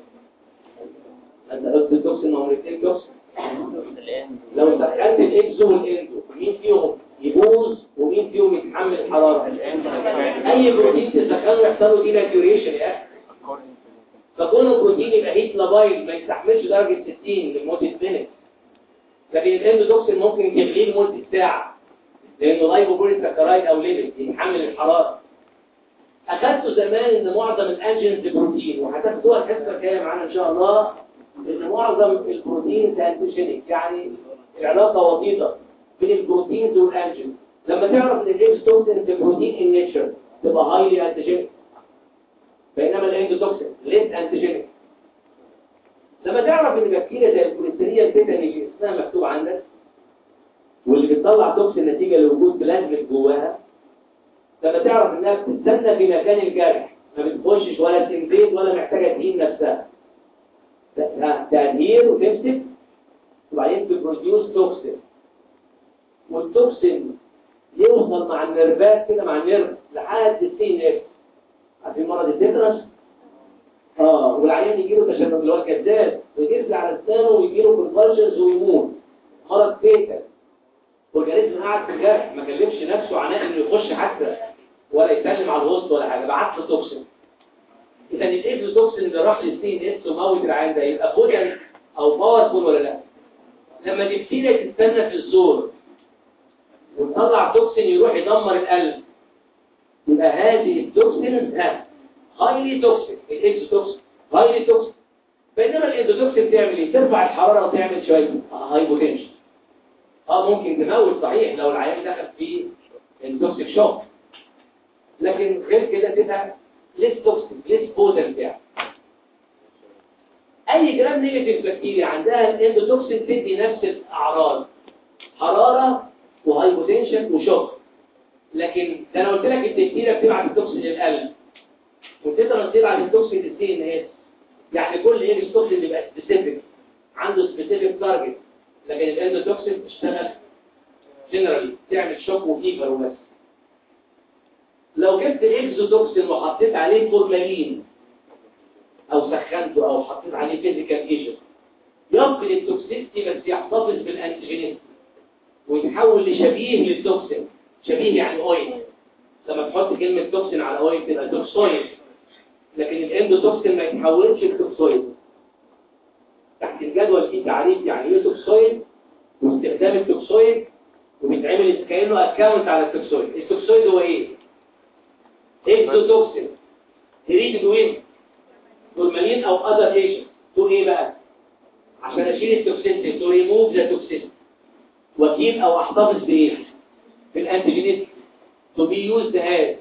انت قلت التوكسين هو الاثنين توكسين لو سخنت الاكس والاندو مين فيهم يبوظ ومين فيهم يتحمل الحرارة اي بروتين تسخنه يحصل له ديناتوريشن يا اخي فكون البروتين يبقى هيت لابايل ما يستحملش درجة 60 لمدة مينت لكن الاندوتوكسين ممكن يغليه لمدة ساعة لانه لايبوبوليساكرايد او ليبيد يتحمل الحرارة اخدته زمان ان معظم الانجنز بروتين وهتاخدوها الحصه الجايه معانا ان شاء الله ان معظم البروتين انتيجينيك يعني العلاقه وطيده بين البروتينز والانجين لما تعرف ان الاكس توكسين في بروتين ان نيتشر تبقى هايلي انتيجينيك بينما الاندوتوكسين ليس انتيجينيك لما تعرف ان بكتيريا زي الكوليستيريا التيتاني اللي اسمها مكتوب عندك واللي بتطلع توكسين نتيجه لوجود بلازميد جواها لما تعرف انها بتستنى في مكان الجرح ما بتخشش ولا تنفيذ ولا محتاجه تهين نفسها تدهير وتمسك وبعدين تبروديوس توكسين والتوكسين يوصل مع النرفات كده مع النرف لحد السين اف عارفين مرض التترس اه والعيان يجي له تشنج اللي هو الكذاب ويجري على لسانه ويجي له كونفرجنز ويموت مرض فيتال والجريزم قاعد في الجرح ما كلمش نفسه عناء انه يخش حتى ولا يتكلم على الوسط ولا حاجه بعت له توكسين اذا الاكس توكسين اللي راح للسين اس وموت العيان ده يبقى بوتنت او باورفول ولا لا لما تبتدي تستنى في الزور وتطلع توكسين يروح يدمر القلب يبقى هذه التوكسين ها هايلي توكسين الاكس توكسين هايلي توكسين بينما الاندوتوكسين بتعمل ايه ترفع الحراره وتعمل شويه هايبوتنشن اه ممكن تموت صحيح لو العيان دخل في التوكسيك شوك لكن غير كده تبقى ليس توكسين ليس بوتنت يعني اي جرام نيجاتيف بكتيريا عندها الاندوتوكسين تدي نفس الاعراض حراره وهايبوتنشن وشوك لكن ده انا قلت لك البكتيريا بتبعت التوكسين للقلب وتقدر تبعت التوكسين للسي ان اس يعني كل ايه التوكسين بيبقى سبيسيفيك عنده سبيسيفيك تارجت لكن الاندوتوكسين بتشتغل جنرالي تعمل شوك وفيفر وبس لو جبت اكزوتوكسين وحطيت عليه فورمالين او سخنته او حطيت عليه فيزيكال ايجنت يفقد التوكسيستي بس يحتفظ بالانتيجينيستي ويتحول لشبيه للتوكسين شبيه يعني اويل لما تحط كلمة توكسين على اويل تبقى توكسويد لكن الاندوتوكسين ما يتحولش لتوكسويد تحت الجدول في تعريف يعني ايه توكسويد واستخدام التوكسويد وبيتعمل كانه اكونت على التوكسويد التوكسويد هو ايه اندوتوكسين هريد وين فورمالين او اذر ايجنت تو ايه بقى عشان اشيل التوكسينتي تو ريموف ذا توكسينتي واجيب او احتفظ بايه بالانتيجينيت تو بي يوزد از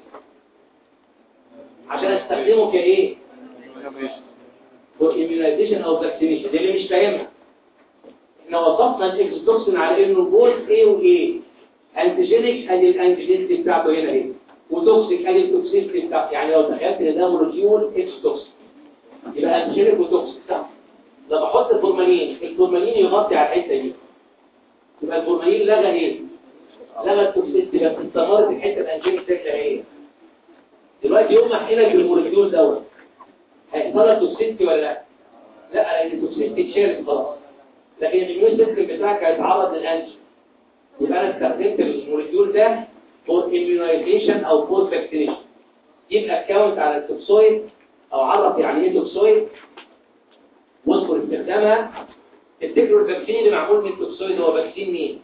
عشان استخدمه كايه فور immunization او vaccination دي اللي مش فاهمها احنا وصفنا الاكزوتوكسين على انه بول ايه وايه انتيجينيك ادي الانتيجينيتي بتاعته هنا اهي وتوكسيك ادي التوكسيسيتي بتاعته يعني لو تخيلت ان ده مولكيول اكزوتوكسين يبقى انتيجينيك وتوكسيك صح لما احط الفورمالين الفورمالين يغطي على الحته دي يبقى الفورمالين لغى ايه لغى التوكسيسيتي بس استمرت الحته الانتيجينيك زي ما هي دلوقتي يوم ما احنا بالمولكيول دوت هيحصل لك توكسيسيتي ولا لا لا لان التوكسيسيتي اتشالت خلاص لكن الاميون سيستم بتاعك هيتعرض للانتي يبقى انا استخدمت المولكيول ده فور immunization او فور فاكسينيشن يبقى اكونت على التوكسويد او عرف يعني ايه توكسويد واذكر استخدامها تفتكروا الفاكسين اللي معمول من التوكسويد هو فاكسين مين؟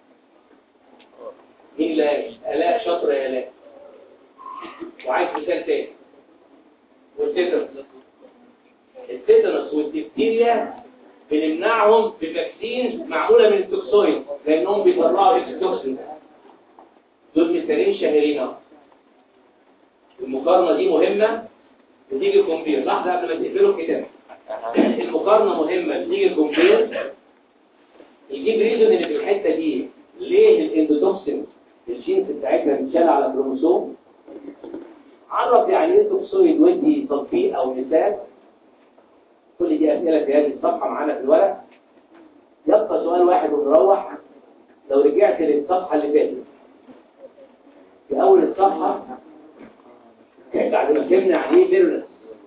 مين لا الاء شاطره يا الاء وعايز مثال تاني والتيتنس التيتنس والديفتيريا بنمنعهم بفاكسين معموله من التوكسويد لانهم بيطلعوا التوكسين دول مثالين شهيرين اهو المقارنه دي مهمه بتيجي كومبير لحظه قبل ما تقفلوا الكتاب المقارنه مهمه بتيجي كومبير يجيب ريزون اللي في الحته دي ليه الاندوتوكسين الجينز بتاعتها بتشال على الكروموسوم عرف يعني ايه توكسويد ودي تطبيق او مثال كل دي اسئله في هذه الصفحه معانا في الورق يبقى سؤال واحد ونروح لو رجعت للصفحه اللي فاتت في اول الصفحه بعد ما فهمنا عن ايه فيرنس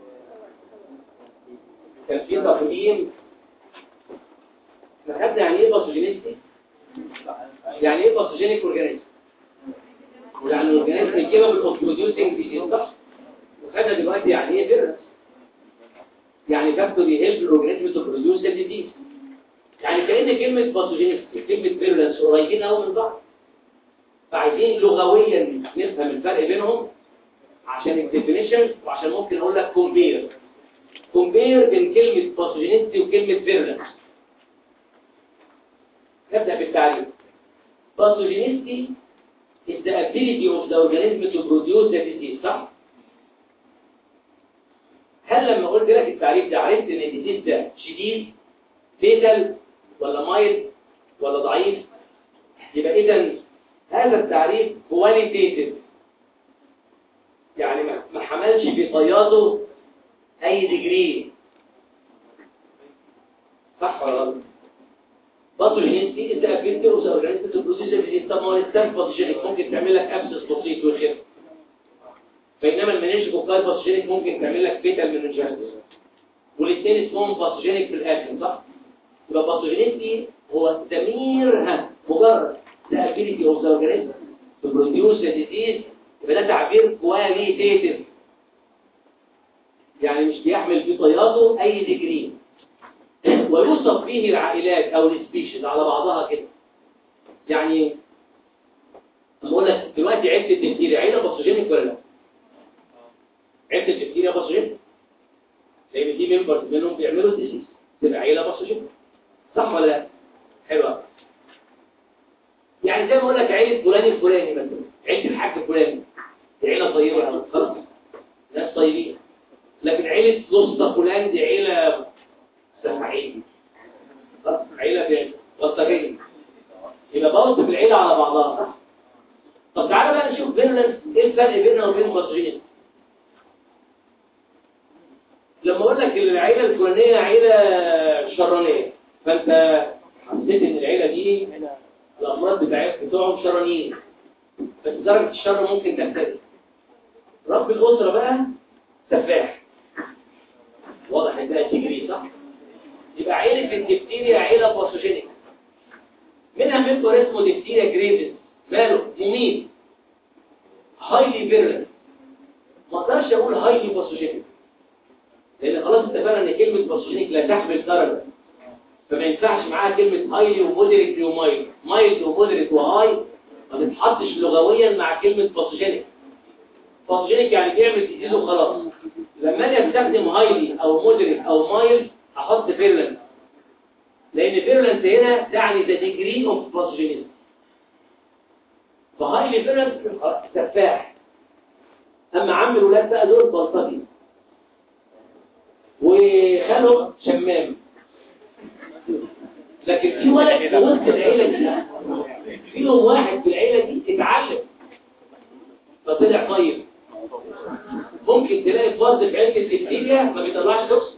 كان في تقييم احنا خدنا يعني ايه باثوجينيستي يعني ايه باثوجينيك اورجانيزم يعني الاورجانيزم كده بالبروديوسنج ديزيز صح وخدنا دلوقتي يعني ايه فيرنس يعني فاكتور يهلب الاورجانيزم تو بروديوس ديزيز يعني كأن كلمة باثوجينيستي كلمة فيرنس قريبين قوي من بعض فعايزين لغويا نفهم الفرق بينهم عشان الديفينيشن وعشان ممكن اقول لك كومبير كومبير بين كلمة باثوجينيستي وكلمة فيرنس نبدأ بالتعريف باثوجينيستي is the ability of the organism to produce the disease صح؟ هل لما قلت لك التعريف ده عرفت ان الديزيز ده شديد فيتال ولا مايل ولا ضعيف يبقى اذا هذا التعريف كواليتيتيف يعني ما ما حملش في صياده اي ديجري صح ولا غلط برضه الهندي انت اكلت اورجانيزم تبروسيس طب ما هو الستاف باثوجينيك ممكن تعمل لك ابسس بسيط ويخف بينما المنينج كوكاي باثوجينيك ممكن تعمل لك فيتال مننجايتس والاثنين اسمهم باثوجينيك في الاخر صح يبقى باثوجينيك هو تميرها مجرد the ability of the organism to produce the disease يبقى ده تعبير qualitative يعني مش بيحمل في طياته اي ديجري ويوصف فيه العائلات او السبيشيز على بعضها كده يعني اقول لك دلوقتي عيله الدكتيريا عيله باثوجينيك ولا لا عيله الدكتيريا باثوجينيك لان في ممبرز منهم بيعملوا ديزيز تبقى عيله باثوجينيك صح ولا لا حلوه يعني زي ما اقول لك عيله فلان الفلاني مثلا عيله الحاج الفلاني دي عيله طيبه قوي خلاص ناس طيبين لكن عيله لصه فلان دي عيله سفاحين خلاص عيله بلطجيه يبقى بوصف العيله على بعضها صح طب تعالى بقى نشوف بيننا ايه الفرق بيننا وبين المصريين لما اقول لك العيله الفلانيه عيله شرانيه فانت حسيت ان العيله دي الأمراض بتاعت بتوعهم شرانيين بس درجة الشر ممكن تختلف رب الأسرة بقى سفاح واضح ان ده تجري صح؟ يبقى عيلة الدفتيريا عيلة باثوجينيك منها ممبر اسمه دفتيريا جريفز ماله مميت هايلي فيرلنت ما اقدرش اقول هايلي باثوجينيك لان خلاص اتفقنا ان كلمة باثوجينيك لا تحمل درجة فما ينفعش معاها كلمة هايلي ومودريت ومايل مايل ومودريت وهاي ما تتحطش لغويا مع كلمة باثوجينيك باثوجينيك يعني بيعمل ديزيز وخلاص لما اجي استخدم هايلي او مودريت او مايل احط فيرلنت لان فيرلنت هنا تعني ذا ديجري اوف باثوجينيزم فهايلي فيرلنت سفاح اما عم الولاد بقى دول بلطجي وخالهم شمام لكن في ولد في وسط العيله دي فيهم واحد في العيله دي اتعلم فطلع طيب ممكن تلاقي فرد في عيله الابتيليا ما بيطلعش توكس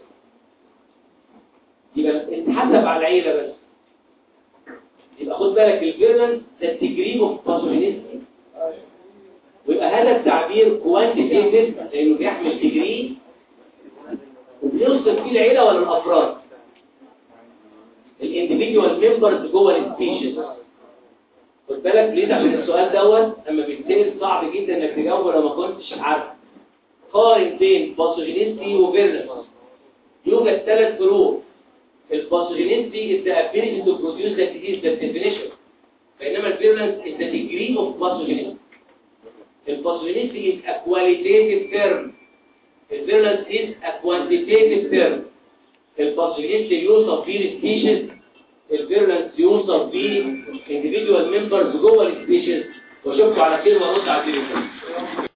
يبقى انت حسب على العيله بس يبقى خد بالك الفيرنس ده التجريب اوف باثوجينيستي ويبقى هذا التعبير كوانتيتيف لانه بيحمل تجريب وبيوصف فيه العيله ولا الافراد الانديفيديوال ممبرز جوه السبيشيز خد بالك ليه عشان السؤال دوت اما بيتسال صعب جدا انك تجاوبه لو ما كنتش عارف قارن بين باثوجينيستي وفيرنس يوجد ثلاث فروق الباثوجينيستي is the ability to produce the disease the definition بينما الفيرنس is the degree of pathogenicity الباثوجينيستي is a qualitative term الفيرنس is a quantitative term الباثوجينيستي يوصف فيه السبيشيز الفيرنس يوصف فيه individual members جوه السبيشيز واشوفكم على خير وارد على التليفون